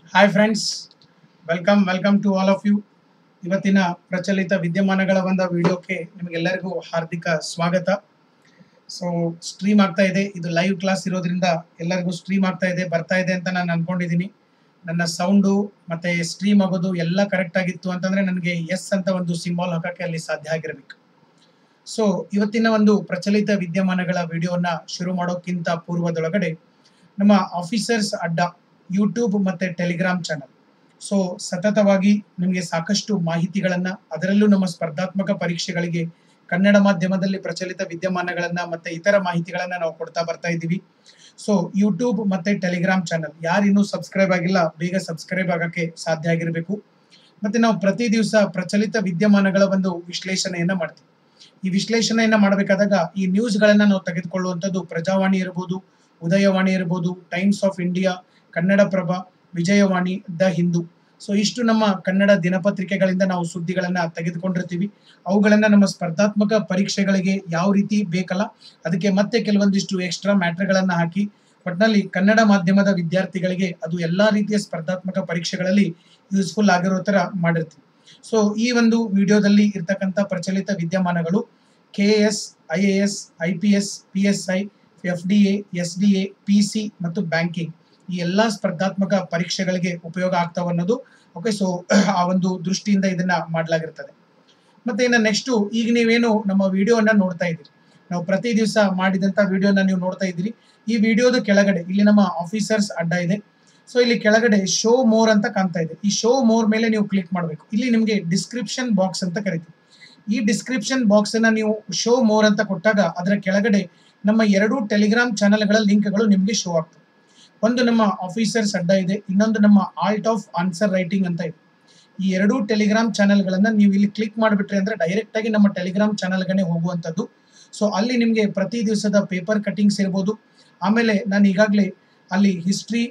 Hi friends welcome welcome to all of you ಇವತ್ತಿನ ಪ್ರಚಲಿತ ವಿದ್ಯಮಾನಗಳ ಒಂದು ವಿಡಿಯೋಕ್ಕೆ ನಿಮಗೆಲ್ಲರಿಗೂ ಹಾರ್ದಿಕ ಸ್ವಾಗತ ಸೊ ಸ್ಟ್ರೀಮ್ ಆಗ್ತಾ ಇದೆ ಇದು ಲೈವ್ ಕ್ಲಾಸ್ ಇರೋದ್ರಿಂದ ಎಲ್ಲರಿಗೂ ಸ್ಟ್ರೀಮ್ ಆಗ್ತಾ ಇದೆ ಬರ್ತಾ ಇದೆ ಅಂತ ನಾನು ಅನ್ಕೊಂಡಿದ್ದೀನಿ ನನ್ನ ಸೌಂಡು ಮತ್ತೆ ಸ್ಟ್ರೀಮ್ ಆಗೋದು ಎಲ್ಲ ಕರೆಕ್ಟ್ ಆಗಿತ್ತು ಅಂತಂದ್ರೆ ನನಗೆ ಎಸ್ ಅಂತ ಒಂದು ಸಿಂಬಾಲ್ ಹಾಕಕ್ಕೆ ಅಲ್ಲಿ ಸಾಧ್ಯ ಆಗಿರಬೇಕು ಸೊ ಇವತ್ತಿನ ಒಂದು ಪ್ರಚಲಿತ ವಿದ್ಯಮಾನಗಳ ವಿಡಿಯೋನ ಶುರು ಮಾಡೋಕ್ಕಿಂತ ಪೂರ್ವದೊಳಗಡೆ ನಮ್ಮ ಆಫೀಸರ್ಸ್ ಅಡ್ಡ ಯೂಟ್ಯೂಬ್ ಮತ್ತೆ ಟೆಲಿಗ್ರಾಮ್ ಚಾನಲ್ ಸೊ ಸತತವಾಗಿ ನಿಮಗೆ ಸಾಕಷ್ಟು ಮಾಹಿತಿಗಳನ್ನ ಅದರಲ್ಲೂ ನಮ್ಮ ಸ್ಪರ್ಧಾತ್ಮಕ ಪರೀಕ್ಷೆಗಳಿಗೆ ಕನ್ನಡ ಮಾಧ್ಯಮದಲ್ಲಿ ಪ್ರಚಲಿತ ವಿದ್ಯಮಾನಗಳನ್ನ ಮತ್ತೆ ಇತರ ಮಾಹಿತಿಗಳನ್ನ ನಾವು ಕೊಡ್ತಾ ಬರ್ತಾ ಇದ್ದೀವಿ ಸೊ ಯೂಟ್ಯೂಬ್ ಮತ್ತೆ ಟೆಲಿಗ್ರಾಮ್ ಚಾನಲ್ ಯಾರಿನ್ನೂ ಸಬ್ಸ್ಕ್ರೈಬ್ ಆಗಿಲ್ಲ ಬೇಗ ಸಬ್ಸ್ಕ್ರೈಬ್ ಆಗಕ್ಕೆ ಸಾಧ್ಯ ಆಗಿರಬೇಕು ಮತ್ತೆ ನಾವು ಪ್ರತಿ ದಿವಸ ಪ್ರಚಲಿತ ವಿದ್ಯಮಾನಗಳ ಒಂದು ವಿಶ್ಲೇಷಣೆಯನ್ನ ಮಾಡ್ತೀವಿ ಈ ವಿಶ್ಲೇಷಣೆಯನ್ನ ಮಾಡಬೇಕಾದಾಗ ಈ ನ್ಯೂಸ್ಗಳನ್ನ ನಾವು ತೆಗೆದುಕೊಳ್ಳುವಂಥದ್ದು ಪ್ರಜಾವಾಣಿ ಇರಬಹುದು ಉದಯವಾಣಿ ಇರಬಹುದು Times of India Kannadaprabha Vijayavani the Hindu so ಇಷ್ಟು ನಮ್ಮ ಕನ್ನಡ ದಿನಪತ್ರಿಕೆಗಳಿಂದ ನಾವು ಸುದ್ದಿಗಳನ್ನ ತೆಗೆದುಕೊಂಡಿರ್ತೀವಿ ಅವುಗಳನ್ನ ನಮ್ಮ ಸ್ಪರ್ಧಾತ್ಮಕ ಪರೀಕ್ಷೆಗಳಿಗೆ ಯಾವ ರೀತಿ ಬೇಕಲ್ಲ ಅದಕ್ಕೆ ಮತ್ತೆ ಕೆಲವೊಂದಿಷ್ಟು ಎಕ್ಸ್ಟ್ರಾ ಮ್ಯಾಟ್ರ್ಗಳನ್ನ ಹಾಕಿ ಒಟ್ಟಿನಲ್ಲಿ ಕನ್ನಡ ಮಾಧ್ಯಮದ ವಿದ್ಯಾರ್ಥಿಗಳಿಗೆ ಅದು ಎಲ್ಲಾ ರೀತಿಯ ಸ್ಪರ್ಧಾತ್ಮಕ ಪರೀಕ್ಷೆಗಳಲ್ಲಿ ಯೂಸ್ಫುಲ್ ಆಗಿರೋ ತರ ಮಾಡಿರ್ತೀವಿ ಸೊ ಈ ಒಂದು ವಿಡಿಯೋದಲ್ಲಿ ಇರ್ತಕ್ಕಂಥ ಪ್ರಚಲಿತ ವಿದ್ಯಮಾನಗಳು K S I A S I P S P S I F D A S D A P C ಮತ್ತು ಬ್ಯಾಂಕಿಂಗ್ ಈ ಎಲ್ಲಾ ಸ್ಪರ್ಧಾತ್ಮಕ ಪರೀಕ್ಷೆಗಳಿಗೆ ಉಪಯೋಗ ಆಗ್ತಾವ ಅನ್ನೋದು ಓಕೆ ಸೊ ಆ ಒಂದು ದೃಷ್ಟಿಯಿಂದ ಇದನ್ನ ಮಾಡಲಾಗಿರ್ತದೆ ಮತ್ತೆ ಇನ್ನು ನೆಕ್ಸ್ಟ್ ಈಗ ನೀವೇನು ನಮ್ಮ ವಿಡಿಯೋನ ನೋಡ್ತಾ ಇದ್ದೀರಿ ನಾವು ಪ್ರತಿ ದಿವಸ ಮಾಡಿದಂತ ವಿಡಿಯೋನ ನೀವು ನೋಡ್ತಾ ಇದ್ದೀರಿ ಈ ವಿಡಿಯೋದ ಕೆಳಗಡೆ ಇಲ್ಲಿ ನಮ್ಮ ಆಫೀಸರ್ಸ್ ಅಡ್ಡ ಇದೆ ಸೊ ಇಲ್ಲಿ ಕೆಳಗಡೆ ಶೋ ಮೋರ್ ಅಂತ ಕಾಣ್ತಾ ಇದೆ ಈ ಶೋ ಮೋರ್ ಮೇಲೆ ನೀವು ಕ್ಲಿಕ್ ಮಾಡಬೇಕು ಇಲ್ಲಿ ನಿಮಗೆ ಡಿಸ್ಕ್ರಿಪ್ಷನ್ ಬಾಕ್ಸ್ ಅಂತ ಕರಿತೀವಿ ಈ ಡಿಸ್ಕ್ರಿಪ್ಷನ್ ಬಾಕ್ಸ್ ಅನ್ನ ನೀವು ಶೋ ಮೋರ್ ಅಂತ ಕೊಟ್ಟಾಗ ಅದರ ಕೆಳಗಡೆ ನಮ್ಮ ಎರಡು ಟೆಲಿಗ್ರಾಮ್ ಚಾನೆಲ್ಗಳ ಲಿಂಕ್ಗಳು ನಿಮಗೆ ಶೋ ಆಗ್ತವೆ ಒಂದು ನಮ್ಮ ಆಫೀಸರ್ಸ್ ಅಡ್ಡ ಇದೆ ಇನ್ನೊಂದು ನಮ್ಮ ಆಲ್ಟ್ ಆಫ್ ಆನ್ಸರ್ ರೈಟಿಂಗ್ ಅಂತ ಇದೆ ಈ ಎರಡೂ ಟೆಲಿಗ್ರಾಮ್ ಚಾನೆಲ್ಗಳನ್ನ ನೀವು ಇಲ್ಲಿ ಕ್ಲಿಕ್ ಮಾಡಿಬಿಟ್ರೆ ಅಂದ್ರೆ ಡೈರೆಕ್ಟ್ ಆಗಿ ನಮ್ಮ ಟೆಲಿಗ್ರಾಮ್ ಚಾನೆಲ್ಗೆ ಹೋಗುವಂಥದ್ದು ಸೊ ಅಲ್ಲಿ ನಿಮಗೆ ಪ್ರತಿ ದಿವಸದ ಪೇಪರ್ ಕಟಿಂಗ್ಸ್ ಇರ್ಬೋದು ಆಮೇಲೆ ನಾನು ಈಗಾಗಲೇ ಅಲ್ಲಿ ಹಿಸ್ಟ್ರಿ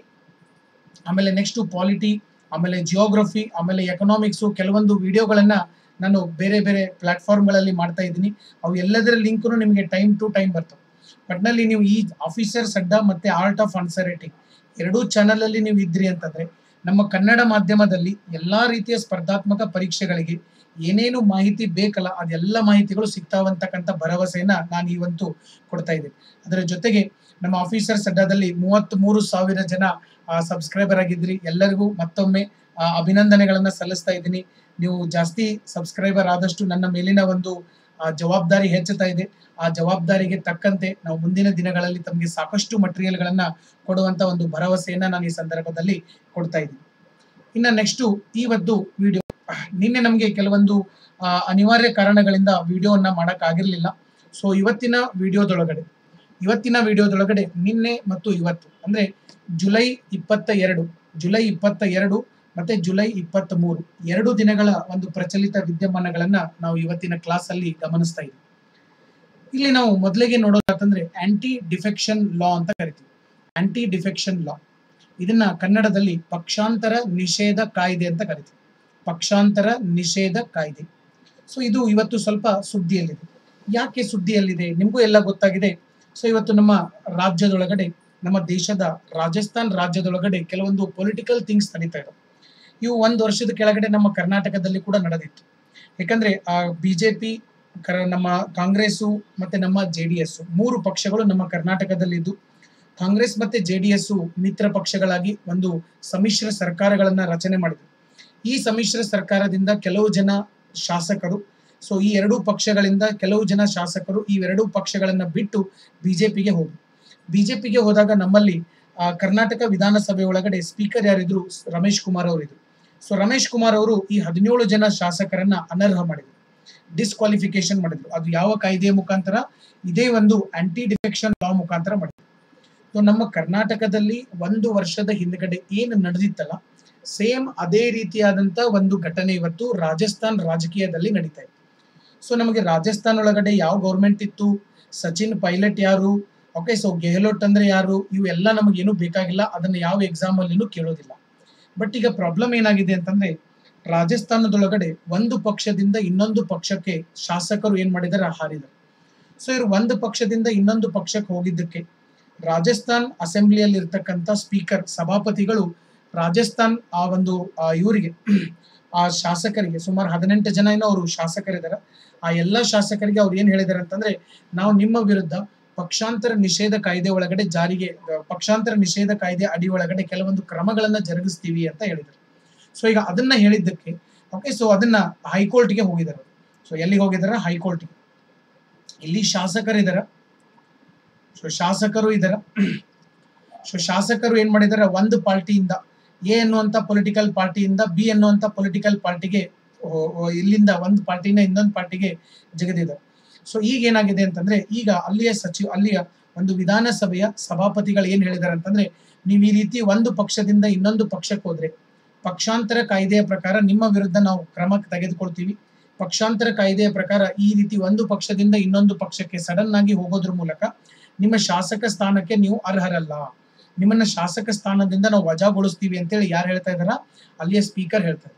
ಆಮೇಲೆ ನೆಕ್ಸ್ಟ್ ಪಾಲಿಟಿ ಆಮೇಲೆ ಜಿಯೋಗ್ರಫಿ ಆಮೇಲೆ ಎಕನಾಮಿಕ್ಸು ಕೆಲವೊಂದು ವಿಡಿಯೋಗಳನ್ನ ನಾನು ಬೇರೆ ಬೇರೆ ಪ್ಲಾಟ್ಫಾರ್ಮ್ಗಳಲ್ಲಿ ಮಾಡ್ತಾ ಇದ್ದೀನಿ ಅವು ಎಲ್ಲದರ ಲಿಂಕು ನಿಮಗೆ ಟೈಮ್ ಟು ಟೈಮ್ ಬರ್ತವೆ ಒಟ್ನಲ್ಲಿ ನೀವು ಈ ಆಫೀಸರ್ಸ್ ಅಡ್ಡ ಮತ್ತೆ ಆರ್ಟ್ ಆಫ್ ಆನ್ಸರ್ ರೈಟಿಂಗ್ ಎರಡೂ ಚಾನಲ್ ಅಲ್ಲಿ ನೀವು ಇದ್ರಿ ಅಂತಂದ್ರೆ ನಮ್ಮ ಕನ್ನಡ ಮಾಧ್ಯಮದಲ್ಲಿ ಎಲ್ಲಾ ರೀತಿಯ ಸ್ಪರ್ಧಾತ್ಮಕ ಪರೀಕ್ಷೆಗಳಿಗೆ ಏನೇನು ಮಾಹಿತಿ ಬೇಕಲ್ಲ ಅದೆಲ್ಲ ಮಾಹಿತಿಗಳು ಸಿಗ್ತಾವಂತಕ್ಕಂಥ ಭರವಸೆಯನ್ನ ನಾನು ಇವತ್ತು ಕೊಡ್ತಾ ಇದ್ದೀನಿ ಅದರ ಜೊತೆಗೆ ನಮ್ಮ ಆಫೀಸರ್ಸ್ ಅಡ್ಡದಲ್ಲಿ ಮೂವತ್ತ್ ಮೂರು ಸಾವಿರ ಜನ ಸಬ್ಸ್ಕ್ರೈಬರ್ ಆಗಿದ್ರಿ ಎಲ್ಲರಿಗೂ ಮತ್ತೊಮ್ಮೆ ಅಭಿನಂದನೆಗಳನ್ನ ಸಲ್ಲಿಸ್ತಾ ಇದ್ದೀನಿ ನೀವು ಜಾಸ್ತಿ ಸಬ್ಸ್ಕ್ರೈಬರ್ ಆದಷ್ಟು ನನ್ನ ಮೇಲಿನ ಒಂದು ಜವಾಬ್ದಾರಿ ಹೆಚ್ಚುತ್ತಾ ಇದೆ ಆ ಜವಾಬ್ದಾರಿಗೆ ತಕ್ಕಂತೆ ನಾವು ಮುಂದಿನ ದಿನಗಳಲ್ಲಿ ತಮಗೆ ಸಾಕಷ್ಟು ಮಟೀರಿಯಲ್ಗಳನ್ನ ಕೊಡುವಂತ ಒಂದು ಭರವಸೆಯನ್ನ ನಾನು ಈ ಸಂದರ್ಭದಲ್ಲಿ ಕೊಡ್ತಾ ಇದ್ದೀನಿ ಇನ್ನ ನೆಕ್ಸ್ಟ್ ಇವತ್ತು ವಿಡಿಯೋ ನಿನ್ನೆ ನಮಗೆ ಕೆಲವೊಂದು ಅನಿವಾರ್ಯ ಕಾರಣಗಳಿಂದ ವಿಡಿಯೋವನ್ನ ಮಾಡಕ್ ಆಗಿರ್ಲಿಲ್ಲ ಸೊ ಇವತ್ತಿನ ವಿಡಿಯೋದೊಳಗಡೆ ಇವತ್ತಿನ ವಿಡಿಯೋದೊಳಗಡೆ ನಿನ್ನೆ ಮತ್ತು ಇವತ್ತು ಅಂದ್ರೆ ಜುಲೈ ಇಪ್ಪತ್ತ ಎರಡು ಜುಲೈ ಇಪ್ಪತ್ತ ಎರಡು ಮತ್ತೆ ಜುಲೈ ಇಪ್ಪತ್ತ್ ಮೂರು ಎರಡು ದಿನಗಳ ಒಂದು ಪ್ರಚಲಿತ ವಿದ್ಯಮಾನಗಳನ್ನ ನಾವು ಇವತ್ತಿನ ಕ್ಲಾಸ್ ಅಲ್ಲಿ ಗಮನಿಸ್ತಾ ಇದ್ದೀವಿ ಇಲ್ಲಿ ನಾವು ಮೊದಲಿಗೆ ನೋಡೋದಾತಂದ್ರೆ ಆಂಟಿ ಡಿಫೆಕ್ಷನ್ ಲಾ ಅಂತ ಕರಿತೀವಿ ಆಂಟಿ ಡಿಫೆಕ್ಷನ್ ಲಾ ಇದನ್ನ ಕನ್ನಡದಲ್ಲಿ ಪಕ್ಷಾಂತರ ನಿಷೇಧ ಕಾಯ್ದೆ ಅಂತ ಕರಿತೀವಿ ಪಕ್ಷಾಂತರ ನಿಷೇಧ ಕಾಯ್ದೆ ಸೊ ಇದು ಇವತ್ತು ಸ್ವಲ್ಪ ಸುದ್ದಿಯಲ್ಲಿದೆ ಯಾಕೆ ಸುದ್ದಿಯಲ್ಲಿದೆ ನಿಮಗೂ ಎಲ್ಲ ಗೊತ್ತಾಗಿದೆ ಸೊ ಇವತ್ತು ನಮ್ಮ ರಾಜ್ಯದೊಳಗಡೆ ನಮ್ಮ ದೇಶದ ರಾಜಸ್ಥಾನ್ ರಾಜ್ಯದೊಳಗಡೆ ಕೆಲವೊಂದು ಪೊಲಿಟಿಕಲ್ ಥಿಂಗ್ಸ್ ನಡೀತಾ ಇದಾವೆ ಇವು ಒಂದು ವರ್ಷದ ಕೆಳಗಡೆ ನಮ್ಮ ಕರ್ನಾಟಕದಲ್ಲಿ ಕೂಡ ನಡೆದಿತ್ತು ಯಾಕಂದ್ರೆ ಆ ಬಿಜೆಪಿ ನಮ್ಮ ಕಾಂಗ್ರೆಸ್ಸು ಮತ್ತೆ ನಮ್ಮ ಜೆ ಡಿ ಎಸ್ ಮೂರು ಪಕ್ಷಗಳು ನಮ್ಮ ಕರ್ನಾಟಕದಲ್ಲಿದ್ದು ಕಾಂಗ್ರೆಸ್ ಮತ್ತೆ ಜೆ ಡಿ ಎಸ್ ಮಿತ್ರ ಪಕ್ಷಗಳಾಗಿ ಒಂದು ಸಮ್ಮಿಶ್ರ ಸರ್ಕಾರಗಳನ್ನ ರಚನೆ ಮಾಡಿದ್ರು ಈ ಸಮ್ಮಿಶ್ರ ಸರ್ಕಾರದಿಂದ ಕೆಲವು ಜನ ಶಾಸಕರು ಸೊ ಈ ಎರಡೂ ಪಕ್ಷಗಳಿಂದ ಕೆಲವು ಜನ ಶಾಸಕರು ಈ ಎರಡೂ ಪಕ್ಷಗಳನ್ನ ಬಿಟ್ಟು ಬಿಜೆಪಿಗೆ ಹೋದ್ರು ಬಿಜೆಪಿಗೆ ಹೋದಾಗ ನಮ್ಮಲ್ಲಿ ಕರ್ನಾಟಕ ವಿಧಾನಸಭೆ ಒಳಗಡೆ ಸ್ಪೀಕರ್ ಯಾರಿದ್ರು ರಮೇಶ್ ಕುಮಾರ್ ಅವರಿದ್ರು ಸೊ ರಮೇಶ್ ಕುಮಾರ್ ಅವರು ಈ ಹದಿನೇಳು ಜನ ಶಾಸಕರನ್ನ ಅನರ್ಹ ಮಾಡಿದ್ರು ಡಿಸ್ಕ್ವಾಲಿಫಿಕೇಶನ್ ಮಾಡಿದ್ರು ಅದು ಯಾವ ಕಾಯ್ದೆಯ ಮುಖಾಂತರ ಇದೇ ಒಂದು ಆಂಟಿ ಡಿಫೆಕ್ಷನ್ ಲಾ ಮುಖಾಂತರ ಮಾಡಿದ್ರು ಸೊ ನಮ್ಮ ಕರ್ನಾಟಕದಲ್ಲಿ ಒಂದು ವರ್ಷದ ಹಿಂದ್ಗಡೆ ಏನು ನಡೆದಿತ್ತಲ್ಲ ಸೇಮ್ ಅದೇ ರೀತಿಯಾದಂತ ಒಂದು ಘಟನೆ ಇವತ್ತು ರಾಜಸ್ಥಾನ್ ರಾಜಕೀಯದಲ್ಲಿ ನಡೀತಾ ಇತ್ತು ಸೊ ನಮಗೆ ರಾಜಸ್ಥಾನ್ ಒಳಗಡೆ ಯಾವ ಗೌರ್ಮೆಂಟ್ ಇತ್ತು ಸಚಿನ್ ಪೈಲಟ್ ಯಾರು ಓಕೆ ಸೊ ಗೆಹ್ಲೋಟ್ ಅಂದ್ರೆ ಯಾರು ಇವೆಲ್ಲ ನಮಗೇನು ಬೇಕಾಗಿಲ್ಲ ಅದನ್ನ ಯಾವ ಎಕ್ಸಾಮ್ ಅಲ್ಲಿನೂ ಕೇಳೋದಿಲ್ಲ ಬಟ್ ಈಗ ಪ್ರಾಬ್ಲಮ್ ಏನಾಗಿದೆ ಅಂತಂದ್ರೆ ರಾಜಸ್ಥಾನದೊಳಗಡೆ ಒಂದು ಪಕ್ಷದಿಂದ ಇನ್ನೊಂದು ಪಕ್ಷಕ್ಕೆ ಶಾಸಕರು ಏನ್ ಮಾಡಿದಾರೆ ಹಾರಿದರು ಸೊ ಇವರು ಒಂದು ಪಕ್ಷದಿಂದ ಇನ್ನೊಂದು ಪಕ್ಷಕ್ಕೆ ಹೋಗಿದ್ದಕ್ಕೆ ರಾಜಸ್ಥಾನ್ ಅಸೆಂಬ್ಲಿಯಲ್ಲಿ ಇರ್ತಕ್ಕಂಥ ಸ್ಪೀಕರ್ ಸಭಾಪತಿಗಳು ರಾಜಸ್ಥಾನ್ ಆ ಒಂದು ಆ ಇವರಿಗೆ ಆ ಶಾಸಕರಿಗೆ ಸುಮಾರು ಹದಿನೆಂಟು ಜನ ಏನೋ ಅವರು ಶಾಸಕರಿದ್ದಾರೆ ಆ ಎಲ್ಲ ಶಾಸಕರಿಗೆ ಅವ್ರು ಏನ್ ಹೇಳಿದಾರೆ ಅಂತಂದ್ರೆ ನಾವು ನಿಮ್ಮ ವಿರುದ್ಧ ಪಕ್ಷಾಂತರ ನಿಷೇಧ ಕಾಯ್ದೆ ಒಳಗಡೆ ಜಾರಿಗೆ ಪಕ್ಷಾಂತರ ನಿಷೇಧ ಕಾಯ್ದೆ ಅಡಿ ಒಳಗಡೆ ಕೆಲವೊಂದು ಕ್ರಮಗಳನ್ನ ಜರುಗಿಸ್ತೀವಿ ಅಂತ ಹೇಳಿದ್ದಾರೆ ಸೊ ಈಗ ಅದನ್ನ ಹೇಳಿದ್ದಕ್ಕೆ ಓಕೆ ಸೊ ಅದನ್ನ ಹೈಕೋರ್ಟ್ಗೆ ಹೋಗಿದ್ದಾರೆ ಸೊ ಎಲ್ಲಿಗೆ ಹೋಗಿದಾರೆ ಹೈಕೋರ್ಟ್ಗೆ ಇಲ್ಲಿ ಶಾಸಕರಿದಾರ ಸೊ ಶಾಸಕರು ಇದಾರ ಸೊ ಶಾಸಕರು ಏನ್ ಮಾಡಿದಾರೆ ಒಂದು ಪಾರ್ಟಿಯಿಂದ ಎ ಅನ್ನುವಂತ ಪೊಲಿಟಿಕಲ್ ಪಾರ್ಟಿಯಿಂದ ಬಿ ಅನ್ನುವಂತ ಪೊಲಿಟಿಕಲ್ ಪಾರ್ಟಿಗೆ ಇಲ್ಲಿಂದ ಒಂದು ಪಾರ್ಟಿನ ಇನ್ನೊಂದು ಪಾರ್ಟಿಗೆ ಜಗದಿದ್ದಾರೆ ಸೊ ಈಗ ಏನಾಗಿದೆ ಅಂತಂದ್ರೆ ಈಗ ಅಲ್ಲಿಯ ಸಚಿವ ಅಲ್ಲಿಯ ಒಂದು ವಿಧಾನಸಭೆಯ ಸಭಾಪತಿಗಳು ಏನ್ ಹೇಳಿದಾರೆ ಅಂತಂದ್ರೆ ನೀವು ಈ ರೀತಿ ಒಂದು ಪಕ್ಷದಿಂದ ಇನ್ನೊಂದು ಪಕ್ಷಕ್ಕೆ ಹೋದ್ರೆ ಪಕ್ಷಾಂತರ ಕಾಯ್ದೆಯ ಪ್ರಕಾರ ನಿಮ್ಮ ವಿರುದ್ಧ ನಾವು ಕ್ರಮ ತೆಗೆದುಕೊಳ್ತೀವಿ ಪಕ್ಷಾಂತರ ಕಾಯ್ದೆಯ ಪ್ರಕಾರ ಈ ರೀತಿ ಒಂದು ಪಕ್ಷದಿಂದ ಇನ್ನೊಂದು ಪಕ್ಷಕ್ಕೆ ಸಡನ್ ಆಗಿ ಹೋಗೋದ್ರ ಮೂಲಕ ನಿಮ್ಮ ಶಾಸಕ ಸ್ಥಾನಕ್ಕೆ ನೀವು ಅರ್ಹರಲ್ಲ ನಿಮ್ಮನ್ನ ಶಾಸಕ ಸ್ಥಾನದಿಂದ ನಾವು ವಜಾಗೊಳಿಸ್ತೀವಿ ಅಂತೇಳಿ ಯಾರು ಹೇಳ್ತಾ ಇದಾರ ಅಲ್ಲಿಯ ಸ್ಪೀಕರ್ ಹೇಳ್ತಾರೆ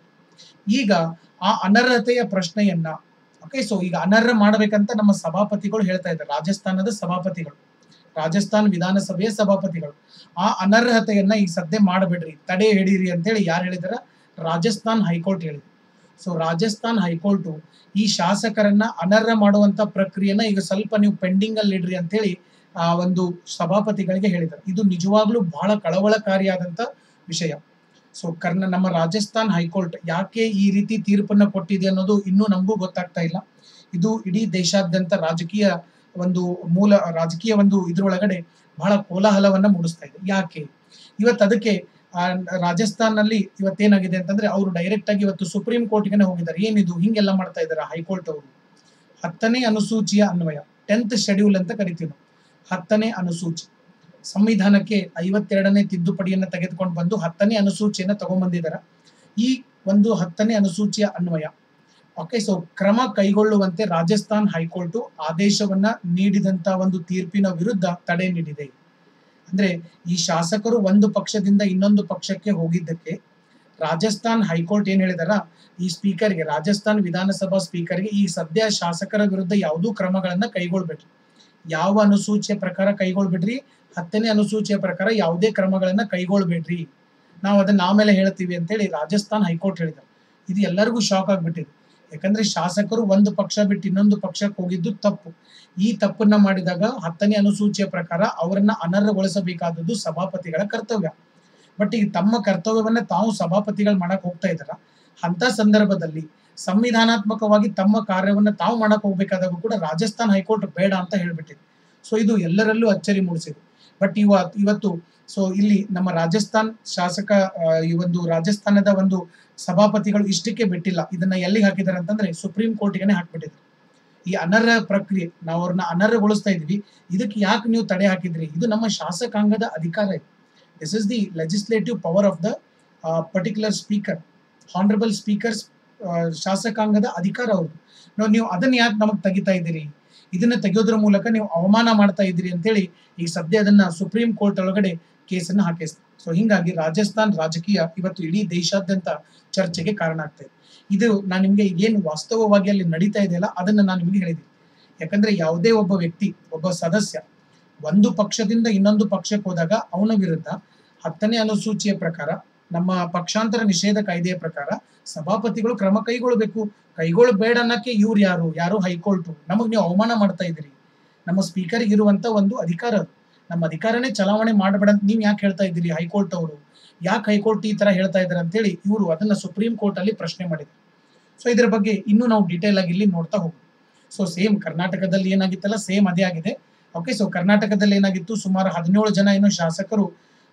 ಈಗ ಆ ಅನರ್ಹತೆಯ ಪ್ರಶ್ನೆಯನ್ನ ಓಕೆ ಸೊ ಈಗ ಅನರ್ಹ ಮಾಡಬೇಕಂತ ನಮ್ಮ ಸಭಾಪತಿಗಳು ಹೇಳ್ತಾ ಇದ್ದಾರೆ ರಾಜಸ್ಥಾನದ ಸಭಾಪತಿಗಳು ರಾಜಸ್ಥಾನ್ ವಿಧಾನಸಭೆಯ ಸಭಾಪತಿಗಳು ಆ ಅನರ್ಹತೆಯನ್ನ ಈಗ ಸದ್ಯ ಮಾಡಬೇಡ್ರಿ ತಡೆ ಹಿಡೀರಿ ಅಂತೇಳಿ ಯಾರು ಹೇಳಿದಾರ ರಾಜಸ್ಥಾನ್ ಹೈಕೋರ್ಟ್ ಹೇಳಿದೆ ಸೊ ರಾಜಸ್ಥಾನ್ ಹೈಕೋರ್ಟ್ ಈ ಶಾಸಕರನ್ನ ಅನರ್ಹ ಮಾಡುವಂತ ಪ್ರಕ್ರಿಯೆನ ಈಗ ಸ್ವಲ್ಪ ನೀವು ಪೆಂಡಿಂಗ್ ಅಲ್ಲಿ ಇಡ್ರಿ ಅಂತೇಳಿ ಆ ಒಂದು ಸಭಾಪತಿಗಳಿಗೆ ಹೇಳಿದ್ದಾರೆ ಇದು ನಿಜವಾಗ್ಲೂ ಬಹಳ ಕಳವಳಕಾರಿಯಾದಂತ ವಿಷಯ ಸೊ ಕರ್ನ ನಮ್ಮ ರಾಜಸ್ಥಾನ್ ಹೈಕೋರ್ಟ್ ಯಾಕೆ ಈ ರೀತಿ ತೀರ್ಪನ್ನ ಕೊಟ್ಟಿದೆ ಅನ್ನೋದು ಇನ್ನೂ ನಮಗೂ ಗೊತ್ತಾಗ್ತಾ ಇಲ್ಲ ಇದು ಇಡೀ ದೇಶಾದ್ಯಂತ ರಾಜಕೀಯ ಒಂದು ಮೂಲ ರಾಜಕೀಯ ಒಂದು ಇದ್ರೊಳಗಡೆ ಬಹಳ ಕೋಲಾಹಲವನ್ನ ಮೂಡಿಸ್ತಾ ಇದೆ ಯಾಕೆ ಇವತ್ತು ಅದಕ್ಕೆ ಆ ರಾಜಸ್ಥಾನ್ನಲ್ಲಿ ಇವತ್ತೇನಾಗಿದೆ ಅಂತಂದ್ರೆ ಅವರು ಡೈರೆಕ್ಟ್ ಆಗಿ ಇವತ್ತು ಸುಪ್ರೀಂ ಕೋರ್ಟ್ಗೆ ಹೋಗಿದ್ದಾರೆ ಏನಿದು ಹಿಂಗೆಲ್ಲ ಮಾಡ್ತಾ ಇದ್ದಾರೆ ಹೈಕೋರ್ಟ್ ಅವರು ಹತ್ತನೇ ಅನುಸೂಚಿಯ ಅನ್ವಯ ಟೆಂತ್ ಶೆಡ್ಯೂಲ್ ಅಂತ ಕರಿತೀವಿ ನಾವು ಹತ್ತನೇ ಅನುಸೂಚಿ ಸಂವಿಧಾನಕ್ಕೆ ಐವತ್ತೆರಡನೇ ತಿದ್ದುಪಡಿಯನ್ನ ತೆಗೆದುಕೊಂಡು ಬಂದು ಹತ್ತನೇ ಅನುಸೂಚಿಯನ್ನ ತಗೊಂಡ್ಬಂದಿದ್ದಾರೆ ಈ ಒಂದು ಹತ್ತನೇ ಅನುಸೂಚಿಯ ಅನ್ವಯ ಓಕೆ ಸೊ ಕ್ರಮ ಕೈಗೊಳ್ಳುವಂತೆ ರಾಜಸ್ಥಾನ್ ಹೈಕೋರ್ಟ್ ಆದೇಶವನ್ನ ನೀಡಿದಂತ ಒಂದು ತೀರ್ಪಿನ ವಿರುದ್ಧ ತಡೆ ನೀಡಿದೆ ಅಂದ್ರೆ ಈ ಶಾಸಕರು ಒಂದು ಪಕ್ಷದಿಂದ ಇನ್ನೊಂದು ಪಕ್ಷಕ್ಕೆ ಹೋಗಿದ್ದಕ್ಕೆ ರಾಜಸ್ಥಾನ್ ಹೈಕೋರ್ಟ್ ಏನ್ ಹೇಳಿದಾರ ಈ ಸ್ಪೀಕರ್ಗೆ ರಾಜಸ್ಥಾನ್ ವಿಧಾನಸಭಾ ಸ್ಪೀಕರ್ಗೆ ಈ ಸದ್ಯ ಶಾಸಕರ ವಿರುದ್ಧ ಯಾವುದೂ ಕ್ರಮಗಳನ್ನ ಕೈಗೊಳ್ಬೇಡ್ರಿ ಯಾವ ಅನುಸೂಚಿಯ ಪ್ರಕಾರ ಕೈಗೊಳ್ಬೇಡ್ರಿ ಹತ್ತನೇ ಅನುಸೂಚಿಯ ಪ್ರಕಾರ ಯಾವುದೇ ಕ್ರಮಗಳನ್ನ ಕೈಗೊಳ್ಬೇಡ್ರಿ ನಾವು ಅದನ್ನ ಆಮೇಲೆ ಹೇಳ್ತೀವಿ ಅಂತೇಳಿ ರಾಜಸ್ಥಾನ್ ಹೈಕೋರ್ಟ್ ಹೇಳಿದ್ದಾರೆ ಇದು ಎಲ್ಲರಿಗೂ ಶಾಕ್ ಆಗ್ಬಿಟ್ಟಿದೆ ಯಾಕಂದ್ರೆ ಶಾಸಕರು ಒಂದು ಪಕ್ಷ ಬಿಟ್ಟು ಇನ್ನೊಂದು ಪಕ್ಷಕ್ಕೆ ಹೋಗಿದ್ದು ತಪ್ಪು ಈ ತಪ್ಪನ್ನ ಮಾಡಿದಾಗ ಹತ್ತನೇ ಅನುಸೂಚಿಯ ಪ್ರಕಾರ ಅವರನ್ನ ಅನರ್ಹಗೊಳಿಸಬೇಕಾದದ್ದು ಸಭಾಪತಿಗಳ ಕರ್ತವ್ಯ ಬಟ್ ಈಗ ತಮ್ಮ ಕರ್ತವ್ಯವನ್ನ ತಾವು ಸಭಾಪತಿಗಳು ಮಾಡಕ್ ಹೋಗ್ತಾ ಇದಾರ ಅಂತ ಸಂದರ್ಭದಲ್ಲಿ ಸಂವಿಧಾನಾತ್ಮಕವಾಗಿ ತಮ್ಮ ಕಾರ್ಯವನ್ನ ತಾವು ಮಾಡಕ್ ಹೋಗ್ಬೇಕಾದಾಗ ಕೂಡ ರಾಜಸ್ಥಾನ್ ಹೈಕೋರ್ಟ್ ಬೇಡ ಅಂತ ಹೇಳ್ಬಿಟ್ಟಿದೆ ಸೊ ಇದು ಎಲ್ಲರಲ್ಲೂ ಅಚ್ಚರಿ ಮೂಡಿಸಿದೆ ಬಟ್ ಇವ ಇವತ್ತು ಸೊ ಇಲ್ಲಿ ನಮ್ಮ ರಾಜಸ್ಥಾನ್ ಶಾಸಕ ಈ ಒಂದು ರಾಜಸ್ಥಾನದ ಒಂದು ಸಭಾಪತಿಗಳು ಇಷ್ಟಕ್ಕೆ ಬಿಟ್ಟಿಲ್ಲ ಇದನ್ನ ಎಲ್ಲಿಗೆ ಹಾಕಿದ್ದಾರೆ ಅಂತಂದ್ರೆ ಸುಪ್ರೀಂ ಕೋರ್ಟ್ಗೆ ಹಾಕ್ಬಿಟ್ಟಿದ್ದಾರೆ ಈ ಅನರ್ಹ ಪ್ರಕ್ರಿಯೆ ನಾವು ಅವ್ರನ್ನ ಅನರ್ಹಗೊಳಿಸ್ತಾ ಇದೀವಿ ಇದಕ್ಕೆ ಯಾಕೆ ನೀವು ತಡೆ ಹಾಕಿದ್ರಿ ಇದು ನಮ್ಮ ಶಾಸಕಾಂಗದ ಅಧಿಕಾರ ಇದೆ this is the legislative power of the particular speaker honourable speakers ಶಾಸಕಾಂಗದ ಅಧಿಕಾರ ಅವ್ರದ್ದು ನಾವು ನೀವು ಅದನ್ನ ಯಾಕೆ ನಮಗೆ ತೆಗಿತಾ ಇದ್ದೀರಿ ಇದನ್ನ ತೆಗೆಯೋದ್ರ ಮೂಲಕ ನೀವು ಅವಮಾನ ಮಾಡ್ತಾ ಇದ್ದೀರಿ ಅಂತೇಳಿ ಈಗ ಸದ್ಯ ಅದನ್ನ ಸುಪ್ರೀಂ ಕೋರ್ಟ್ ಒಳಗಡೆ ಕೇಸನ್ನ ಹಾಕಿಸ್ತಾರೆ ಸೊ ಹಿಂಗಾಗಿ ರಾಜಸ್ಥಾನ್ ರಾಜಕೀಯ ಇವತ್ತು ಇಡೀ ದೇಶಾದ್ಯಂತ ಚರ್ಚೆಗೆ ಕಾರಣ ಆಗ್ತಾ ಇದೆ ಇದು ನಾನು ನಿಮ್ಗೆ ಏನು ವಾಸ್ತವವಾಗಿ ಅಲ್ಲಿ ನಡೀತಾ ಇದೆಯಲ್ಲ ಅದನ್ನ ನಾನು ನಿಮಗೆ ಹೇಳಿದ್ದೀನಿ ಯಾಕಂದ್ರೆ ಯಾವುದೇ ಒಬ್ಬ ವ್ಯಕ್ತಿ ಒಬ್ಬ ಸದಸ್ಯ ಒಂದು ಪಕ್ಷದಿಂದ ಇನ್ನೊಂದು ಪಕ್ಷಕ್ಕೆ ಹೋದಾಗ ಅವನ ವಿರುದ್ಧ ಹತ್ತನೇ ಅನುಸೂಚಿಯ ಪ್ರಕಾರ ನಮ್ಮ ಪಕ್ಷಾಂತರ ನಿಷೇಧ ಕಾಯ್ದೆಯ ಪ್ರಕಾರ ಸಭಾಪತಿಗಳು ಕ್ರಮ ಕೈಗೊಳ್ಳಬೇಕು ಕೈಗೊಳ್ಳಬೇಡ ಅನ್ನಕ್ಕೆ ಇವ್ರು ಯಾರು ಯಾರು ಹೈಕೋರ್ಟ್ ನಮಗ್ ನೀವು ಅವಮಾನ ಮಾಡ್ತಾ ಇದ್ದೀರಿ ನಮ್ಮ ಸ್ಪೀಕರ್ಗೆ ಇರುವಂತ ಒಂದು ಅಧಿಕಾರ ಅದು ನಮ್ಮ ಅಧಿಕಾರನೇ ಚಲಾವಣೆ ಮಾಡಬೇಡ ಅಂತ ನೀವು ಯಾಕೆ ಹೇಳ್ತಾ ಇದ್ದೀರಿ ಹೈಕೋರ್ಟ್ ಅವರು ಯಾಕೆ ಹೈಕೋರ್ಟ್ ಈ ತರ ಹೇಳ್ತಾ ಇದ್ದಾರೆ ಅಂತೇಳಿ ಇವರು ಅದನ್ನ ಸುಪ್ರೀಂ ಕೋರ್ಟ್ ಅಲ್ಲಿ ಪ್ರಶ್ನೆ ಮಾಡಿದ್ರು ಸೊ ಇದರ ಬಗ್ಗೆ ಇನ್ನೂ ನಾವು ಡೀಟೇಲ್ ಆಗಿ ಇಲ್ಲಿ ನೋಡ್ತಾ ಹೋಗೋದು ಸೊ ಸೇಮ್ ಕರ್ನಾಟಕದಲ್ಲಿ ಏನಾಗಿತ್ತಲ್ಲ ಸೇಮ್ ಅದೇ ಆಗಿದೆ ಓಕೆ ಸೊ ಕರ್ನಾಟಕದಲ್ಲಿ ಏನಾಗಿತ್ತು ಸುಮಾರು ಹದಿನೇಳು ಜನ ಏನು ಶಾಸಕರು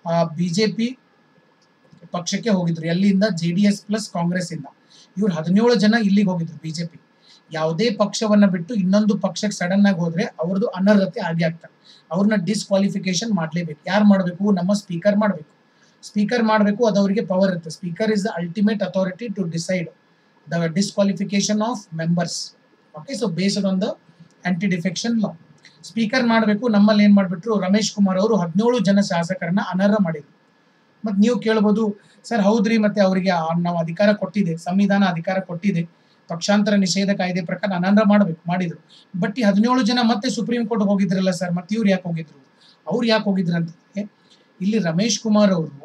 ಬಿಜೆಪಿ ಪಕ್ಷಕ್ಕೆ ಹೋಗಿದ್ರು ಎಲ್ಲಿಂದ J D S plus Congress ಇಂದ ಇವ್ರು ಹದಿನೇಳು ಜನ ಇಲ್ಲಿಗೆ ಹೋಗಿದ್ರು ಬಿಜೆಪಿ ಯಾವುದೇ ಪಕ್ಷವನ್ನ ಬಿಟ್ಟು ಇನ್ನೊಂದು ಪಕ್ಷಕ್ಕೆ ಸಡನ್ ಆಗಿ ಹೋದ್ರೆ ಅವ್ರದ್ದು ಅನರ್ಹತೆ ಆಗಿ ಆಗ್ತಾರೆ ಅವ್ರನ್ನ ಡಿಸ್ಕ್ವಾಲಿಫಿಕೇಶನ್ ಮಾಡ್ಲೇಬೇಕು ಯಾರು ಮಾಡಬೇಕು ನಮ್ಮ ಸ್ಪೀಕರ್ ಮಾಡಬೇಕು ಸ್ಪೀಕರ್ ಮಾಡಬೇಕು ಅದು ಅವರಿಗೆ ಪವರ್ ಇರುತ್ತೆ speaker is the ultimate authority to decide the disqualification of members okay so based on the anti defection law speaker ಮಾಡಬೇಕು ನಮ್ಮಲ್ಲಿ ಏನ್ ಮಾಡ್ಬಿಟ್ರು ರಮೇಶ್ ಕುಮಾರ್ ಅವರು ಹದಿನೇಳು ಜನ ಶಾಸಕರನ್ನ ಅನರ್ಹ ಮಾಡಿದ್ರು ಮತ್ ನೀವು ಕೇಳ್ಬೋದು ಸರ್ ಹೌದ್ರಿ ಮತ್ತೆ ಅವರಿಗೆ ನಾವು ಅಧಿಕಾರ ಕೊಟ್ಟಿದೆ ಸಂವಿಧಾನ ಅಧಿಕಾರ ಕೊಟ್ಟಿದೆ ಪಕ್ಷಾಂತರ ನಿಷೇಧ ಕಾಯ್ದೆ ಪ್ರಕಾರ ಅನರ್ಹ ಮಾಡಬೇಕು ಮಾಡಿದ್ರು ಬಟ್ ಈ ಹದಿನೇಳು ಜನ ಮತ್ತೆ ಸುಪ್ರೀಂ ಕೋರ್ಟ್ ಹೋಗಿದ್ರಲ್ಲ ಸರ್ ಮತ್ತೆ ಇವ್ರು ಯಾಕೆ ಹೋಗಿದ್ರು ಅವ್ರು ಯಾಕೆ ಹೋಗಿದ್ರು ಅಂತಂದ್ರೆ ಇಲ್ಲಿ ರಮೇಶ್ ಕುಮಾರ್ ಅವರು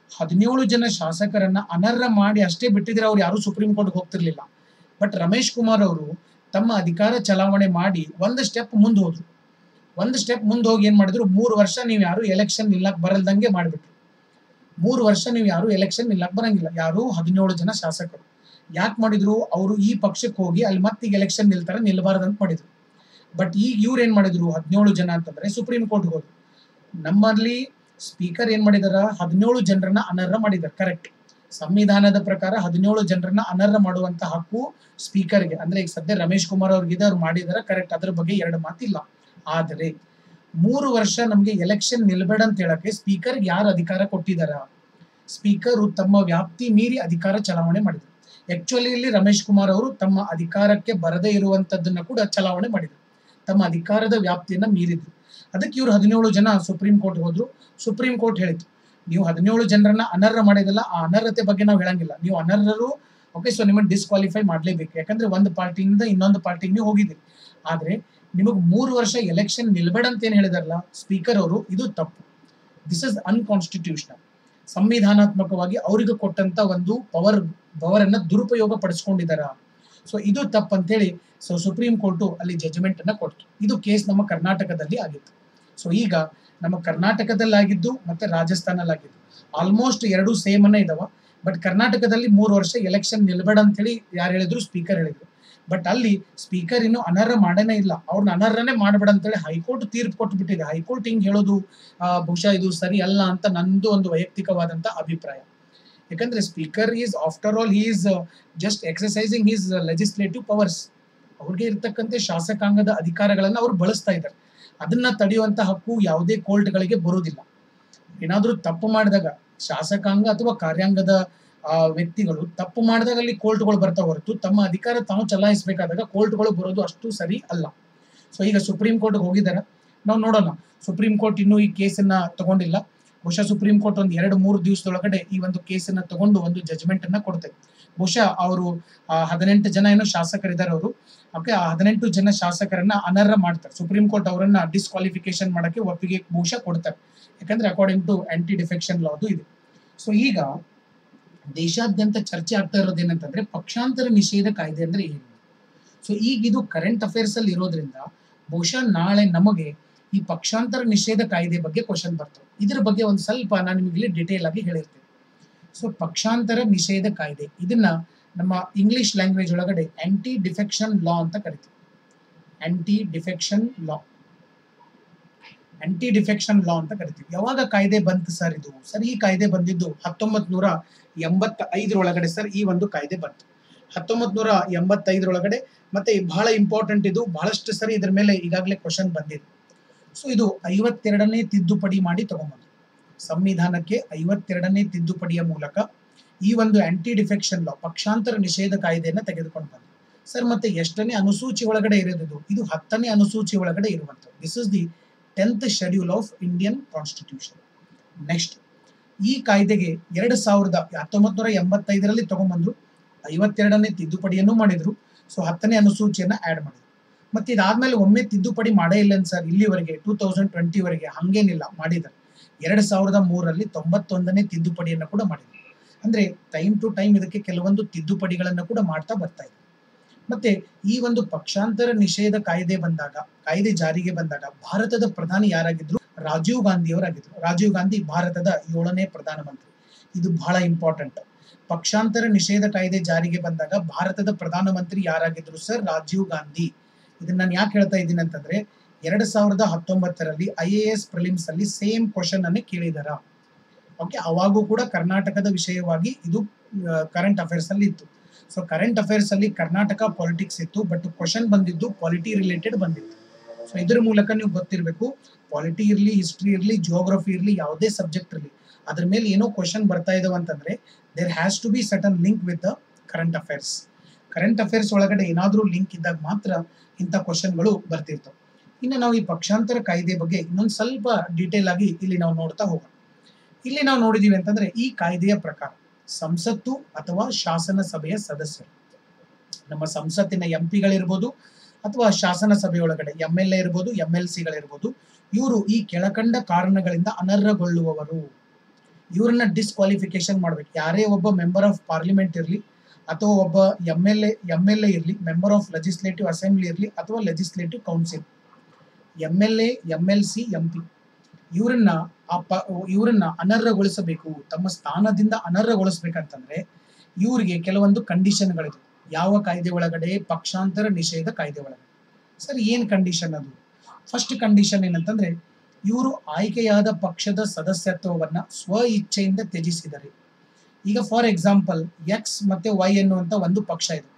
ಹದಿನೇಳು ಜನ ಶಾಸಕರನ್ನ ಅನರ್ಹ ಮಾಡಿ ಅಷ್ಟೇ ಬಿಟ್ಟಿದ್ರೆ ಅವ್ರು ಯಾರು ಸುಪ್ರೀಂ ಕೋರ್ಟ್ಗೆ ಹೋಗ್ತಿರ್ಲಿಲ್ಲ ಬಟ್ ರಮೇಶ್ ಕುಮಾರ್ ಅವರು ತಮ್ಮ ಅಧಿಕಾರ ಚಲಾವಣೆ ಮಾಡಿ ಒಂದು ಸ್ಟೆಪ್ ಮುಂದೆ ಹೋದ್ರು ಒಂದು ಸ್ಟೆಪ್ ಮುಂದೆ ಹೋಗಿ ಏನ್ ಮಾಡಿದ್ರು ಮೂರು ವರ್ಷ ನೀವು ಯಾರು ಎಲೆಕ್ಷನ್ ನಿಲ್ಲಕ್ ಬರಲ್ದಂಗೆ ಮಾಡಿಬಿಟ್ರು ಮೂರು ವರ್ಷ ನೀವು ಯಾರು ಎಲೆಕ್ಷನ್ ನಿಲ್ಲಕ್ ಬರಂಗಿಲ್ಲ ಯಾರು ಹದಿನೇಳು ಜನ ಶಾಸಕರು ಯಾಕೆ ಮಾಡಿದ್ರು ಅವರು ಈ ಪಕ್ಷಕ್ಕೆ ಹೋಗಿ ಅಲ್ಲಿ ಮತ್ತೆ ಈಗ ಎಲೆಕ್ಷನ್ ನಿಲ್ತಾರೆ ನಿಲ್ಬಾರ್ದಂತ ಮಾಡಿದ್ರು ಬಟ್ ಈಗ ಇವ್ರು ಏನ್ ಮಾಡಿದ್ರು ಹದಿನೇಳು ಜನ ಅಂತಂದ್ರೆ ಸುಪ್ರೀಂ ಕೋರ್ಟ್ಗೆ ಹೋದ್ರು ನಮ್ಮಲ್ಲಿ ಸ್ಪೀಕರ್ ಏನ್ ಮಾಡಿದಾರ ಹದಿನೇಳು ಜನರನ್ನ ಅನರ್ಹ ಮಾಡಿದಾರೆ ಕರೆಕ್ಟ್ ಸಂವಿಧಾನದ ಪ್ರಕಾರ ಹದಿನೇಳು ಜನರನ್ನ ಅನರ್ಹ ಮಾಡುವಂತ ಹಕ್ಕು ಸ್ಪೀಕರ್ಗೆ ಅಂದ್ರೆ ಈಗ ಸದ್ಯ ರಮೇಶ್ ಕುಮಾರ್ ಅವ್ರಿಗಿದೆ ಅವ್ರು ಮಾಡಿದಾರೆ ಕರೆಕ್ಟ್ ಅದ್ರ ಬಗ್ಗೆ ಎರಡು ಮಾತಿಲ್ಲ ಆದರೆ ಮೂರು ವರ್ಷ ನಮ್ಗೆ ಎಲೆಕ್ಷನ್ ನಿಲ್ಬೇಡ ಅಂತ ಹೇಳಕ್ಕೆ ಸ್ಪೀಕರ್ ಯಾರು ಅಧಿಕಾರ ಕೊಟ್ಟಿದಾರ ಸ್ಪೀಕರ್ ತಮ್ಮ ವ್ಯಾಪ್ತಿ ಮೀರಿ ಅಧಿಕಾರ ಚಲಾವಣೆ ಮಾಡಿದ್ರು ಆಕ್ಚುಲಿ ಇಲ್ಲಿ ರಮೇಶ್ ಕುಮಾರ್ ಅವರು ತಮ್ಮ ಅಧಿಕಾರಕ್ಕೆ ಬರದೇ ಇರುವಂತದ್ದನ್ನ ಕೂಡ ಚಲಾವಣೆ ಮಾಡಿದ್ರು ತಮ್ಮ ಅಧಿಕಾರದ ವ್ಯಾಪ್ತಿಯನ್ನ ಮೀರಿದ್ರು ಅದಕ್ಕೆ ಇವ್ರು ಹದಿನೇಳು ಜನ ಸುಪ್ರೀಂ ಕೋರ್ಟ್ ಹೋದ್ರು ಸುಪ್ರೀಂ ಕೋರ್ಟ್ ಹೇಳಿತು ನೀವು ಹದಿನೇಳು ಜನರನ್ನ ಅನರ್ಹ ಮಾಡಿದಲ್ಲ ಆ ಅನರ್ಹತೆ ಬಗ್ಗೆ ನಾವು ಹೇಳಂಗಿಲ್ಲ ನೀವು ಅನರ್ಹರು ಓಕೆ ಸೊ ನಿಮ್ಮನ್ನ ಡಿಸ್ಕ್ವಾಲಿಫೈ ಮಾಡ್ಲೇಬೇಕು ಯಾಕಂದ್ರೆ ಒಂದು ಪಾರ್ಟಿಯಿಂದ ಇನ್ನೊಂದು ಪಾರ್ಟಿಗೆ ನೀವು ಹೋಗಿದ್ದೀರಿ ಆದ್ರೆ ನಿಮಗೆ ಮೂರು ವರ್ಷ ಎಲೆಕ್ಷನ್ ನಿಲ್ಬೇಡ ಅಂತ ಏನ್ ಹೇಳಿದಾರಲ್ಲ ಸ್ಪೀಕರ್ ಅವರು ಇದು ತಪ್ಪು ದಿಸ್ ಇಸ್ ಅನ್ಕಾನ್ಸ್ಟಿಟ್ಯೂಷನಲ್ ಸಂವಿಧಾನಾತ್ಮಕವಾಗಿ ಅವರಿಗೆ ಕೊಟ್ಟಂತ ಒಂದು ಪವರ್ ಪವರ್ ಅನ್ನ ದುರುಪಯೋಗ ಪಡಿಸ್ಕೊಂಡಿದಾರ ಸೊ ಇದು ತಪ್ಪಂತೇಳಿ ಸೊ ಸುಪ್ರೀಂ ಕೋರ್ಟು ಅಲ್ಲಿ ಜಜ್ಮೆಂಟ್ ಅನ್ನ ಕೊಡ್ತು ಇದು ಕೇಸ್ ನಮ್ಮ ಕರ್ನಾಟಕದಲ್ಲಿ ಆಗಿತ್ತು ಸೊ ಈಗ ನಮ್ಮ ಕರ್ನಾಟಕದಲ್ಲಾಗಿದ್ದು ಮತ್ತೆ ರಾಜಸ್ಥಾನಲ್ಲಾಗಿದ್ದು ಆಲ್ಮೋಸ್ಟ್ ಎರಡು ಸೇಮ್ ಅನ್ನ ಇದಾವ ಬಟ್ ಕರ್ನಾಟಕದಲ್ಲಿ ಮೂರು ವರ್ಷ ಎಲೆಕ್ಷನ್ ನಿಲ್ಬೇಡ ಅಂತೇಳಿ ಯಾರು ಹೇಳಿದ್ರು ಸ್ಪೀಕರ್ ಹೇಳಿದ್ರು ಬಟ್ ಅಲ್ಲಿ ಸ್ಪೀಕರ್ ಇನ್ನು ಅನರ್ಹ ಮಾಡನೇ ಇಲ್ಲ ಅವ್ರನ್ನ ಅನರ್ಹನೇ ಮಾಡಬೇಡ ಅಂತೇಳಿ ಹೈಕೋರ್ಟ್ ತೀರ್ಪು ಕೊಟ್ಟು ಹೈಕೋರ್ಟ್ ಹಿಂಗ್ ಹೇಳೋದು ಆ, ಬಹುಶಃ ಇದು ಸರಿ ಅಲ್ಲ ಅಂತ ನಂದು ಒಂದು ವೈಯಕ್ತಿಕವಾದಂತ ಅಭಿಪ್ರಾಯ ಯಾಕಂದ್ರೆ speaker is after all he is just exercising his legislative powers ಅವ್ರಿಗೆ ಇರ್ತಕ್ಕಂಥ ಶಾಸಕಾಂಗದ ಅಧಿಕಾರಗಳನ್ನ ಅವ್ರು ಬಳಸ್ತಾ ಇದ್ದಾರೆ ಅದನ್ನ ತಡೆಯುವಂತ ಹಕ್ಕು ಯಾವುದೇ ಕೋರ್ಟ್ಗಳಿಗೆ ಬರುವುದಿಲ್ಲ ಏನಾದ್ರೂ ತಪ್ಪು ಮಾಡಿದಾಗ ಶಾಸಕಾಂಗ ಅಥವಾ ಕಾರ್ಯಾಂಗದ ಆ, ವ್ಯಕ್ತಿಗಳು ತಪ್ಪು ಮಾಡಿದಾಗ ಅಲ್ಲಿ ಕೋರ್ಟ್ಗಳು ಬರ್ತಾ ಹೊರತು ತಮ್ಮ ಅಧಿಕಾರ ತಾವು ಚಲಾಯಿಸಬೇಕಾದಾಗ ಕೋರ್ಟ್ಗಳು ಬರೋದು ಅಷ್ಟು ಸರಿ ಅಲ್ಲ ಸೊ ಈಗ ಸುಪ್ರೀಂ ಕೋರ್ಟ್ಗೆ ಹೋಗಿದ್ದಾರೆ ನಾವು ನೋಡೋಣ ಸುಪ್ರೀಂ ಕೋರ್ಟ್ ಇನ್ನೂ ಈ ಕೇಸನ್ನ ತಗೊಂಡಿಲ್ಲ ಬಹುಶಃ ಸುಪ್ರೀಂ ಕೋರ್ಟ್ ಒಂದು ಎರಡು ಮೂರು ದಿವಸದೊಳಗಡೆ ಈ ಒಂದು ಕೇಸನ್ನ ತಗೊಂಡು ಒಂದು ಜಜ್ಮೆಂಟ್ ಅನ್ನ ಕೊಡುತ್ತೆ ಬಹುಶಃ ಅವರು ಹದಿನೆಂಟು ಜನ ಏನೋ ಶಾಸಕರಿದ್ದಾರೆ ಅವರು ಓಕೆ ಆ ಹದಿನೆಂಟು ಜನ ಶಾಸಕರನ್ನ ಅನರ್ಹ ಮಾಡ್ತಾರೆ ಸುಪ್ರೀಂ ಕೋರ್ಟ್ ಅವರನ್ನ ಡಿಸ್ಕ್ವಾಲಿಫಿಕೇಶನ್ ಮಾಡಕ್ಕೆ ಒಪ್ಪಿಗೆ ಬಹುಶಃ ಕೊಡ್ತಾರೆ ಯಾಕಂದ್ರೆ ಅಕಾರ್ಡಿಂಗ್ ಟು ಆಂಟಿ ಡಿಫೆಕ್ಷನ್ ಲಾದು ಇದೆ ಸೊ ಈಗ ದೇಶಾದ್ಯಂತ ಚರ್ಚೆ ಆಗ್ತಾ ಇರೋದು ಏನಂತಂದ್ರೆ ಪಕ್ಷಾಂತರ ನಿಷೇಧ ಕಾಯ್ದೆ ಅಂದ್ರೆ ಏನು ಸೊ ಈಗ ಇದು ಕರೆಂಟ್ ಅಫೇರ್ಸ್ ಅಲ್ಲಿ ಇರೋದ್ರಿಂದ ಬಹುಶಃ ನಾಳೆ ನಮಗೆ ಈ ಪಕ್ಷಾಂತರ ನಿಷೇಧ ಕಾಯ್ದೆ ಬಗ್ಗೆ ಕ್ವಶನ್ ಬರ್ತವೆ ಇದ್ರ ಬಗ್ಗೆ ಒಂದು ಸ್ವಲ್ಪ ನಾನು ನಿಮಗೆ ಇಲ್ಲಿ ಡಿಟೇಲ್ ಆಗಿ ಹೇಳಿರ್ತೇನೆ ಸೊ ಪಕ್ಷಾಂತರ ನಿಷೇಧ ಕಾಯ್ದೆ ಇದನ್ನ ನಮ್ಮ ಇಂಗ್ಲಿಷ್ ಲ್ಯಾಂಗ್ವೇಜ್ ಒಳಗಡೆ ಆಂಟಿ ಡಿಫೆಕ್ಷನ್ ಲಾ ಅಂತ ಕರಿತೀವಿ anti defection law anti defection law ಅಂತ ಕರಿತೀವಿ ಯಾವಾಗ ಕಾಯ್ದೆ ಬಂತು ಸರ್ ಇದು ಸರ್ ಈ ಕಾಯ್ದೆ ಬಂದಿದ್ದು ಹತ್ತೊಂಬತ್ ನೂರ ಎಂಬತ್ತ ಐದರೊಳಗಡೆ ಸರ್ ಈ ಒಂದು ಕಾಯ್ದೆ ಬಂತು ಹತ್ತೊಂಬತ್ ನೂರ ಎಂಬತ್ತೈದರೊಳಗಡೆ ಮತ್ತೆ ಬಹಳ ಇಂಪಾರ್ಟೆಂಟ್ ಇದು ಬಹಳಷ್ಟು ಸರಿ ಇದ್ರ ಮೇಲೆ ಈಗಾಗಲೇ ಕ್ವಶನ್ ಬಂದಿದೆ ಸೊ ಇದು ಐವತ್ತೆರಡನೇ ತಿದ್ದುಪಡಿ ಮಾಡಿ ತಗೊಂಬಂದು ಸಂವಿಧಾನಕ್ಕೆ ಐವತ್ತೆರಡನೇ ತಿದ್ದುಪಡಿಯ ಮೂಲಕ ಈ ಒಂದು ಆಂಟಿ ಡಿಫೆಕ್ಷನ್ ಲಾ ಪಕ್ಷಾಂತರ ನಿಷೇಧ ಕಾಯ್ದೆಯನ್ನ ತೆಗೆದುಕೊಂಡು ಬಂದು ಸರ್ ಮತ್ತೆ ಎಷ್ಟನೇ ಅನುಸೂಚಿ ಒಳಗಡೆ ಇರೋದು ಇದು ಹತ್ತನೇ ಅನುಸೂಚಿ ಒಳಗಡೆ ಇರುವಂಥದ್ದು this is the tenth schedule of Indian constitution next ಈ ಕಾಯ್ದೆಗೆ ಎರಡು ಸಾವಿರದ ಹತ್ತೊಂಬತ್ ನೂರ ಎಂಬತ್ತೈದರಲ್ಲಿ ತಗೊಂಡ್ಬಂದ್ರು ಐವತ್ತೆರಡನೇ ತಿದ್ದುಪಡಿಯನ್ನು ಮಾಡಿದ್ರು ಸೊ ಹತ್ತನೇ ಅನುಸೂಚಿಯನ್ನ ಆಡ್ ಮಾಡಿದ್ರು ಮತ್ತೆ ಇದಾದ್ಮೇಲೆ ಒಮ್ಮೆ ತಿದ್ದುಪಡಿ ಮಾಡೇ ಇಲ್ಲ ಸರ್ ಇಲ್ಲಿವರೆಗೆ ಟೂ ತೌಸಂಡ್ ಟ್ವೆಂಟಿವರೆಗೆ ಹಂಗೇನಿಲ್ಲ ಮಾಡಿದ್ದಾರೆ ಎರಡ್ ಸಾವಿರದ ಮೂರರಲ್ಲಿ ತೊಂಬತ್ತೊಂದನೇ ತಿದ್ದುಪಡಿಯನ್ನು ಕೂಡ ಮಾಡಿದ್ರು ಅಂದ್ರೆ ಟೈಮ್ ಟು ಟೈಮ್ ಇದಕ್ಕೆ ಕೆಲವೊಂದು ತಿದ್ದುಪಡಿಗಳನ್ನು ಕೂಡ ಮಾಡ್ತಾ ಬರ್ತಾ ಇದೆ ಮತ್ತೆ ಈ ಒಂದು ಪಕ್ಷಾಂತರ ನಿಷೇಧ ಕಾಯ್ದೆ ಬಂದಾಗ ಕಾಯ್ದೆ ಜಾರಿಗೆ ಬಂದಾಗ ಭಾರತದ ಪ್ರಧಾನಿ ಯಾರಾಗಿದ್ರು ರಾಜೀವ್ ಗಾಂಧಿ ಅವರಾಗಿದ್ರು ರಾಜೀವ್ ಗಾಂಧಿ ಭಾರತದ ಏಳನೇ ಪ್ರಧಾನಮಂತ್ರಿ ಇದು ಬಹಳ ಇಂಪಾರ್ಟೆಂಟ್ ಪಕ್ಷಾಂತರ ನಿಷೇಧ ಕಾಯ್ದೆ ಜಾರಿಗೆ ಬಂದಾಗ ಭಾರತದ ಪ್ರಧಾನಮಂತ್ರಿ ಯಾರಾಗಿದ್ರು ಸರ್ ರಾಜೀವ್ ಗಾಂಧಿ ಇದನ್ನ ನಾನು ಯಾಕೆ ಹೇಳ್ತಾ ಇದ್ದೀನಿ ಅಂತಂದ್ರೆ ಎರಡ್ ಸಾವಿರದ ಹತ್ತೊಂಬತ್ತರಲ್ಲಿ ಐ ಎ ಎಸ್ ಪ್ರಿಲಿಮ್ಸ್ ಅಲ್ಲಿ ಸೇಮ್ ಕ್ವಶನ್ ಅನ್ನು ಕೇಳಿದಾರ ಓಕೆ ಅವಾಗೂ ಕೂಡ ಕರ್ನಾಟಕದ ವಿಷಯವಾಗಿ ಇದು ಕರೆಂಟ್ ಅಫೇರ್ಸ್ ಅಲ್ಲಿ ಇತ್ತು ಸೊ ಕರೆಂಟ್ ಅಫೇರ್ಸ್ ಅಲ್ಲಿ ಕರ್ನಾಟಕ ಪಾಲಿಟಿಕ್ಸ್ ಇತ್ತು ಬಟ್ ಕ್ವಶನ್ ಬಂದಿದ್ದು ಪಾಲಿಟಿ ರಿಲೇಟೆಡ್ ಬಂದಿತ್ತು ಸೊ ಇದ್ರ ಮೂಲಕ ನೀವು ಗೊತ್ತಿರಬೇಕು ಪಾಲಿಟಿ ಇರಲಿ ಹಿಸ್ಟ್ರಿ ಇರಲಿ ಜಿಯೋಗ್ರಫಿ ಇರಲಿ ಯಾವುದೇ ಸಬ್ಜೆಕ್ಟ್ ಇರಲಿ ಅದ್ರ ಮೇಲೆ ಏನೋ ಕ್ವಶನ್ ಬರ್ತಾ ಇದಾವೆ ಅಂತಂದ್ರೆ there has to be certain link with the current affairs current affairs ಒಳಗಡೆ ಏನಾದರೂ ಲಿಂಕ್ ಇದ್ದಾಗ ಮಾತ್ರ ಇಂಥ ಕ್ವಶನ್ಗಳು ಬರ್ತಿರ್ತವೆ ಇನ್ನು ನಾವು ಈ ಪಕ್ಷಾಂತರ ಕಾಯ್ದೆ ಬಗ್ಗೆ ಇನ್ನೊಂದು ಸ್ವಲ್ಪ ಡೀಟೇಲ್ ಆಗಿ ಇಲ್ಲಿ ನಾವು ನೋಡ್ತಾ ಹೋಗೋಣ ಇಲ್ಲಿ ನಾವು ನೋಡಿದೀವಿ ಅಂತಂದ್ರೆ ಈ ಕಾಯ್ದೆಯ ಪ್ರಕಾರ ಸಂಸತ್ತು ಅಥವಾ ಶಾಸನ ಸಭೆಯ ಸದಸ್ಯರು ನಮ್ಮ ಸಂಸತ್ತಿನ ಎಂ ಪಿಗಳಿರ್ಬೋದು ಅಥವಾ ಶಾಸನ ಸಭೆಯೊಳಗಡೆ ಎಂ ಎಲ್ ಎ ಇರ್ಬೋದು ಎಂ ಎಲ್ ಸಿಗಳಿರ್ಬೋದು ಇವರು ಈ ಕೆಳಕಂಡ ಕಾರಣಗಳಿಂದ ಅನರ್ಹಗೊಳ್ಳುವವರು ಇವ್ರನ್ನ ಡಿಸ್ಕ್ವಾಲಿಫಿಕೇಶನ್ ಮಾಡ್ಬೇಕು ಯಾರೇ ಒಬ್ಬ ಮೆಂಬರ್ ಆಫ್ ಪಾರ್ಲಿಮೆಂಟ್ ಇರಲಿ ಅಥವಾ ಒಬ್ಬ M L A M L A ಇರಲಿ ಮೆಂಬರ್ ಆಫ್ ಲೆಜಿಸ್ಲೇಟಿವ್ ಅಸೆಂಬ್ಲಿ ಇರಲಿ ಅಥವಾ legislative council M L A M L C M P ಇವರನ್ನ ಆ ಪ ಇವರನ್ನ ಅನರ್ಹಗೊಳಿಸಬೇಕು ತಮ್ಮ ಸ್ಥಾನದಿಂದ ಅನರ್ಹಗೊಳಿಸ್ಬೇಕಂತಂದ್ರೆ ಇವರಿಗೆ ಕೆಲವೊಂದು ಕಂಡೀಷನ್ಗಳಿದೆ ಯಾವ ಕಾಯ್ದೆ ಒಳಗಡೆ ಪಕ್ಷಾಂತರ ನಿಷೇಧ ಕಾಯ್ದೆ ಒಳಗಡೆ ಸರ್ ಏನ್ ಕಂಡೀಷನ್ ಅದು ಫಸ್ಟ್ ಕಂಡೀಷನ್ ಏನಂತಂದ್ರೆ ಇವರು ಆಯ್ಕೆಯಾದ ಪಕ್ಷದ ಸದಸ್ಯತ್ವವನ್ನ ಸ್ವ ಇಚ್ಛೆಯಿಂದ ತ್ಯಜಿಸಿದರೆ ಈಗ ಫಾರ್ ಎಕ್ಸಾಂಪಲ್ ಎಕ್ಸ್ ಮತ್ತೆ ವೈ ಎನ್ನುವಂತ ಒಂದು ಪಕ್ಷ ಇದೆ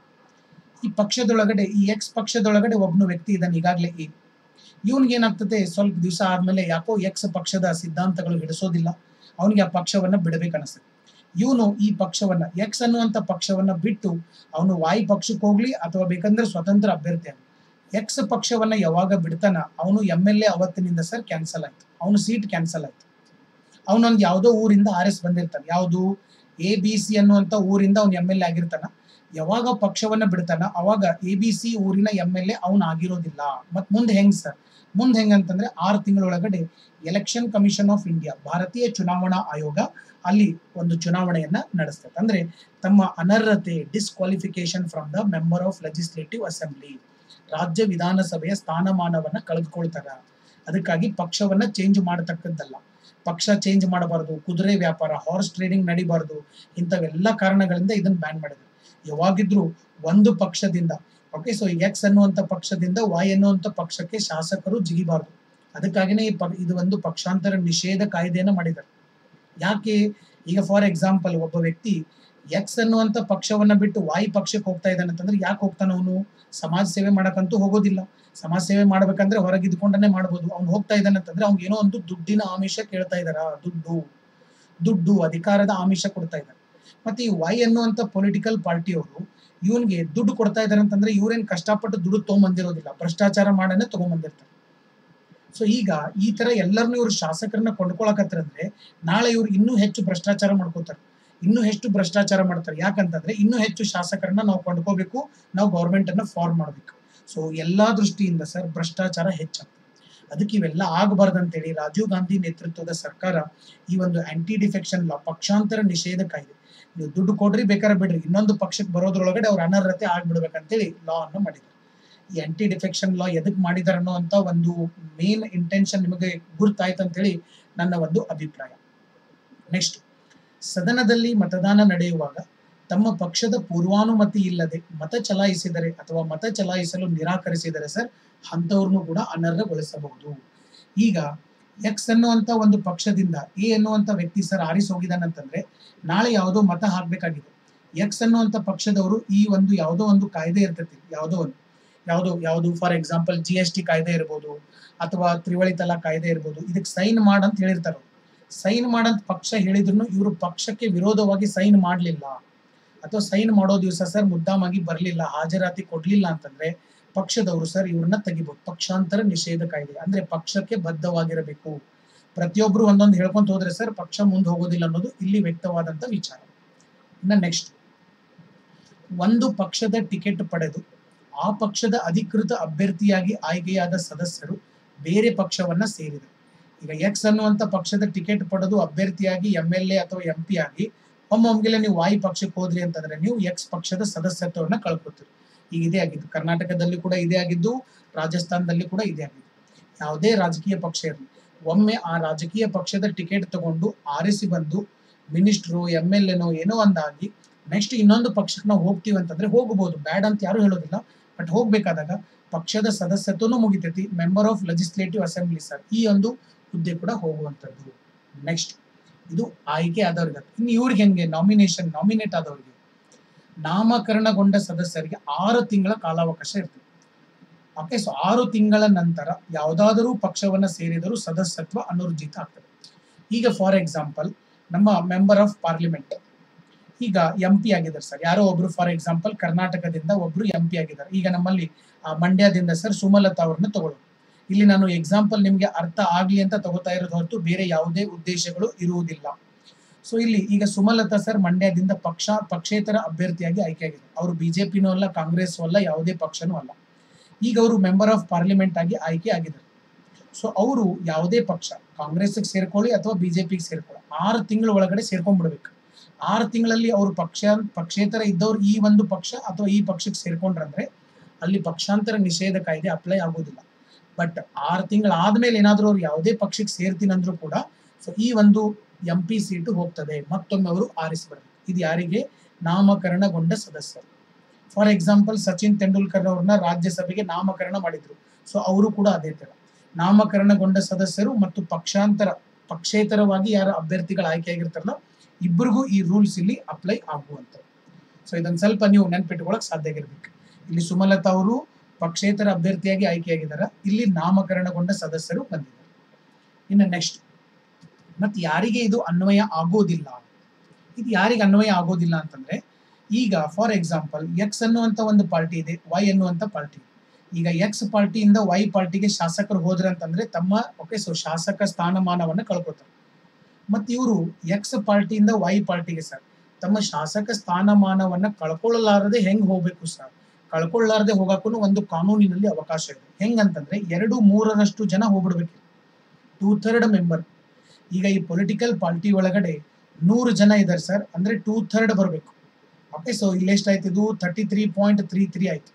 ಈ ಪಕ್ಷದೊಳಗಡೆ ಈ ಎಕ್ಸ್ ಪಕ್ಷದೊಳಗಡೆ ಒಬ್ಬನು ವ್ಯಕ್ತಿ ಇದ್ದಾನೆ ಈಗಾಗಲೇ ಈ ಇವನ್ಗೆ ಏನಾಗ್ತದೆ ಸ್ವಲ್ಪ ದಿವಸ ಆದ್ಮೇಲೆ ಯಾಕೋ ಎಕ್ಸ್ ಪಕ್ಷದ ಸಿದ್ಧಾಂತಗಳು ಹಿಡಿಸೋದಿಲ್ಲ ಅವನಿಗೆ ಆ ಪಕ್ಷವನ್ನ ಬಿಡಬೇಕನ್ನಿಸ್ತದೆ ಇವನು ಈ ಪಕ್ಷವನ್ನ ಎಕ್ಸ್ ಅನ್ನುವಂತ ಪಕ್ಷವನ್ನ ಬಿಟ್ಟು ಅವನು ವಾಯ್ ಪಕ್ಷಕ್ಕೆ ಹೋಗ್ಲಿ ಅಥವಾ ಬೇಕಂದ್ರೆ ಸ್ವತಂತ್ರ ಅಭ್ಯರ್ಥಿ ಆಗಲಿ ಎಕ್ಸ್ ಪಕ್ಷವನ್ನ ಯಾವಾಗ ಬಿಡ್ತಾನ ಅವನು ಎಮ್ ಎಲ್ ಎ ಅವತ್ತಿನಿಂದ ಸರ್ ಕ್ಯಾನ್ಸಲ್ ಆಯ್ತು ಅವನು ಸೀಟ್ ಕ್ಯಾನ್ಸಲ್ ಆಯ್ತು ಅವನೊಂದು ಯಾವುದೋ ಊರಿಂದ ಆರ್ ಎಸ್ ಬಂದಿರ್ತಾನೆ ಯಾವುದು ಎ ಬಿ ಸಿ ಅನ್ನುವಂತ ಊರಿಂದ ಅವ್ನು ಎಮ್ ಎಲ್ ಎ ಆಗಿರ್ತಾನ ಯಾವಾಗ ಪಕ್ಷವನ್ನ ಬಿಡ್ತಾನ ಅವಾಗ ಎ ಬಿ ಸಿ ಊರಿನ ಎಮ್ ಎಲ್ ಎ ಅವನು ಆಗಿರೋದಿಲ್ಲ ಮತ್ ಮುಂದೆ ಹೆಂಗ್ ಸರ್ ಮುಂದೆ ಹೆಂಗಂತಂದ್ರೆ ಆರು ತಿಂಗಳೊಳಗಡೆ ಎಲೆಕ್ಷನ್ ಕಮಿಷನ್ ಆಫ್ ಇಂಡಿಯಾ ಭಾರತೀಯ ಚುನಾವಣಾ ಆಯೋಗ ಅಲ್ಲಿ ಒಂದು ಚುನಾವಣೆಯನ್ನ ನಡೆಸ್ತದೆ ಅಂದ್ರೆ ತಮ್ಮ ಅನರ್ಹತೆ disqualification from the member of legislative assembly ರಾಜ್ಯ ವಿಧಾನಸಭೆಯ ಸ್ಥಾನಮಾನವನ್ನ ಕಳೆದುಕೊಳ್ತಾರ ಅದಕ್ಕಾಗಿ ಪಕ್ಷವನ್ನ ಚೇಂಜ್ ಮಾಡತಕ್ಕದ್ದಲ್ಲ ಪಕ್ಷ ಚೇಂಜ್ ಮಾಡಬಾರದು ಕುದುರೆ ವ್ಯಾಪಾರ ಹಾರ್ಸ್ ಟ್ರೇಡಿಂಗ್ ನಡಿಬಾರದು ಇಂಥವೆಲ್ಲ ಕಾರಣಗಳಿಂದ ಇದನ್ನ ಬ್ಯಾನ್ ಮಾಡಿದ್ರು ಯಾವಾಗಿದ್ರು ಒಂದು ಪಕ್ಷದಿಂದ ಓಕೆ ಸೊ ಎಕ್ಸ್ ಅನ್ನುವಂತ ಪಕ್ಷದಿಂದ ವೈ ಅನ್ನುವಂತ ಪಕ್ಷಕ್ಕೆ ಶಾಸಕರು ಜಿಗಿಬಾರದು ಅದಕ್ಕಾಗಿನೇ ಈ ಪ- ಇದು ಒಂದು ಪಕ್ಷಾಂತರ ನಿಷೇಧ ಕಾಯ್ದೆಯನ್ನ ಮಾಡಿದ್ದಾರೆ ಯಾಕೆ ಈಗ ಫಾರ್ ಎಕ್ಸಾಂಪಲ್ ಒಬ್ಬ ವ್ಯಕ್ತಿ ಎಕ್ಸ್ ಅನ್ನುವಂತ ಪಕ್ಷವನ್ನ ಬಿಟ್ಟು ವಾಯ್ ಪಕ್ಷಕ್ಕೆ ಹೋಗ್ತಾ ಇದ್ದಾನೆ ಅಂತಂದ್ರೆ ಯಾಕೆ ಹೋಗ್ತಾನ ಅವನು ಸಮಾಜ ಸೇವೆ ಮಾಡಕ್ಕಂತೂ ಹೋಗೋದಿಲ್ಲ ಸಮಾಜ ಸೇವೆ ಮಾಡ್ಬೇಕಂದ್ರೆ ಹೊರಗಿದ್ಕೊಂಡನೆ ಮಾಡ್ಬೋದು ಅವ್ನು ಹೋಗ್ತಾ ಇದ್ದಾನೆ ಅಂತಂದ್ರೆ ಅವ್ನಿಗೆ ಏನೋ ಒಂದು ದುಡ್ಡಿನ ಆಮಿಷ ಕೇಳ್ತಾ ಇದಾರ ದುಡ್ಡು ದುಡ್ಡು ಅಧಿಕಾರದ ಆಮಿಷ ಕೊಡ್ತಾ ಇದ್ದಾರೆ ಮತ್ತೆ ಈ ವೈ ಅನ್ನುವಂತ ಪೊಲಿಟಿಕಲ್ ಪಾರ್ಟಿಯವರು ಇವನ್ಗೆ ದುಡ್ಡು ಕೊಡ್ತಾ ಇದಾರೆ ಅಂತಂದ್ರೆ ಇವ್ರೇನ್ ಕಷ್ಟಪಟ್ಟು ದುಡ್ಡು ತಗೊಂಬಂದಿರೋದಿಲ್ಲ ಭ್ರಷ್ಟಾಚಾರ ಮಾಡನೆ ತಗೊಂಬಂದಿರ್ತಾರೆ ಸೊ ಈಗ ಈ ತರ ಎಲ್ಲರನ್ನೂ ಇವ್ರು ಶಾಸಕರನ್ನ ಕೊಂಡ್ಕೊಳಕತ್ತಂದ್ರೆ ನಾಳೆ ಇವ್ರು ಇನ್ನೂ ಹೆಚ್ಚು ಭ್ರಷ್ಟಾಚಾರ ಮಾಡ್ಕೋತಾರೆ ಇನ್ನೂ ಹೆಚ್ಚು ಭ್ರಷ್ಟಾಚಾರ ಮಾಡ್ತಾರೆ ಯಾಕಂತಂದ್ರೆ ಇನ್ನೂ ಹೆಚ್ಚು ಶಾಸಕರನ್ನ ನಾವು ಕೊಂಡ್ಕೋಬೇಕು ನಾವು ಗೌರ್ಮೆಂಟ್ ಅನ್ನ ಫಾರ್ಮ್ ಮಾಡಬೇಕು ಸೊ ಎಲ್ಲಾ ದೃಷ್ಟಿಯಿಂದ ಸರ್ ಭ್ರಷ್ಟಾಚಾರ ಹೆಚ್ಚಾಗ್ತದೆ ಅದಕ್ಕೆ ಇವೆಲ್ಲ ಆಗಬಾರ್ದಂತೇಳಿ ರಾಜೀವ್ ಗಾಂಧಿ ನೇತೃತ್ವದ ಸರ್ಕಾರ ಈ ಒಂದು ಆಂಟಿ ಡಿಫೆಕ್ಷನ್ ಲಾ ಪಕ್ಷಾಂತರ ನಿಷೇಧ ಕಾಯ್ದೆ ನೀವು ದುಡ್ಡು ಕೊಡ್ರಿ ಬೇಕಾದ್ರೆ ಬಿಡ್ರಿ ಇನ್ನೊಂದು ಪಕ್ಷಕ್ಕೆ ಬರೋದ್ರೊಳಗಡೆ ಅವ್ರ ಅನರ್ಹತೆ ಆಗ್ಬಿಡ್ಬೇಕಂತೇಳಿ ಲಾ ಅನ್ನು ಮಾಡಿದ್ದಾರೆ ಈ ಆಂಟಿ ಡಿಫೆಕ್ಷನ್ ಲಾ ಎದಕ್ ಮಾಡಿದಾರೆ ಅನ್ನೋಂತ ಒಂದು ಮೇನ್ ಇಂಟೆನ್ಷನ್ ನಿಮಗೆ ಗುರ್ತಾಯ್ತು ಅಂತೇಳಿ ನನ್ನ ಒಂದು ಅಭಿಪ್ರಾಯ ನೆಕ್ಸ್ಟ್ ಸದನದಲ್ಲಿ ಮತದಾನ ನಡೆಯುವಾಗ ತಮ್ಮ ಪಕ್ಷದ ಪೂರ್ವಾನುಮತಿ ಇಲ್ಲದೆ ಮತ ಚಲಾಯಿಸಿದರೆ ಅಥವಾ ಮತ ಚಲಾಯಿಸಲು ನಿರಾಕರಿಸಿದರೆ ಸರ್ ಅಂಥವ್ರನ್ನು ಕೂಡ ಅನರ್ಹಗೊಳಿಸಬಹುದು ಈಗ ಎಕ್ಸ್ ಅನ್ನುವಂತ ಒಂದು ಪಕ್ಷದಿಂದ ಎ ಅನ್ನುವಂತ ವ್ಯಕ್ತಿ ಸರ್ ಆರಿಸಿ ಹೋಗಿದಾನಂತಂದ್ರೆ ನಾಳೆ ಯಾವುದೋ ಮತ ಹಾಕ್ಬೇಕಾಗಿದೆ ಎಕ್ಸ್ ಅನ್ನುವಂತ ಪಕ್ಷದವರು ಈ ಒಂದು ಯಾವುದೋ ಒಂದು ಕಾಯ್ದೆ ಇರ್ತೈತಿ ಯಾವುದೋ ಒಂದು ಯಾವುದು ಯಾವುದು for example G S T ಕಾಯ್ದೆ ಇರ್ಬೋದು ಅಥವಾ ತ್ರಿವಳಿ ತಲಾಖ್ ಕಾಯ್ದೆ ಇರ್ಬೋದು ಇದಕ್ಕೆ ಸೈನ್ ಮಾಡಂತ ಹೇಳಿರ್ತಾರೆ ಸೈನ್ ಮಾಡಂತ ಪಕ್ಷ ಹೇಳಿದ್ರು ಇವರು ಪಕ್ಷಕ್ಕೆ ವಿರೋಧವಾಗಿ ಸೈನ್ ಮಾಡಲಿಲ್ಲ ಅಥವಾ ಸೈನ್ ಮಾಡೋ ದಿವಸ ಸರ್ ಮುದ್ದಾಮಾಗಿ ಬರಲಿಲ್ಲ ಹಾಜರಾತಿ ಕೊಡ್ಲಿಲ್ಲ ಅಂತಂದ್ರೆ ಪಕ್ಷದವರು ಸರ್ ಇವ್ರನ್ನ ತೆಗಿಬಹುದು ಪಕ್ಷಾಂತರ ನಿಷೇಧ ಕಾಯ್ದೆ ಅಂದ್ರೆ ಪಕ್ಷಕ್ಕೆ ಬದ್ಧವಾಗಿರಬೇಕು ಪ್ರತಿಯೊಬ್ರು ಒಂದೊಂದು ಹೇಳ್ಕೊಂತ ಹೋದ್ರೆ ಸರ್ ಪಕ್ಷ ಮುಂದೆ ಹೋಗೋದಿಲ್ಲ ಅನ್ನೋದು ಇಲ್ಲಿ ವ್ಯಕ್ತವಾದಂತ ವಿಚಾರ ಇನ್ನ ನೆಕ್ಸ್ಟ್ ಒಂದು ಪಕ್ಷದ ಟಿಕೆಟ್ ಪಡೆದು ಆ ಪಕ್ಷದ ಅಧಿಕೃತ ಅಭ್ಯರ್ಥಿಯಾಗಿ ಆಯ್ಕೆಯಾದ ಸದಸ್ಯರು ಬೇರೆ ಪಕ್ಷವನ್ನ ಸೇರಿದರು ಈಗ ಎಕ್ಸ್ ಅನ್ನುವಂತ ಪಕ್ಷದ ಟಿಕೆಟ್ ಪಡೆದು ಅಭ್ಯರ್ಥಿಯಾಗಿ ಎಂ ಎಲ್ ಎ ಅಥವಾ ಎಂ ಪಿ ಆಗಿ ಒಮ್ಮೊಮ್ಮೆಲೆ ನೀವು ವಾಯು ಪಕ್ಷಕ್ಕೆ ಹೋದ್ರಿ ಅಂತಂದ್ರೆ ನೀವು ಎಕ್ಸ್ ಪಕ್ಷದ ಸದಸ್ಯತ್ವವನ್ನ ಕಳ್ಕೊತೀರಿ ಈಗ ಇದೇ ಆಗಿದ್ದು ಕರ್ನಾಟಕದಲ್ಲಿ ಕೂಡ ಇದೇ ಆಗಿದ್ದು ರಾಜಸ್ಥಾನದಲ್ಲಿ ಕೂಡ ಇದೇ ಆಗಿದ್ದು ಯಾವುದೇ ರಾಜಕೀಯ ಪಕ್ಷ ಇರಲಿ ಒಮ್ಮೆ ಆ ರಾಜಕೀಯ ಪಕ್ಷದ ಟಿಕೆಟ್ ತಗೊಂಡು ಆರಿಸಿ ಬಂದು ಮಿನಿಸ್ಟ್ರು ಎಂ ಎಲ್ ಎನೋ ಏನೋ ಒಂದಾಗಿ ನೆಕ್ಸ್ಟ್ ಇನ್ನೊಂದು ಪಕ್ಷಕ್ಕೆ ನಾವು ಹೋಗ್ತೀವಿ ಅಂತಂದ್ರೆ ಹೋಗಬಹುದು ಬ್ಯಾಡ್ ಅಂತ ಯಾರು ಹೇಳೋದಿಲ್ಲ ಬಟ್ ಹೋಗ್ಬೇಕಾದಾಗ ಪಕ್ಷದ ಸದಸ್ಯತ್ವನೂ ಮುಗಿತೈತಿ member of legislative assembly sir ಈ ಒಂದು ಹುದ್ದೆ ಕೂಡ ಹೋಗುವಂಥದ್ದು ನೆಕ್ಸ್ಟ್ ಇದು ಆಯ್ಕೆ ಆದವ್ರಿಗೆ ಇನ್ನು ಇವ್ರಿಗೆ ಹೆಂಗೆ ನಾಮಿನೇಷನ್ ನಾಮಿನೇಟ್ ಆದವ್ರಿಗೆ ನಾಮಕರಣಗೊಂಡ ಸದಸ್ಯರಿಗೆ ಆರು ತಿಂಗಳ ಕಾಲಾವಕಾಶ ಇರ್ತದೆ ಓಕೆ ಸೊ ಆರು ತಿಂಗಳ ನಂತರ ಯಾವುದಾದರೂ ಪಕ್ಷವನ್ನ ಸೇರಿದರೂ ಸದಸ್ಯತ್ವ ಅನುರ್ಜಿತ ಆಗ್ತದೆ ಈಗ ಫಾರ್ ಎಕ್ಸಾಂಪಲ್ ನಮ್ಮ ಮೆಂಬರ್ ಆಫ್ ಪಾರ್ಲಿಮೆಂಟ್ ಈಗ ಎಂ ಪಿ ಆಗಿದ್ದಾರೆ ಸರ್ ಯಾರೋ ಒಬ್ರು ಫಾರ್ ಎಕ್ಸಾಂಪಲ್ ಕರ್ನಾಟಕದಿಂದ ಒಬ್ರು ಎಂ ಪಿ ಆಗಿದ್ದಾರೆ ಈಗ ನಮ್ಮಲ್ಲಿ ಆ, ಮಂಡ್ಯದಿಂದ ಸರ್ ಸುಮಲತಾ ಅವ್ರನ್ನ ತಗೊಳ್ಳೋದು ಇಲ್ಲಿ ನಾನು ಎಕ್ಸಾಂಪಲ್ ನಿಮ್ಗೆ ಅರ್ಥ ಆಗ್ಲಿ ಅಂತ ತಗೋತಾ ಇರೋದು ಹೊರತು ಬೇರೆ ಯಾವುದೇ ಉದ್ದೇಶಗಳು ಇರುವುದಿಲ್ಲ ಸೊ ಇಲ್ಲಿ ಈಗ ಸುಮಲತಾ ಸರ್ ಮಂಡ್ಯದಿಂದ ಪಕ್ಷ ಪಕ್ಷೇತರ ಅಭ್ಯರ್ಥಿಯಾಗಿ ಆಯ್ಕೆಯಾಗಿದೆ ಅವರು ಬಿಜೆಪಿನೂ ಅಲ್ಲ ಕಾಂಗ್ರೆಸ್ ಅಲ್ಲ ಯಾವುದೇ ಪಕ್ಷನೂ ಅಲ್ಲ ಈಗ ಅವರು ಮೆಂಬರ್ ಆಫ್ ಪಾರ್ಲಿಮೆಂಟ್ ಆಗಿ ಆಯ್ಕೆ ಆಗಿದ್ದಾರೆ ಸೊ ಅವರು ಯಾವುದೇ ಪಕ್ಷ ಕಾಂಗ್ರೆಸ್ಗೆ ಸೇರ್ಕೊಳ್ಳಿ ಅಥವಾ ಬಿಜೆಪಿಗೆ ಸೇರ್ಕೊಳ್ಳಿ ಆರು ತಿಂಗಳ ಒಳಗಡೆ ಸೇರ್ಕೊಂಡ್ಬಿಡ್ಬೇಕು ಆರು ತಿಂಗಳಲ್ಲಿ ಅವರು ಪಕ್ಷ ಪಕ್ಷೇತರ ಇದ್ದವ್ರು ಈ ಒಂದು ಪಕ್ಷ ಅಥವಾ ಈ ಪಕ್ಷಕ್ಕೆ ಸೇರ್ಕೊಂಡ್ರಂದ್ರೆ ಅಲ್ಲಿ ಪಕ್ಷಾಂತರ ನಿಷೇಧ ಕಾಯ್ದೆ ಅಪ್ಲೈ ಆಗೋದಿಲ್ಲ ಬಟ್ ಆರು ತಿಂಗಳ ಆದ್ಮೇಲೆ ಏನಾದರೂ ಅವ್ರು ಯಾವುದೇ ಪಕ್ಷಕ್ಕೆ ಸೇರ್ತೀನಿ ಅಂದ್ರೂ ಕೂಡ ಸೊ ಈ ಒಂದು ಎಂ ಪಿ ಸೀಟು ಹೋಗ್ತದೆ ಮತ್ತೊಮ್ಮೆ ಅವರು ಆರಿಸಬಾರದು ಇದು ಯಾರಿಗೆ ನಾಮಕರಣಗೊಂಡ ಸದಸ್ಯರು ಫಾರ್ ಎಕ್ಸಾಂಪಲ್ ಸಚಿನ್ ತೆಂಡೂಲ್ಕರ್ ಅವ್ರನ್ನ ರಾಜ್ಯಸಭೆಗೆ ನಾಮಕರಣ ಮಾಡಿದ್ರು ಸೊ ಅವರು ಕೂಡ ಅದೇ ತರ ನಾಮಕರಣಗೊಂಡ ಸದಸ್ಯರು ಮತ್ತು ಪಕ್ಷಾಂತರ ಪಕ್ಷೇತರವಾಗಿ ಯಾರ ಅಭ್ಯರ್ಥಿಗಳ ಆಯ್ಕೆಯಾಗಿರ್ತಾರಲ್ಲ ಇಬ್ಬರಿಗೂ ಈ ರೂಲ್ಸ್ ಇಲ್ಲಿ ಅಪ್ಲೈ ಆಗುವಂಥದ್ದು ಸೊ ಇದನ್ನ ಸ್ವಲ್ಪ ನೀವು ನೆನ್ಪಿಟ್ಕೊಳಕ್ ಸಾಧ್ಯ ಆಗಿರ್ಬೇಕು ಇಲ್ಲಿ ಸುಮಲತಾ ಅವರು ಪಕ್ಷೇತರ ಅಭ್ಯರ್ಥಿಯಾಗಿ ಆಯ್ಕೆಯಾಗಿದ್ದಾರೆ ಇಲ್ಲಿ ನಾಮಕರಣಗೊಂಡ ಸದಸ್ಯರು ಬಂದಿದ್ದಾರೆ ಇನ್ನು ನೆಕ್ಸ್ಟ್ ಮತ್ತೆ ಯಾರಿಗೆ ಇದು ಅನ್ವಯ ಆಗೋದಿಲ್ಲ ಇದು ಯಾರಿಗೆ ಅನ್ವಯ ಆಗೋದಿಲ್ಲ ಅಂತಂದ್ರೆ ಈಗ ಫಾರ್ ಎಕ್ಸಾಂಪಲ್ ಎಕ್ಸ್ ಅನ್ನುವಂತ ಒಂದು ಪಾರ್ಟಿ ಇದೆ ವೈ ಅನ್ನುವಂತ ಪಾರ್ಟಿ ಈಗ ಎಕ್ಸ್ ಪಾರ್ಟಿಯಿಂದ ವೈ ಪಾರ್ಟಿಗೆ ಶಾಸಕರು ಹೋದ್ರ ಅಂತಂದ್ರೆ ತಮ್ಮ ಓಕೆ ಸೊ ಶಾಸಕ ಸ್ಥಾನಮಾನವನ್ನ ಕಳ್ಕೊತಾರೆ ಮತ್ತೆ ಇವರು ಎಕ್ಸ್ ಪಾರ್ಟಿಯಿಂದ ವೈ ಪಾರ್ಟಿಗೆ ಸರ್ ತಮ್ಮ ಶಾಸಕ ಸ್ಥಾನಮಾನವನ್ನ ಕಳ್ಕೊಳ್ಳಲಾರದೆ ಹೆಂಗ್ ಹೋಗ್ಬೇಕು ಸರ್ ಕಳ್ಕೊಳ್ಳಾರದೆ ಹೋಗಕ್ಕೂ ಒಂದು ಕಾನೂನಿನಲ್ಲಿ ಅವಕಾಶ ಇದೆ ಹೆಂಗಂತಂದ್ರೆ ಎರಡು ಮೂರರಷ್ಟು ಜನ ಹೋಗ್ಬಿಡ್ಬೇಕು ಟೂ ಥರ್ಡ್ ಮೆಂಬರ್ ಈಗ ಈ ಪೊಲಿಟಿಕಲ್ ಪಾರ್ಟಿ ಒಳಗಡೆ ನೂರು ಜನ ಇದ್ದಾರೆ ಸರ್ ಅಂದ್ರೆ ಟೂ ಥರ್ಡ್ ಬರಬೇಕು ಓಕೆ ಸೊ ಇಲ್ಲಿ ಎಷ್ಟಾಯ್ತು ಇದು thirty three point three three ಆಯ್ತು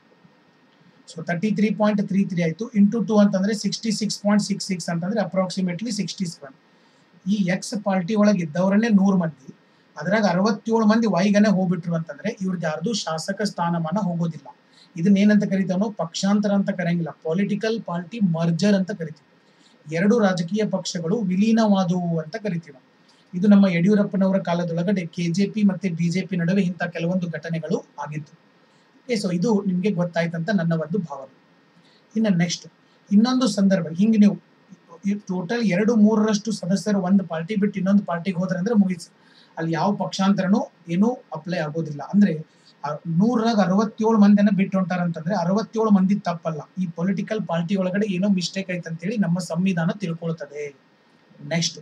so thirty three point three three ಆಯ್ತು ಇಂಟು ಟೂ ಅಂತಂದ್ರೆ sixty six point six six ಅಂತಂದ್ರೆ ಅಪ್ರಾಕ್ಸಿಮೇಟ್ಲಿ ಸಿಕ್ಸ್ಟಿ ಸೆವೆನ್ ಈ ಎಕ್ಸ್ ಪಾರ್ಟಿ ಒಳಗೆ ಇದ್ದವರನ್ನೇ ನೂರು ಮಂದಿ ಅದ್ರಾಗ ಅರವತ್ತೇಳು ಮಂದಿ ವೈಗನೆ ಹೋಗ್ಬಿಟ್ರು ಅಂತಂದ್ರೆ ಇವ್ರದ್ದು ಯಾರ್ದು ಶಾಸಕ ಸ್ಥಾನಮಾನ ಹೋಗೋದಿಲ್ಲ ಇದನ್ನ ಏನಂತ ಕರಿತಾನೋ ಪಕ್ಷಾಂತರ ಅಂತ ಕರೆಯಂಗಿಲ್ಲ ಪೊಲಿಟಿಕಲ್ ಪಾರ್ಟಿ ಮರ್ಜರ್ ಅಂತ ಕರಿತೀವಿ ಎರಡು ರಾಜಕೀಯ ಪಕ್ಷಗಳು ವಿಲೀನವಾದವು ಅಂತ ಕರಿತೀವಿ ಇದು ನಮ್ಮ ಯಡಿಯೂರಪ್ಪನವರ ಕಾಲದೊಳಗಡೆ ಕೆಜೆಪಿ ಮತ್ತೆ ಬಿಜೆಪಿ ನಡುವೆ ಇಂಥ ಕೆಲವೊಂದು ಘಟನೆಗಳು ಆಗಿತ್ತು ಓಕೆ ಸೊ ಇದು ನಿಮ್ಗೆ ಗೊತ್ತಾಯ್ತಂತ ನನ್ನ ಒಂದು ಭಾವನೆ ಇನ್ನು ನೆಕ್ಸ್ಟ್ ಇನ್ನೊಂದು ಸಂದರ್ಭ ಹಿಂಗೆ ನೀವು ಟೋಟಲ್ ಎರಡು ಮೂರರಷ್ಟು ಸದಸ್ಯರು ಒಂದು ಪಾರ್ಟಿ ಬಿಟ್ಟು ಇನ್ನೊಂದು ಪಾರ್ಟಿಗೆ ಹೋದ್ರೆ ಅಂದ್ರೆ ಮುಗಿತು ಅಲ್ಲಿ ಯಾವ ಪಕ್ಷಾಂತರನೂ ಏನೂ ಅಪ್ಲೈ ಆಗೋದಿಲ್ಲ ಅಂದ್ರೆ ನೂರಾಗ ಅರವತ್ತೇಳು ಮಂದಿನ ಬಿಟ್ಟು ಹೊಂಟಾರಂತಂದ್ರೆ ಅರವತ್ತೇಳು ಮಂದಿ ತಪ್ಪಲ್ಲ ಈ ಪೊಲಿಟಿಕಲ್ ಪಾರ್ಟಿ ಒಳಗಡೆ ಏನೋ ಮಿಸ್ಟೇಕ್ ಐತೆ ಅಂತೇಳಿ ನಮ್ಮ ಸಂವಿಧಾನ ತಿಳ್ಕೊಳ್ತದೆ ನೆಕ್ಸ್ಟ್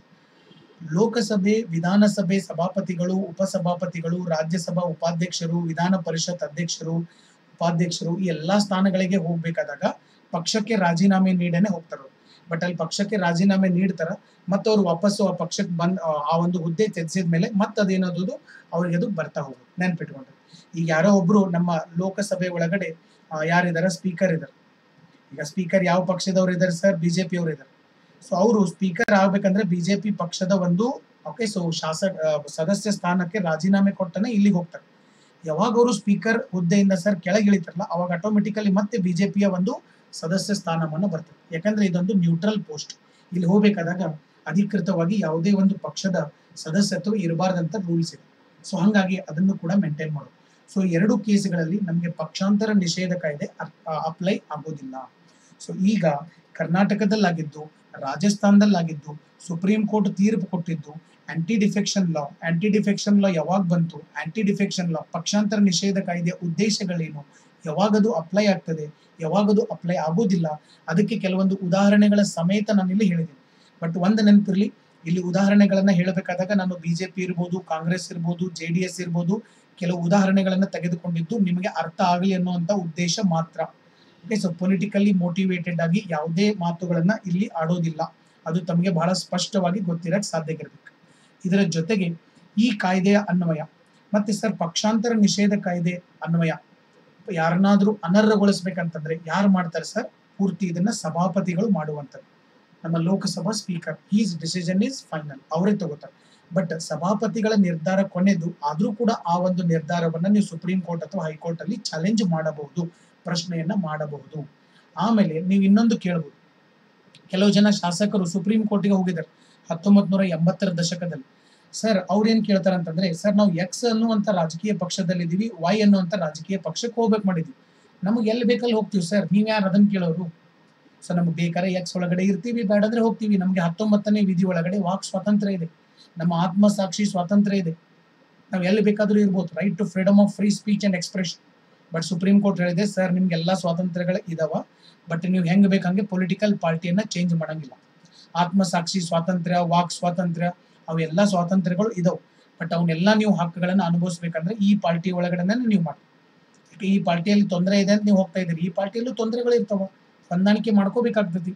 ಲೋಕಸಭೆ ವಿಧಾನಸಭೆ ಸಭಾಪತಿಗಳು ಉಪಸಭಾಪತಿಗಳು ರಾಜ್ಯಸಭಾ ಉಪಾಧ್ಯಕ್ಷರು ವಿಧಾನ ಪರಿಷತ್ ಅಧ್ಯಕ್ಷರು ಉಪಾಧ್ಯಕ್ಷರು ಈ ಎಲ್ಲಾ ಸ್ಥಾನಗಳಿಗೆ ಹೋಗ್ಬೇಕಾದಾಗ ಪಕ್ಷಕ್ಕೆ ರಾಜೀನಾಮೆ ನೀಡನೆ ಹೋಗ್ತಾರೆ ಬಟ್ ಅಲ್ಲಿ ಪಕ್ಷಕ್ಕೆ ರಾಜೀನಾಮೆ ನೀಡ್ತಾರ ಮತ್ತೆ ಅವ್ರು ವಾಪಸ್ಸು ಆ ಪಕ್ಷಕ್ಕೆ ಬಂದ್ ಆ ಒಂದು ಹುದ್ದೆ ತ್ಯಜಿಸಿದ ಮೇಲೆ ಮತ್ತೆ ಅದೇನೋದು ಅವ್ರಿಗೆ ಅದು ಬರ್ತಾ ಹೋಗುದು ನೆನ್ಪಿಟ್ಕೊಂಡ್ರೆ ಈಗ ಯಾರೋ ಒಬ್ರು ನಮ್ಮ ಲೋಕಸಭೆ ಒಳಗಡೆ ಯಾರಿದಾರ ಸ್ಪೀಕರ್ ಇದಾರೆ ಈಗ ಸ್ಪೀಕರ್ ಯಾವ ಪಕ್ಷದವ್ರು ಇದಾರೆ ಸರ್ ಬಿಜೆಪಿ ಅವ್ರು ಇದಾರೆ ಸೊ ಅವರು ಸ್ಪೀಕರ್ ಆಗ್ಬೇಕಂದ್ರೆ ಬಿಜೆಪಿ ಪಕ್ಷದ ಒಂದು ಓಕೆ ಸೊ ಶಾಸಕ ಸದಸ್ಯ ಸ್ಥಾನಕ್ಕೆ ರಾಜೀನಾಮೆ ಕೊಟ್ಟನೆ ಇಲ್ಲಿಗೆ ಹೋಗ್ತಾರೆ ಯಾವಾಗ ಅವರು ಸ್ಪೀಕರ್ ಹುದ್ದೆಯಿಂದ ಸರ್ ಕೆಳಗೆ ಇಳಿತಾರಲ್ಲ ಅವಾಗ ಆಟೋಮೆಟಿಕಲಿ ಮತ್ತೆ ಬಿಜೆಪಿಯ ಒಂದು ಸದಸ್ಯ ಸ್ಥಾನಮಾನ ಬರ್ತದೆ ಯಾಕಂದ್ರೆ ಇದೊಂದು ನ್ಯೂಟ್ರಲ್ ಪೋಸ್ಟ್ ಇಲ್ಲಿ ಹೋಗ್ಬೇಕಾದಾಗ ಅಧಿಕೃತವಾಗಿ ಯಾವುದೇ ಒಂದು ಪಕ್ಷದ ಸದಸ್ಯತ್ವ ಇರಬಾರ್ದಂತ ರೂಲ್ಸ್ ಇದೆ ಸೊ ಹಂಗಾಗಿ ಅದನ್ನು ಕೂಡ ಮೇಂಟೈನ್ ಮಾಡೋದು ಸೊ ಎರಡು ಕೇಸ್ಗಳಲ್ಲಿ ನಮಗೆ ಪಕ್ಷಾಂತರ ನಿಷೇಧ ಕಾಯ್ದೆ ಅಪ್ಲೈ ಆಗೋದಿಲ್ಲ ಸೊ ಈಗ ಕರ್ನಾಟಕದಲ್ಲಾಗಿದ್ದು ರಾಜಸ್ಥಾನದಲ್ಲಾಗಿದ್ದು ಸುಪ್ರೀಂ ಕೋರ್ಟ್ ತೀರ್ಪು ಕೊಟ್ಟಿದ್ದು anti defection law anti defection law ಯಾವಾಗ ಬಂತು ಆಂಟಿ ಡಿಫೆಕ್ಷನ್ ಲಾ ಪಕ್ಷಾಂತರ ನಿಷೇಧ ಕಾಯ್ದೆಯ ಉದ್ದೇಶಗಳೇನು ಯಾವಾಗದು ಅಪ್ಲೈ ಆಗ್ತದೆ ಯಾವಾಗದು ಅಪ್ಲೈ ಆಗೋದಿಲ್ಲ ಅದಕ್ಕೆ ಕೆಲವೊಂದು ಉದಾಹರಣೆಗಳ ಸಮೇತ ನಾನು ಇಲ್ಲಿ ಹೇಳಿದ್ದೀನಿ ಬಟ್ ಒಂದು ನೆನಪಿರ್ಲಿ ಇಲ್ಲಿ ಉದಾಹರಣೆಗಳನ್ನ ಹೇಳಬೇಕಾದಾಗ ನಾನು ಬಿಜೆಪಿ ಇರ್ಬೋದು ಕಾಂಗ್ರೆಸ್ ಇರ್ಬೋದು ಜೆ ಡಿ ಎಸ್ ಇರ್ಬೋದು ಕೆಲವು ಉದಾಹರಣೆಗಳನ್ನ ತೆಗೆದುಕೊಂಡಿದ್ದು ನಿಮಗೆ ಅರ್ಥ ಆಗಲಿ ಅನ್ನುವಂತ ಉದ್ದೇಶ ಮಾತ್ರ ಓಕೆ ಸೊ ಪೊಲಿಟಿಕಲಿ ಮೋಟಿವೇಟೆಡ್ ಆಗಿ ಯಾವುದೇ ಮಾತುಗಳನ್ನ ಇಲ್ಲಿ ಆಡೋದಿಲ್ಲ ಅದು ತಮಗೆ ಬಹಳ ಸ್ಪಷ್ಟವಾಗಿ ಗೊತ್ತಿರಕ್ ಸಾಧ್ಯ ಇರಬೇಕು ಇದರ ಜೊತೆಗೆ ಈ ಕಾಯ್ದೆಯ ಅನ್ವಯ ಮತ್ತೆ ಸರ್ ಪಕ್ಷಾಂತರ ನಿಷೇಧ ಕಾಯ್ದೆ ಅನ್ವಯ ಯಾರನ್ನಾದ್ರೂ ಅನರ್ಹಗೊಳಿಸ್ಬೇಕಂತಂದ್ರೆ ಯಾರು ಮಾಡ್ತಾರೆ ಸರ್ ಪೂರ್ತಿ ಇದನ್ನ ಸಭಾಪತಿಗಳು ಮಾಡುವಂಥದ್ದು ನಮ್ಮ Lok Sabha speaker his decision is final ಅವರೇ ತಗೋತಾರೆ ಬಟ್ ಸಭಾಪತಿಗಳ ನಿರ್ಧಾರ ಕೊನೆದು ಆದ್ರೂ ಕೂಡ ಆ ಒಂದು ನಿರ್ಧಾರವನ್ನ ನೀವು ಸುಪ್ರೀಂ ಕೋರ್ಟ್ ಅಥವಾ ಹೈಕೋರ್ಟ್ ಅಲ್ಲಿ ಚಾಲೆಂಜ್ ಮಾಡಬಹುದು ಪ್ರಶ್ನೆಯನ್ನ ಮಾಡಬಹುದು ಆಮೇಲೆ ನೀವು ಇನ್ನೊಂದು ಕೇಳಬಹುದು ಕೆಲವು ಜನ ಶಾಸಕರು ಸುಪ್ರೀಂ ಕೋರ್ಟ್ಗೆ ಹೋಗಿದ್ದಾರೆ ಹತ್ತೊಂಬತ್ ನೂರ ಎಂಬತ್ತರ ದಶಕದಲ್ಲಿ ಸರ್ ಅವ್ರೇನ್ ಕೇಳ್ತಾರ ಅಂತಂದ್ರೆ ಸರ್ ನಾವು ಎಕ್ಸ್ ಅನ್ನುವಂತ ರಾಜಕೀಯ ಪಕ್ಷದಲ್ಲಿದ್ದೀವಿ ವೈ ಅನ್ನುವಂತ ರಾಜಕೀಯ ಪಕ್ಷಕ್ಕೆ ಹೋಗ್ಬೇಕು ಮಾಡಿದ್ವಿ ನಮ್ಗೆ ಎಲ್ಲಿ ಬೇಕಲ್ಲಿ ಹೋಗ್ತೀವಿ ಸರ್ ನೀವ್ ಯಾರು ಅದನ್ನ ಕೇಳೋರು ಸೊ ನಮ್ಗೆ ಬೇಕಾದ್ರೆ ಎಕ್ಸ್ ಒಳಗಡೆ ಇರ್ತೀವಿ ಬೇಡಂದ್ರೆ ಹೋಗ್ತೀವಿ ನಮ್ಗೆ ಹತ್ತೊಂಬತ್ತನೇ ವಿಧಿ ಒಳಗಡೆ ವಾಕ್ ಸ್ವಾತಂತ್ರ್ಯ ಇದೆ ನಮ್ಮ ಆತ್ಮ ಸಾಕ್ಷಿ ಸ್ವಾತಂತ್ರ್ಯ ಇದೆ ನಾವು ಎಲ್ಲಿ ಬೇಕಾದ್ರೂ ಇರ್ಬೋದು right to freedom of free speech and expression but supreme court ಹೇಳಿದೆ ಸರ್ ನಿಮ್ಗೆ ಎಲ್ಲಾ ಸ್ವಾತಂತ್ರ್ಯಗಳು ಇದಾವ ಬಟ್ ನೀವು ಹೆಂಗ್ ಬೇಕಂಗೆ ಪೊಲಿಟಿಕಲ್ ಪಾರ್ಟಿಯನ್ನ ಚೇಂಜ್ ಮಾಡಂಗಿಲ್ಲ ಆತ್ಮ ಸಾಕ್ಷಿ ಸ್ವಾತಂತ್ರ್ಯ ವಾಕ್ ಸ್ವಾತಂತ್ರ್ಯ ಅವೆಲ್ಲ ಸ್ವಾತಂತ್ರ್ಯಗಳು ಇದಾವೆ ಬಟ್ ಅವನ್ನೆಲ್ಲ ನೀವು ಹಕ್ಕುಗಳನ್ನ ಅನುಭವಿಸ್ಬೇಕಂದ್ರೆ ಈ ಪಾರ್ಟಿ ಒಳಗಡೆನೆ ನೀವು ಮಾಡಿ ಈ ಪಾರ್ಟಿಯಲ್ಲಿ ತೊಂದರೆ ಇದೆ ಅಂತ ನೀವು ಹೋಗ್ತಾ ಇದ್ದೀರಿ ಈ ಪಾರ್ಟಿಯಲ್ಲೂ ತೊಂದರೆಗಳು ಇರ್ತಾವ ಹೊಂದಾಣಿಕೆ ಮಾಡ್ಕೋಬೇಕಾಗ್ತತಿ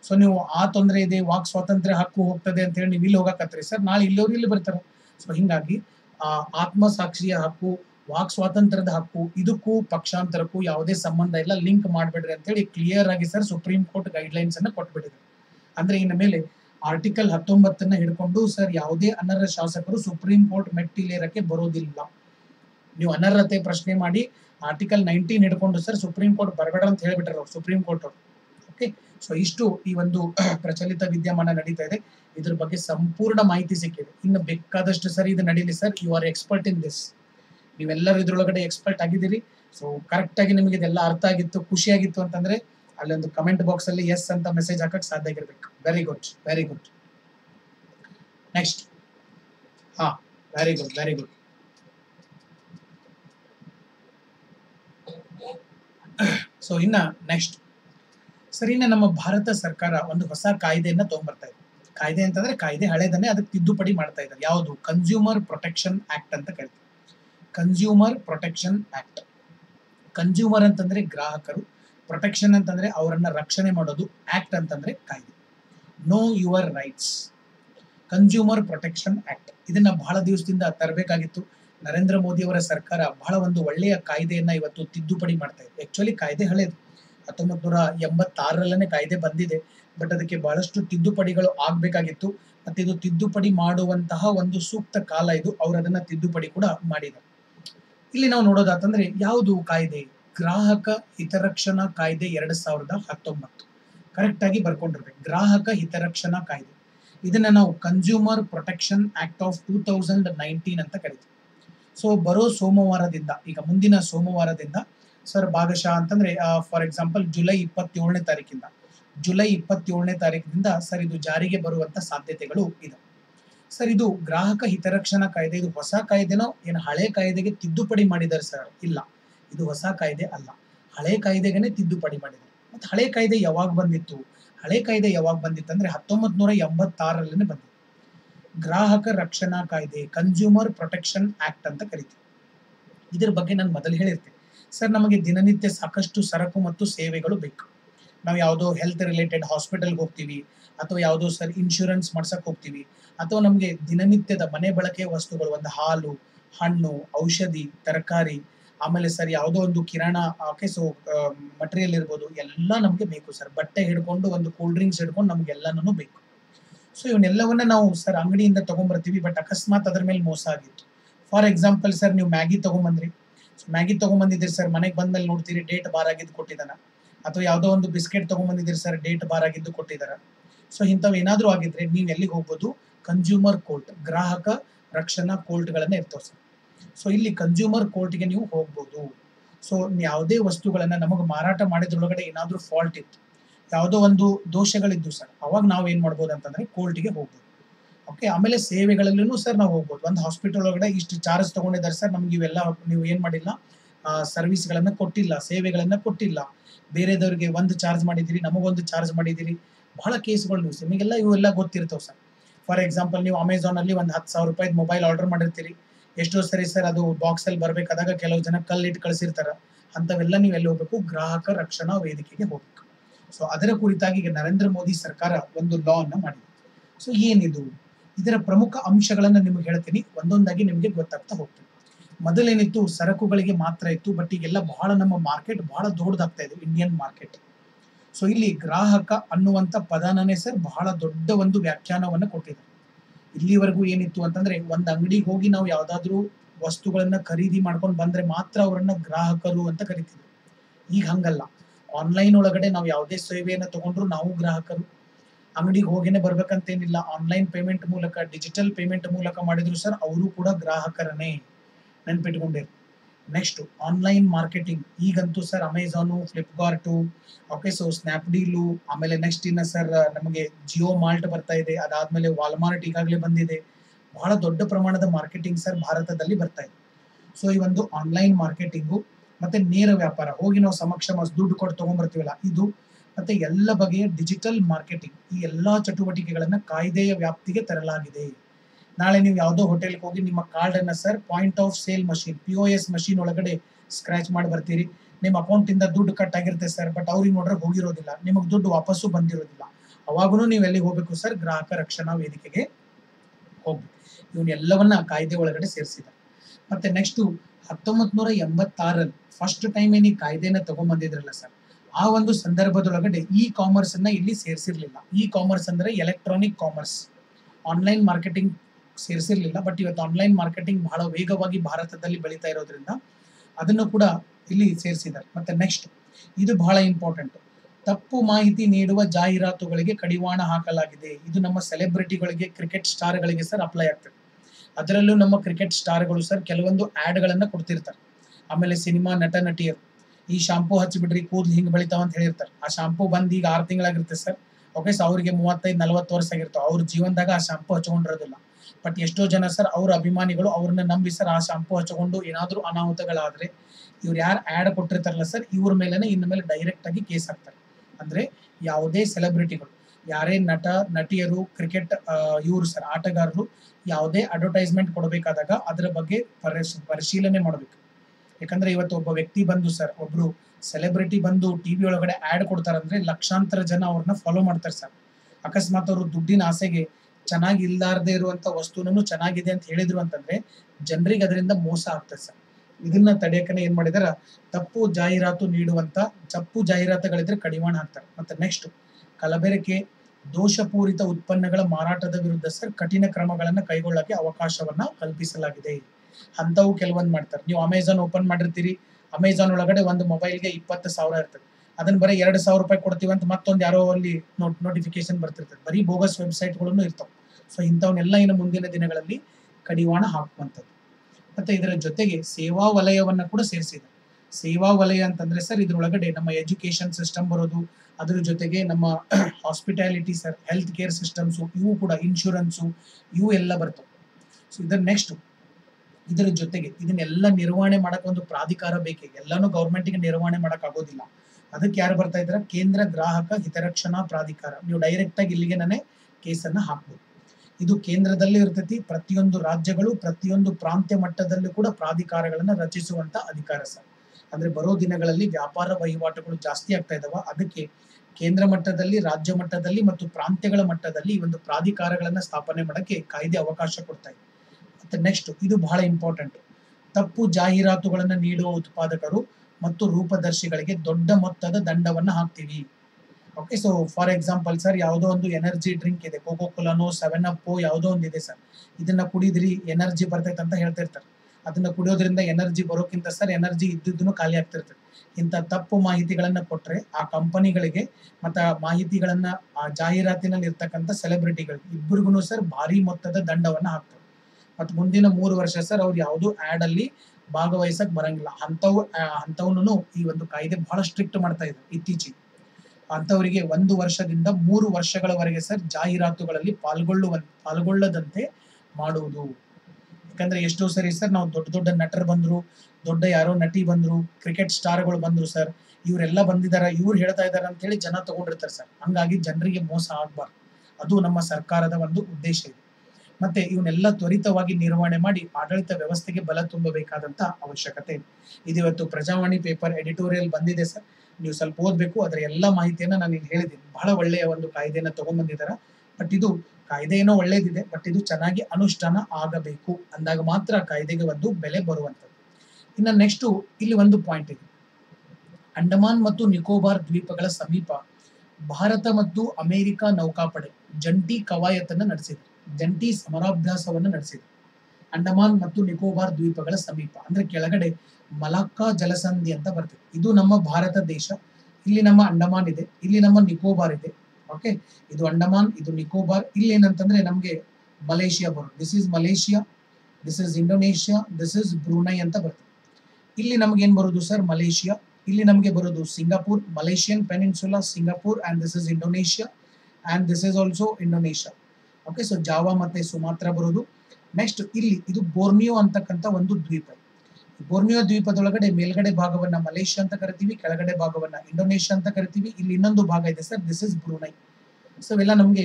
ಸೊ ನೀವು ಆ ತೊಂದರೆ ಇದೆ ವಾಕ್ ಸ್ವಾತಂತ್ರ್ಯ ಹಕ್ಕು ಹೋಗ್ತದೆ ಅಂತ ಹೇಳಿ ನೀವು ಇಲ್ಲಿ ಹೋಗಕತ್ರಿ ಸರ್ ನಾಳೆ ಇಲ್ಲವ್ರು ಇಲ್ಲಿ ಬರ್ತಾರೆ ಸೊ ಹಿಂಗಾಗಿ ಆ ಆತ್ಮಸಾಕ್ಷಿಯ ಹಕ್ಕು ವಾಕ್ ಸ್ವಾತಂತ್ರ್ಯದ ಹಕ್ಕು ಇದಕ್ಕೂ ಪಕ್ಷಾಂತರಕ್ಕೂ ಯಾವುದೇ ಸಂಬಂಧ ಇಲ್ಲ ಲಿಂಕ್ ಮಾಡಬೇಡ್ರಿ ಅಂತೇಳಿ ಕ್ಲಿಯರ್ ಆಗಿ ಸರ್ ಸುಪ್ರೀಂ ಕೋರ್ಟ್ ಗೈಡ್ಲೈನ್ಸ್ ಅನ್ನ ಕೊಟ್ಬಿಟ್ಟಿದೆ ಅಂದ್ರೆ ಇನ್ನು ಮೇಲೆ ಆರ್ಟಿಕಲ್ ಹತ್ತೊಂಬತ್ತನ್ನ ಹಿಡ್ಕೊಂಡು ಸರ್ ಯಾವುದೇ ಅನರ್ಹ ಶಾಸಕರು ಸುಪ್ರೀಂ ಕೋರ್ಟ್ ಮೆಟ್ಟಿಲೇರಕ್ಕೆ ಬರೋದಿಲ್ಲ ನೀವು ಅನರ್ಹತೆ ಪ್ರಶ್ನೆ ಮಾಡಿ ಆರ್ಟಿಕಲ್ ನೈನ್ಟೀನ್ ಹಿಡ್ಕೊಂಡು ಸರ್ ಸುಪ್ರೀಂ ಕೋರ್ಟ್ ಬರಬೇಡ ಅಂತ ಹೇಳ್ಬಿಟ್ಟಾರೆ ಅವ್ರು ಸುಪ್ರೀಂ ಕೋರ್ಟ್ ಅವರು ಓಕೆ ಸೊ ಇಷ್ಟು ಈ ಒಂದು ಪ್ರಚಲಿತ ವಿದ್ಯಮಾನ ನಡೀತಾ ಇದೆ ಇದ್ರ ಬಗ್ಗೆ ಸಂಪೂರ್ಣ ಮಾಹಿತಿ ಸಿಕ್ಕಿದೆ ಇನ್ನು ಬೇಕಾದಷ್ಟು ಸರ್ ಇದು ನಡೀಲಿ sir you are expert in this ನೀವೆಲ್ಲರೂ ಇದ್ರೊಳಗಡೆ ಎಕ್ಸ್ಪರ್ಟ್ ಆಗಿದ್ದೀರಿ ಸೊ ಕರೆಕ್ಟ್ ಆಗಿ ನಿಮಗೆ ಇದೆಲ್ಲ ಅರ್ಥ ಆಗಿತ್ತು ಖುಷಿ ಆಗಿತ್ತು ಅಂತಂದ್ರೆ ಅಲ್ಲಿ ಒಂದು ಕಮೆಂಟ್ ಬಾಕ್ಸ್ ಅಲ್ಲಿ ಎಸ್ ಅಂತ ಮೆಸೇಜ್ ಹಾಕಕ್ ಸಾಧ್ಯ ಆಗಿರ್ಬೇಕು very good very good next ಹಾ very good very good so ಇನ್ನ ನೆಕ್ಸ್ಟ್ ಸರ್ ಇನ್ನ ನಮ್ಮ ಭಾರತ ಸರ್ಕಾರ ಒಂದು ಹೊಸ ಕಾಯ್ದೆಯನ್ನ ತಗೊಂಡ್ಬರ್ತಾ ಇದೆ ಕಾಯ್ದೆ ಅಂತಂದ್ರೆ ಕಾಯ್ದೆ ಹಳೇದನ್ನೇ ಅದಕ್ಕೆ ತಿದ್ದುಪಡಿ ಮಾಡ್ತಾ ಇದ್ದಾರೆ ಯಾವುದು ಕನ್ಸ್ಯೂಮರ್ ಪ್ರೊಟೆಕ್ಷನ್ ಆಕ್ಟ್ ಅಂತ ಕರಿತೀವಿ ಕನ್ಸ್ಯೂಮರ್ ಪ್ರೊಟೆಕ್ಷನ್ ಆಕ್ಟ್ ಕನ್ಸ್ಯೂಮರ್ ಅಂತಂದ್ರೆ ಗ್ರಾಹಕರು ಪ್ರೊಟೆಕ್ಷನ್ ಅಂತಂದ್ರೆ ಅವರನ್ನ ರಕ್ಷಣೆ ಮಾಡೋದು ಆಕ್ಟ್ ಅಂತಂದ್ರೆ ಕಾಯ್ದೆ know your rights consumer protection act ಇದನ್ನ ಬಹಳ ದಿವಸದಿಂದ ತರಬೇಕಾಗಿತ್ತು ನರೇಂದ್ರ ಮೋದಿ ಅವರ ಸರ್ಕಾರ ಬಹಳ ಒಂದು ಒಳ್ಳೆಯ ಕಾಯ್ದೆಯನ್ನ ಇವತ್ತು ತಿದ್ದುಪಡಿ ಮಾಡ್ತಾ ಇದೆ ಆಕ್ಚುಲಿ ಕಾಯ್ದೆ ಹಳೇದು ಹತ್ತೊಂಬತ್ ನೂರ ಎಂಬತ್ತಾರರಲ್ಲೇ ಕಾಯ್ದೆ ಬಂದಿದೆ ಬಟ್ ಅದಕ್ಕೆ ಬಹಳಷ್ಟು ತಿದ್ದುಪಡಿಗಳು ಆಗ್ಬೇಕಾಗಿತ್ತು ಮತ್ತೆ ಇದು ತಿದ್ದುಪಡಿ ಮಾಡುವಂತಹ ಒಂದು ಸೂಕ್ತ ಕಾಲ ಇದು ಅವ್ರು ಅದನ್ನ ತಿದ್ದುಪಡಿ ಕೂಡ ಮಾಡಿದ್ದಾರೆ ಇಲ್ಲಿ ನಾವು ನೋಡೋದಾತಂದ್ರೆ ಯಾವುದು ಕಾಯ್ದೆ ಗ್ರಾಹಕ ಹಿತರಕ್ಷಣಾ ಕಾಯ್ದೆ ಎರಡ್ ಸಾವಿರದ ಹತ್ತೊಂಬತ್ತು ಕರೆಕ್ಟ್ ಆಗಿ ಬರ್ಕೊಂಡಿರ್ಬೇಕು ಗ್ರಾಹಕ ಹಿತರಕ್ಷಣಾ ಕಾಯ್ದೆ ಇದನ್ನ ನಾವು consumer protection act of two thousand nineteen ಅಂತ ಕರಿತೀವಿ ಸೊ ಬರೋ ಸೋಮವಾರದಿಂದ ಈಗ ಮುಂದಿನ ಸೋಮವಾರದಿಂದ ಸರ್ ಭಾಗಶಃ ಅಂತಂದ್ರೆ ಫಾರ್ ಎಕ್ಸಾಂಪಲ್ ಜುಲೈ ಇಪ್ಪತ್ತೇಳನೇ ತಾರೀಕಿಂದ ಜುಲೈ ಇಪ್ಪತ್ತೇಳನೇ ತಾರೀಕಿನಿಂದ ಸರ್ ಇದು ಜಾರಿಗೆ ಬರುವಂತ ಸಾಧ್ಯತೆಗಳು ಇದೆ ಸರ್ ಇದು ಗ್ರಾಹಕ ಹಿತರಕ್ಷಣಾ ಕಾಯ್ದೆ ಇದು ಹೊಸ ಕಾಯ್ದೆನೋ ಏನು ಹಳೆ ಕಾಯ್ದೆಗೆ ತಿದ್ದುಪಡಿ ಮಾಡಿದ್ದಾರೆ ಸರ್ ಇಲ್ಲ ಇದು ಹೊಸ ಕಾಯ್ದೆ ಅಲ್ಲ ಹಳೆ ಕಾಯ್ದೆಗೆನೆ ತಿದ್ದುಪಡಿ ಮಾಡಿದ್ದಾರೆ ಮತ್ತೆ ಹಳೆ ಕಾಯ್ದೆ ಯಾವಾಗ ಬಂದಿತ್ತು ಹಳೆ ಕಾಯ್ದೆ ಯಾವಾಗ ಬಂದಿತ್ತು ಅಂದ್ರೆ ಹತ್ತೊಂಬತ್ ನೂರ ಎಂಬತ್ತಾರರಲ್ಲೇ ಬಂದಿತ್ತು ಗ್ರಾಹಕ ರಕ್ಷಣಾ ಕಾಯ್ದೆ ಕನ್ಸ್ಯೂಮರ್ ಪ್ರೊಟೆಕ್ಷನ್ ಆಕ್ಟ್ ಅಂತ ಕರಿತೀವಿ ಇದ್ರ ಬಗ್ಗೆ ನಾನು ಮೊದಲು ಹೇಳಿರ್ತೇನೆ ಸರ್ ನಮಗೆ ದಿನನಿತ್ಯ ಸಾಕಷ್ಟು ಸರಕು ಮತ್ತು ಸೇವೆಗಳು ಬೇಕು ನಾವು ಯಾವುದೋ ಹೆಲ್ತ್ ರಿಲೇಟೆಡ್ ಹಾಸ್ಪಿಟಲ್ಗೆ ಹೋಗ್ತೀವಿ ಅಥವಾ ಯಾವುದೋ ಸರ್ ಇನ್ಶೂರೆನ್ಸ್ ಮಾಡ್ಸಕ್ ಹೋಗ್ತೀವಿ ಅಥವಾ ನಮಗೆ ದಿನನಿತ್ಯದ ಮನೆ ಬಳಕೆ ವಸ್ತುಗಳು ಒಂದು ಹಾಲು ಹಣ್ಣು ಔಷಧಿ ತರಕಾರಿ ಆಮೇಲೆ ಸರ್ ಯಾವುದೋ ಒಂದು ಕಿರಾಣ ಓಕೆ ಸೊ ಮಟೀರಿಯಲ್ ಇರ್ಬೋದು ಎಲ್ಲ ನಮಗೆ ಬೇಕು ಸರ್ ಬಟ್ಟೆ ಹಿಡ್ಕೊಂಡು ಒಂದು ಕೂಲ್ ಡ್ರಿಂಕ್ಸ್ ಹಿಡ್ಕೊಂಡು ನಮ್ಗೆಲ್ಲನೂ ಬೇಕು ಸೊ ಇವನ್ನೆಲ್ಲವನ್ನ ನಾವು ಸರ್ ಅಂಗಡಿಯಿಂದ ತಗೊಂಡ್ಬರ್ತೀವಿ ಬಟ್ ಅಕಸ್ಮಾತ್ ಅದ್ರ ಮೇಲೆ ಮೋಸ ಆಗಿತ್ತು ಫಾರ್ ಎಕ್ಸಾಂಪಲ್ ಸರ್ ನೀವು ಮ್ಯಾಗಿ ತಗೊಂಬಂದ್ರಿ ಮ್ಯಾಗಿ ತಗೊಂಬಂದಿದ್ದೀರಿ ಸರ್ ಮನೆಗೆ ಬಂದ್ಮೇಲೆ ನೋಡ್ತೀರಿ ಡೇಟ್ ಬಾರ್ ಆಗಿದ್ದು ಕೊಟ್ಟಿದ್ದಾನ ಅಥವಾ ಯಾವುದೋ ಒಂದು ಬಿಸ್ಕೆಟ್ ತಗೊಂಬಂದಿದ್ದೀರಿ ಸರ್ ಡೇಟ್ ಬಾರ್ ಆಗಿದ್ದು ಕೊಟ್ಟಿದ್ದಾರ ಸೊ ಇಂಥವು ಏನಾದರೂ ಆಗಿದ್ರೆ ನೀವು ಎಲ್ಲಿಗೆ ಹೋಗ್ಬೋದು ಕನ್ಸ್ಯೂಮರ್ ಕೋರ್ಟ್ ಗ್ರಾಹಕ ರಕ್ಷಣಾ ಕೋರ್ಟ್ಗಳನ್ನ ಇರ್ತಾವೆ ಸರ್ ಸೊ ಇಲ್ಲಿ ಕನ್ಸ್ಯೂಮರ್ ಕೋರ್ಟ್ಗೆ ನೀವು ಹೋಗ್ಬೋದು ಸೊ ಯಾವುದೇ ವಸ್ತುಗಳನ್ನ ನಮಗೆ ಮಾರಾಟ ಮಾಡಿದ್ರೊಳಗಡೆ ಏನಾದರೂ ಫಾಲ್ಟ್ ಇತ್ತು ಯಾವುದೋ ಒಂದು ದೋಷಗಳಿದ್ದು ಸರ್ ಅವಾಗ ನಾವು ಏನ್ ಮಾಡ್ಬೋದು ಅಂತಂದ್ರೆ ಕೋರ್ಟ್ಗೆ ಹೋಗ್ಬೋದು ಓಕೆ ಆಮೇಲೆ ಸೇವೆಗಳಲ್ಲೂ ಸರ್ ನಾವು ಹೋಗ್ಬೋದು ಒಂದು ಹಾಸ್ಪಿಟಲ್ ಒಳಗಡೆ ಇಷ್ಟು ಚಾರ್ಜ್ ತಗೊಂಡಿದ್ದಾರೆ ಸರ್ ನಮ್ಗೆ ಇವೆಲ್ಲ ನೀವು ಏನ್ ಮಾಡಿಲ್ಲ ಸರ್ವಿಸ್ಗಳನ್ನ ಕೊಟ್ಟಿಲ್ಲ ಸೇವೆಗಳನ್ನ ಕೊಟ್ಟಿಲ್ಲ ಬೇರೆದವ್ರಿಗೆ ಒಂದು ಚಾರ್ಜ್ ಮಾಡಿದಿರಿ ನಮಗೊಂದು ಚಾರ್ಜ್ ಮಾಡಿದಿರಿ ಬಹಳ ಕೇಸ್ಗಳು ನೀವು ನಿಮಗೆಲ್ಲ ಇವೆಲ್ಲ ಗೊತ್ತಿರ್ತಾವೆ ಸರ್ ಫಾರ್ ಎಕ್ಸಾಂಪಲ್ ನೀವು ಅಮೆಝಾನ್ ಅಲ್ಲಿ ಒಂದು ಹತ್ತು ಸಾವಿರ ರೂಪಾಯಿ ಮೊಬೈಲ್ ಆರ್ಡರ್ ಮಾಡಿರ್ತೀರಿ ಎಷ್ಟೋ ಸರಿ ಸರ್ ಅದು ಬಾಕ್ಸ್ ಅಲ್ಲಿ ಬರ್ಬೇಕಾದಾಗ ಕೆಲವು ಜನ ಕಲ್ಲಿಟ್ಟು ಕಳಿಸಿರ್ತಾರ ಅಂತವೆಲ್ಲ ನೀವು ಎಲ್ಲಿ ಹೋಗ್ಬೇಕು ಗ್ರಾಹಕ ರಕ್ಷಣಾ ವೇದಿಕೆಗೆ ಹೋಗ್ಬೇಕು ಸೊ ಅದರ ಕುರಿತಾಗಿ ಈಗ ನರೇಂದ್ರ ಮೋದಿ ಸರ್ಕಾರ ಒಂದು ಲಾ ಅನ್ನ ಮಾಡಿದೆ ಸೊ ಏನಿದು ಇದರ ಪ್ರಮುಖ ಅಂಶಗಳನ್ನ ನಿಮಗೆ ಹೇಳ್ತೀನಿ ಒಂದೊಂದಾಗಿ ನಿಮಗೆ ಗೊತ್ತಾಗ್ತಾ ಹೋಗ್ತದೆ ಮೊದಲೇನಿತ್ತು ಸರಕುಗಳಿಗೆ ಮಾತ್ರ ಇತ್ತು ಬಟ್ ಈಗೆಲ್ಲ ಬಹಳ ನಮ್ಮ ಮಾರ್ಕೆಟ್ ಬಹಳ ದೊಡ್ಡದಾಗ್ತಾ ಇದೆ ಇಂಡಿಯನ್ ಮಾರ್ಕೆಟ್ ಸೊ ಇಲ್ಲಿ ಗ್ರಾಹಕ ಅನ್ನುವಂತ ಪದನೇ ಸರ್ ಬಹಳ ದೊಡ್ಡ ಒಂದು ವ್ಯಾಖ್ಯಾನವನ್ನ ಕೊಟ್ಟಿದ್ದಾರೆ ಇಲ್ಲಿವರೆಗೂ ಏನಿತ್ತು ಅಂತಂದ್ರೆ ಒಂದ್ ಅಂಗಡಿಗೆ ಹೋಗಿ ನಾವು ಯಾವ್ದಾದ್ರು ವಸ್ತುಗಳನ್ನ ಖರೀದಿ ಮಾಡ್ಕೊಂಡು ಬಂದ್ರೆ ಮಾತ್ರ ಅವರನ್ನ ಗ್ರಾಹಕರು ಅಂತ ಕರಿತಿದ್ರು ಈಗ ಹಂಗಲ್ಲ ಆನ್ಲೈನ್ ಒಳಗಡೆ ನಾವು ಯಾವುದೇ ಸೇವೆಯನ್ನ ತಗೊಂಡ್ರು ನಾವು ಗ್ರಾಹಕರು ಅಂಗಡಿಗೆ ಹೋಗಿನೇ ಬರ್ಬೇಕಂತೇನಿಲ್ಲ ಆನ್ಲೈನ್ ಪೇಮೆಂಟ್ ಮೂಲಕ ಡಿಜಿಟಲ್ ಪೇಮೆಂಟ್ ಮೂಲಕ ಮಾಡಿದ್ರು ಸರ್ ಅವರು ಕೂಡ ಗ್ರಾಹಕರನ್ನೇ ನೆನ್ಪಿಟ್ಕೊಂಡಿರು ನೆಕ್ಸ್ಟ್ ಆನ್ಲೈನ್ ಮಾರ್ಕೆಟಿಂಗ್ ಈಗಂತೂ sir Amazon Flipkart okay so Snapdeal ಆಮೇಲೆ ನೆಕ್ಸ್ಟ್ ಇನ್ನ ಸರ್ ನಮಗೆ ಜಿಯೋ ಮಾಲ್ಟ್ ಬರ್ತಾ ಇದೆ ಅದಾದ್ಮೇಲೆ ವಾಲ್ಮಾರ್ಟ್ ಈಗಾಗಲೇ ಬಂದಿದೆ ಬಹಳ ದೊಡ್ಡ ಪ್ರಮಾಣದ ಮಾರ್ಕೆಟಿಂಗ್ ಸರ್ ಭಾರತದಲ್ಲಿ ಬರ್ತಾ ಇದೆ ಸೊ ಈ ಒಂದು ಆನ್ಲೈನ್ ಮಾರ್ಕೆಟಿಂಗು ಮತ್ತೆ ನೇರ ವ್ಯಾಪಾರ ಹೋಗಿ ನಾವು ಸಮಕ್ಷ ದುಡ್ಡು ಕೊಟ್ಟು ತಗೊಂಡ್ಬರ್ತೀವಲ್ಲ ಇದು ಮತ್ತೆ ಎಲ್ಲ ಬಗೆಯ ಡಿಜಿಟಲ್ ಮಾರ್ಕೆಟಿಂಗ್ ಈ ಎಲ್ಲಾ ಚಟುವಟಿಕೆಗಳನ್ನ ಕಾಯ್ದೆಯ ವ್ಯಾಪ್ತಿಗೆ ತರಲಾಗಿದೆ ನಾಳೆ ನೀವು ಯಾವುದೋ ಹೋಟೆಲ್ಗೆ ಹೋಗಿ ನಿಮ್ಮ ಕಾರ್ಡ್ ಅನ್ನ sir point of sale machine P O S machine ಒಳಗಡೆ ಸ್ಕ್ರಾಚ್ ಮಾಡಿ ಬರ್ತೀರಿ ನಿಮ್ಮ ಅಕೌಂಟ್ ಇಂದ ದುಡ್ಡು ಕಟ್ ಆಗಿರುತ್ತೆ ಸರ್ ಬಟ್ ಅವ್ರಿಗೆ ನೋಡ್ರೆ ಹೋಗಿರೋದಿಲ್ಲ ನಿಮಗೆ ದುಡ್ಡು ವಾಪಸ್ಸು ಬಂದಿರೋದಿಲ್ಲ ಅವಾಗೂ ನೀವು ಎಲ್ಲಿಗೆ ಹೋಗ್ಬೇಕು ಸರ್ ಗ್ರಾಹಕ ರಕ್ಷಣಾ ವೇದಿಕೆಗೆ ಹೋಗ್ಬೇಕು ಇವನ್ನೆಲ್ಲವನ್ನ ಕಾಯ್ದೆ ಒಳಗಡೆ ಸೇರಿಸಿದ್ದಾರೆ ಮತ್ತೆ ನೆಕ್ಸ್ಟ್ ಹತ್ತೊಂಬತ್ ನೂರ ಎಂಬತ್ತಾರಲ್ಲಿ ಫಸ್ಟ್ ಟೈಮ್ ಏನಿ ಕಾಯ್ದೆನ ತಗೊಂಡ್ಬಂದಿದ್ರಲ್ಲ ಸರ್ ಆ ಒಂದು ಸಂದರ್ಭದೊಳಗಡೆ ಇ ಕಾಮರ್ಸ್ ಅನ್ನ ಇಲ್ಲಿ ಸೇರಿಸಿರ್ಲಿಲ್ಲ ಇ ಕಾಮರ್ಸ್ ಅಂದ್ರೆ ಎಲೆಕ್ಟ್ರಾನಿಕ್ ಕಾಮರ್ಸ್ ಆನ್ಲೈನ್ ಮಾರ್ಕೆಟಿಂಗ್ ಸೇರಿಸಿರ್ಲಿಲ್ಲ ಬಟ್ ಇವತ್ತು ಆನ್ಲೈನ್ ಮಾರ್ಕೆಟಿಂಗ್ ಬಹಳ ವೇಗವಾಗಿ ಭಾರತದಲ್ಲಿ ಬೆಳೀತಾ ಇರೋದ್ರಿಂದ ಅದನ್ನು ಕೂಡ ಇಲ್ಲಿ ಸೇರಿಸಿದ್ದಾರೆ ಮತ್ತೆ ನೆಕ್ಸ್ಟ್ ಇದು ಬಹಳ ಇಂಪಾರ್ಟೆಂಟ್ ತಪ್ಪು ಮಾಹಿತಿ ನೀಡುವ ಜಾಹೀರಾತುಗಳಿಗೆ ಕಡಿವಾಣ ಹಾಕಲಾಗಿದೆ ಇದು ನಮ್ಮ ಸೆಲೆಬ್ರಿಟಿಗಳಿಗೆ ಕ್ರಿಕೆಟ್ ಸ್ಟಾರ್ಗಳಿಗೆ ಸರ್ ಅಪ್ಲೈ ಆಗ್ತದೆ ಅದರಲ್ಲೂ ನಮ್ಮ ಕ್ರಿಕೆಟ್ ಸ್ಟಾರ್ಗಳು ಸರ್ ಕೆಲವೊಂದು ಗಳನ್ನ ಕೊಡ್ತಿರ್ತಾರೆ ಆಮೇಲೆ ಸಿನಿಮಾ ನಟ ನಟಿಯರು ಈ ಶಾಂಪೂ ಹಚ್ಚಿಬಿಡ್ರಿ ಕೂದಲು ಹಿಂಗ್ ಬೆಳಿತಾವ ಅಂತ ಹೇಳಿರ್ತಾರೆ ಆ ಶಾಂಪೂ ಬಂದ್ ಈಗ ಆರು ತಿಂಗಳಾಗಿರುತ್ತೆ ಸರ್ ಓಕೆ ಸೊ ಅವ್ರಿಗೆ ಮೂವತ್ತೈದು ನಲವತ್ತು ವರ್ಷ ಆಗಿರ್ತಾವ ಅವ್ರ ಜೀವನದಾಗ ಆ ಶಾಂಪೂ ಹಚ್ಕೊಂಡಿರೋದಿಲ್ಲ ಬಟ್ ಎಷ್ಟೋ ಜನ ಸರ್ ಅವ್ರ ಅಭಿಮಾನಿಗಳು ಅವ್ರನ್ನ ನಂಬಿ ಸರ್ ಆ ಶಾಂಪೂ ಹಚ್ಕೊಂಡು ಏನಾದ್ರೂ ಅನಾಹುತಗಳಾದ್ರೆ ಇವ್ರು ಯಾರು ಆ್ಯಡ್ ಕೊಟ್ಟಿರ್ತಾರಲ್ಲ ಸರ್ ಇವ್ರ ಮೇಲೆನೆ ಇನ್ನು ಮೇಲೆ ಡೈರೆಕ್ಟ್ ಆಗಿ ಕೇಸ್ ಹಾಕ್ತಾರೆ ಅಂದ್ರೆ ಯಾವುದೇ ಸೆಲೆಬ್ರಿಟಿಗಳು ಯಾರೇ ನಟ ನಟಿಯರು ಕ್ರಿಕೆಟ್ ಇವರು ಸರ್ ಆಟಗಾರರು ಯಾವುದೇ ಅಡ್ವರ್ಟೈಸ್ಮೆಂಟ್ ಕೊಡಬೇಕಾದಾಗ ಅದರ ಬಗ್ಗೆ ಪರಿಶ್ ಪರಿಶೀಲನೆ ಮಾಡಬೇಕು ಯಾಕಂದ್ರೆ ಇವತ್ತು ಒಬ್ಬ ವ್ಯಕ್ತಿ ಬಂದು ಸರ್ ಒಬ್ರು ಸೆಲೆಬ್ರಿಟಿ ಬಂದು ಟಿವಿ ಒಳಗಡೆ ಆಡ್ ಕೊಡ್ತಾರಂದ್ರೆ ಲಕ್ಷಾಂತರ ಜನ ಅವ್ರನ್ನ ಫಾಲೋ ಮಾಡ್ತಾರೆ ಸರ್ ಅಕಸ್ಮಾತ್ ಅವರು ದುಡ್ಡಿನ ಆಸೆಗೆ ಚೆನ್ನಾಗಿ ಇಲ್ಲಾರ್ದೇ ಇರುವಂತ ವಸ್ತುನೂ ಚೆನ್ನಾಗಿದೆ ಅಂತ ಹೇಳಿದ್ರು ಅಂತಂದ್ರೆ ಜನರಿಗೆ ಅದರಿಂದ ಮೋಸ ಆಗ್ತದೆ ಸರ್ ಇದನ್ನ ತಡೆಯಕನೆ ಏನ್ ಮಾಡಿದಾರ ತಪ್ಪು ಜಾಹೀರಾತು ನೀಡುವಂತ ತಪ್ಪು ಜಾಹೀರಾತುಗಳಿದ್ರೆ ಕಡಿವಾಣ ಹಾಕ್ತಾರೆ ಮತ್ತೆ ನೆಕ್ಸ್ಟ್ ಕಲಬೆರಕೆ ದೋಷಪೂರಿತ ಉತ್ಪನ್ನಗಳ ಮಾರಾಟದ ವಿರುದ್ಧ ಸರ್ ಕಠಿಣ ಕ್ರಮಗಳನ್ನ ಕೈಗೊಳ್ಳಕ್ಕೆ ಅವಕಾಶವನ್ನ ಕಲ್ಪಿಸಲಾಗಿದೆ ಅಂತವು ಕೆಲವೊಂದ್ ಮಾಡ್ತಾರೆ ನೀವು ಅಮೆಝಾನ್ ಓಪನ್ ಮಾಡಿರ್ತೀರಿ ಅಮೆಝಾನ್ ಒಳಗಡೆ ಒಂದು ಮೊಬೈಲ್ಗೆ ಇಪ್ಪತ್ತು ಸಾವಿರ ಇರ್ತದೆ ಅದನ್ನ ಬರೀ ಎರಡು ಸಾವಿರ ರೂಪಾಯಿ ಕೊಡ್ತೀವಿ ಅಂತ ಮತ್ತೊಂದು ಯಾರೋ ಅಲ್ಲಿ ನೋಟ್ ನೋಟಿಫಿಕೇಶನ್ ಬರ್ತಿರ್ತದೆ ಬರೀ ಬೋಗಸ್ ವೆಬ್ಸೈಟ್ಗಳನ್ನು ಇರ್ತಾವೆ ಸೊ ಇಂಥವನ್ನೆಲ್ಲ ಇನ್ನು ಮುಂದಿನ ದಿನಗಳಲ್ಲಿ ಕಡಿವಾಣ ಹಾಕುವಂಥದ್ದು ಮತ್ತೆ ಇದರ ಜೊತೆಗೆ ಸೇವಾ ವಲಯವನ್ನ ಕೂಡ ಸೇರಿಸಿದೆ ಸೇವಾ ವಲಯ ಅಂತಂದ್ರೆ ಸರ್ ಇದ್ರೊಳಗಡೆ ನಮ್ಮ ಎಜುಕೇಶನ್ ಸಿಸ್ಟಮ್ ಬರೋದು ಅದ್ರ ಜೊತೆಗೆ ನಮ್ಮ hospitality sir health care systems ಇವು ಕೂಡ ಇನ್ಶೂರೆನ್ಸು ಇವು ಎಲ್ಲ ಬರ್ತವೆ ಸೊ ಇದರ ನೆಕ್ಸ್ಟ್ ಇದರ ಜೊತೆಗೆ ಇದನ್ನೆಲ್ಲ ನಿರ್ವಹಣೆ ಮಾಡಕ್ ಒಂದು ಪ್ರಾಧಿಕಾರ ಬೇಕೇ ಎಲ್ಲಾನು ಗೌರ್ಮೆಂಟ್ಗೆ ನಿರ್ವಹಣೆ ಮಾಡಕ್ ಆಗೋದಿಲ್ಲ ಅದಕ್ಕೆ ಯಾರು ಬರ್ತಾ ಇದ್ದಾರೆ ಕೇಂದ್ರ ಗ್ರಾಹಕ ಹಿತರಕ್ಷಣಾ ಪ್ರಾಧಿಕಾರ ನೀವು ಡೈರೆಕ್ಟ್ ಆಗಿ ಇಲ್ಲಿಗೆ ನಾನೇ ಕೇಸನ್ನ ಹಾಕ್ಬೋದು ಇದು ಕೇಂದ್ರದಲ್ಲಿ ಇರ್ತೈತಿ ಪ್ರತಿಯೊಂದು ರಾಜ್ಯಗಳು ಪ್ರತಿಯೊಂದು ಪ್ರಾಂತ್ಯ ಮಟ್ಟದಲ್ಲೂ ಕೂಡ ಪ್ರಾಧಿಕಾರಗಳನ್ನ ರಚಿಸುವಂತ ಅಧಿಕಾರ ಸರ್ ಅಂದ್ರೆ ಬರೋ ದಿನಗಳಲ್ಲಿ ವ್ಯಾಪಾರ ವಹಿವಾಟುಗಳು ಜಾಸ್ತಿ ಆಗ್ತಾ ಇದಾವ ಅದಕ್ಕೆ ಕೇಂದ್ರ ಮಟ್ಟದಲ್ಲಿ ರಾಜ್ಯ ಮಟ್ಟದಲ್ಲಿ ಮತ್ತು ಪ್ರಾಂತ್ಯಗಳ ಮಟ್ಟದಲ್ಲಿ ಈ ಒಂದು ಪ್ರಾಧಿಕಾರಗಳನ್ನ ಸ್ಥಾಪನೆ ಮಾಡಕ್ಕೆ ಕಾಯ್ದೆ ಅವಕಾಶ ಕೊಡ್ತಾ ಇದೆ ಮತ್ತೆ ನೆಕ್ಸ್ಟ್ ಇದು ಬಹಳ ಇಂಪಾರ್ಟೆಂಟ್ ತಪ್ಪು ಜಾಹೀರಾತುಗಳನ್ನ ನೀಡುವ ಉತ್ಪಾದಕರು ಮತ್ತು ರೂಪದರ್ಶಿಗಳಿಗೆ ದೊಡ್ಡ ಮೊತ್ತದ ದಂಡವನ್ನ ಹಾಕ್ತೀವಿ okay so for example sir ಯಾವುದೋ ಒಂದು ಎನರ್ಜಿ ಡ್ರಿಂಕ್ ಇದೆ ಕೋಕೋ ಕೋಲಾನೋ ಸೆವೆನ್ ಅಪ್ ಯಾವುದೋ ಒಂದು ಇದೆ ಸರ್ ಇದನ್ನ ಕುಡಿದ್ರಿ ಎನರ್ಜಿ ಬರ್ತೈತೆ ಅಂತ ಹೇಳ್ತಿರ್ತಾರೆ ಅದನ್ನ ಕುಡಿಯೋದ್ರಿಂದ ಎನರ್ಜಿ ಬರೋಕ್ಕಿಂತ ಸರ್ ಎನರ್ಜಿ ಇದ್ದಿದ್ದನ್ನು ಖಾಲಿ ಆಗ್ತಿರ್ತದೆ ಇಂಥ ತಪ್ಪು ಮಾಹಿತಿಗಳನ್ನ ಕೊಟ್ರೆ ಆ ಕಂಪನಿಗಳಿಗೆ ಮತ್ತ ಆ ಮಾಹಿತಿಗಳನ್ನ ಆ ಜಾಹೀರಾತಿನಲ್ಲಿ ಇರ್ತಕ್ಕಂಥ ಸೆಲೆಬ್ರಿಟಿಗಳಿಗೆ ಇಬ್ಬರಿಗೂ ಸರ್ ಭಾರಿ ಮೊತ್ತದ ದಂಡವನ್ನ ಹಾಕ್ತಾರೆ ಮತ್ತು ಮುಂದಿನ ಮೂರು ವರ್ಷ ಸರ್ ಅವ್ರು ಯಾವುದು ಆಡ್ ಅಲ್ಲಿ ಭಾಗವಹಿಸಕ್ ಬರಂಗಿಲ್ಲ ಅಂಥವು ಅಂಥವನು ಈ ಒಂದು ಕಾಯ್ದೆ ಬಹಳ ಸ್ಟ್ರಿಕ್ಟ್ ಮಾಡ್ತಾ ಇದೆ ಇತ್ತೀಚೆಗೆ ಅಂಥವರಿಗೆ ಒಂದು ವರ್ಷದಿಂದ ಮೂರು ವರ್ಷಗಳವರೆಗೆ ಸರ್ ಜಾಹೀರಾತುಗಳಲ್ಲಿ ಪಾಲ್ಗೊಳ್ಳುವ ಪಾಲ್ಗೊಳ್ಳದಂತೆ ಮಾಡುವುದು ಯಾಕಂದ್ರೆ ಎಷ್ಟೋ ಸರಿ ಸರ್ ನಾವು ದೊಡ್ಡ ದೊಡ್ಡ ನಟರು ಬಂದ್ರು ದೊಡ್ಡ ಯಾರೋ ನಟಿ ಬಂದ್ರು ಕ್ರಿಕೆಟ್ ಸ್ಟಾರ್ಗಳು ಬಂದ್ರು ಸರ್ ಇವರೆಲ್ಲ ಬಂದಿದಾರ ಇವ್ರು ಹೇಳ್ತಾ ಇದಾರೆ ಅಂತ ಹೇಳಿ ಜನ ತಗೊಂಡಿರ್ತಾರೆ ಸರ್ ಹಂಗಾಗಿ ಜನರಿಗೆ ಮೋಸ ಆಗ್ಬಾರ್ದು ಅದು ನಮ್ಮ ಸರ್ಕಾರದ ಒಂದು ಉದ್ದೇಶ ಇದೆ ಮತ್ತೆ ಇವನ್ನೆಲ್ಲ ತ್ವರಿತವಾಗಿ ನಿರ್ವಹಣೆ ಮಾಡಿ ಆಡಳಿತ ವ್ಯವಸ್ಥೆಗೆ ಬಲ ತುಂಬಬೇಕಾದಂತ ಅವಶ್ಯಕತೆ ಇದೆ ಇದು ಇವತ್ತು ಪ್ರಜಾವಾಣಿ ಪೇಪರ್ ಎಡಿಟೋರಿಯಲ್ ಬಂದಿದೆ ಸರ್ ನೀವು ಸ್ವಲ್ಪ ಓದ್ಬೇಕು ಅದರ ಎಲ್ಲ ಮಾಹಿತಿಯನ್ನ ನಾನು ಇಲ್ಲಿ ಹೇಳಿದ್ದೀನಿ ಬಹಳ ಒಳ್ಳೆಯ ಒಂದು ಕಾಯ್ದೆಯನ್ನ ತಗೊಂಡ್ಬಂದಿದ್ದಾರೆ ಬಟ್ ಇದು ಕಾಯ್ದೆ ಏನೋ ಒಳ್ಳೇದಿದೆ ಬಟ್ ಇದು ಚೆನ್ನಾಗಿ ಅನುಷ್ಠಾನ ಆಗಬೇಕು ಅಂದಾಗ ಮಾತ್ರ ಕಾಯ್ದೆಗೆ ಒಂದು ಬೆಲೆ ಬರುವಂಥದ್ದು ಇನ್ನ ನೆಕ್ಸ್ಟ್ ಇಲ್ಲಿ ಒಂದು ಪಾಯಿಂಟ್ ಇದೆ ಅಂಡಮಾನ್ ಮತ್ತು ನಿಕೋಬಾರ್ ದ್ವೀಪಗಳ ಸಮೀಪ ಭಾರತ ಮತ್ತು ಅಮೆರಿಕ ನೌಕಾಪಡೆ ಜಂಟಿ ಕವಾಯತನ್ನ ನಡೆಸಿದೆ ಜಂಟಿ ಸಮರಾಭ್ಯಾಸವನ್ನ ನಡೆಸಿದೆ ಅಂಡಮಾನ್ ಮತ್ತು ನಿಕೋಬಾರ್ ದ್ವೀಪಗಳ ಸಮೀಪ ಅಂದ್ರೆ ಕೆಳಗಡೆ ಮಲಕ್ಕಾ ಜಲಸಂಧಿ ಅಂತ ಬರ್ತದೆ ಇದು ನಮ್ಮ ಭಾರತ ದೇಶ ಇಲ್ಲಿ ನಮ್ಮ ಅಂಡಮಾನ್ ಇದೆ ಇಲ್ಲಿ ನಮ್ಮ ನಿಕೋಬಾರ್ ಇದೆ ಓಕೆ ಇದು ಅಂಡಮಾನ್ ಇದು ನಿಕೋಬಾರ್ ಇಲ್ಲಿ ಏನಂತಂದ್ರೆ ನಮ್ಗೆ ಮಲೇಷಿಯಾ ಬರುತ್ತೆ this is Malaysia this is Indonesia this is Brunei ಅಂತ ಬರ್ತದೆ ಇಲ್ಲಿ ನಮ್ಗೆ ಏನ್ ಬರೋದು ಸರ್ ಮಲೇಷಿಯಾ ಇಲ್ಲಿ ನಮಗೆ ಬರೋದು Singapore Malaysian peninsula Singapore and this is Indonesia and this is also Indonesia okay so Java ಮತ್ತೆ ಸುಮಾತ್ರ ಬರೋದು ನೆಕ್ಸ್ಟ್ ಇಲ್ಲಿ ಇದು ಬೋರ್ನಿಯೋ ಅಂತಕ್ಕಂಥ ಒಂದು ದ್ವೀಪ ಬೋರ್ನಿಯೋ ದ್ವೀಪದೊಳಗಡೆ ಮೇಲ್ಗಡೆ ಭಾಗವನ್ನ ಮಲೇಷಿಯಾ ಅಂತ ಕರಿತೀವಿ ಕೆಳಗಡೆ ಭಾಗವನ್ನ ಇಂಡೋನೇಷಿಯಾ ಅಂತ ಕರಿತೀವಿ ಇಲ್ಲಿ ಇನ್ನೊಂದು ಭಾಗ ಇದೆ sir this is Brunei so ಇವೆಲ್ಲ ನಮಗೆ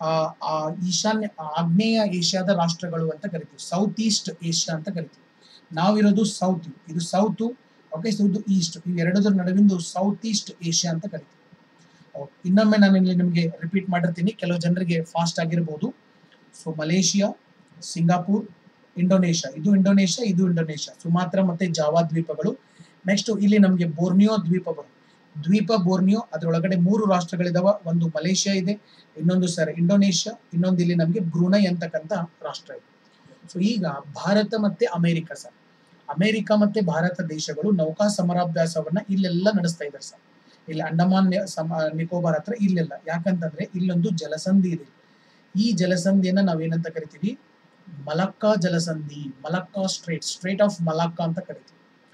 ಆ ಈಶಾನ್ಯ ಆಗ್ನೇಯ ಏಷ್ಯಾದ ರಾಷ್ಟ್ರಗಳು ಅಂತ ಕರಿತೀವಿ ಸೌತ್ ಈಸ್ಟ್ ಏಷ್ಯಾ ಅಂತ ಕರಿತೀವಿ ನಾವಿರೋದು ಸೌತ್ ಇದು ಸೌತ್ ಓಕೆ ಸೊ ಇದು ಈಸ್ಟ್ ಇವೆರಡರ ನಡುವಿಂದು ಸೌತ್ ಈಸ್ಟ್ ಏಷ್ಯಾ ಅಂತ ಕರಿತೀವಿ Okay. ಇನ್ನೊಮ್ಮೆ ನಾನು ಇಲ್ಲಿ ನಿಮಗೆ ರಿಪೀಟ್ ಮಾಡಿರ್ತೀನಿ ಕೆಲವು ಜನರಿಗೆ ಫಾಸ್ಟ್ ಆಗಿರ್ಬೋದು ಸೊ ಮಲೇಷಿಯಾ ಸಿಂಗಾಪುರ್ ಇಂಡೋನೇಷ್ಯಾ ಇದು ಇಂಡೋನೇಷ್ಯಾ ಇದು ಇಂಡೋನೇಷ್ಯಾ ಸುಮಾತ್ರ ಮತ್ತೆ ಜಾವಾ ದ್ವೀಪಗಳು ನೆಕ್ಸ್ಟ್ ಇಲ್ಲಿ ನಮಗೆ ಬೋರ್ನಿಯೋ ದ್ವೀಪ ಬರುತ್ತೆ ದ್ವೀಪ ಬೋರ್ನಿಯೋ ಅದರೊಳಗಡೆ ಮೂರು ರಾಷ್ಟ್ರಗಳಿದಾವ ಒಂದು ಮಲೇಷಿಯಾ ಇದೆ ಇನ್ನೊಂದು ಸರ್ ಇಂಡೋನೇಷ್ಯಾ ಇನ್ನೊಂದು ಇಲ್ಲಿ ನಮಗೆ ಬ್ರೂನೈ ಅಂತಕ್ಕಂಥ ರಾಷ್ಟ್ರ ಇದೆ ಸೊ ಈಗ ಭಾರತ ಮತ್ತೆ ಅಮೆರಿಕ ಸರ್ ಅಮೆರಿಕ ಮತ್ತೆ ಭಾರತ ದೇಶಗಳು ನೌಕಾ ಸಮರಾಭ್ಯಾಸವನ್ನ ಇಲ್ಲೆಲ್ಲ ನಡೆಸ್ತಾ ಇದ್ದಾರೆ ಸರ್ ಇಲ್ಲಿ ಅಂಡಮಾನ್ ನಿ- ಸಮ ನಿಕೋಬಾರ್ ಹತ್ರ ಇಲ್ಲೆಲ್ಲ ಯಾಕಂತಂದ್ರೆ ಇಲ್ಲೊಂದು ಜಲಸಂಧಿ ಇದೆ ಈ ಜಲಸಂಧಿಯನ್ನ ನಾವೇನಂತ ಕರಿತೀವಿ ಮಲಕ್ಕಾ ಜಲಸಂಧಿ Malacca strait strait of Malacca ಅಂತ ಕರಿತೀವಿ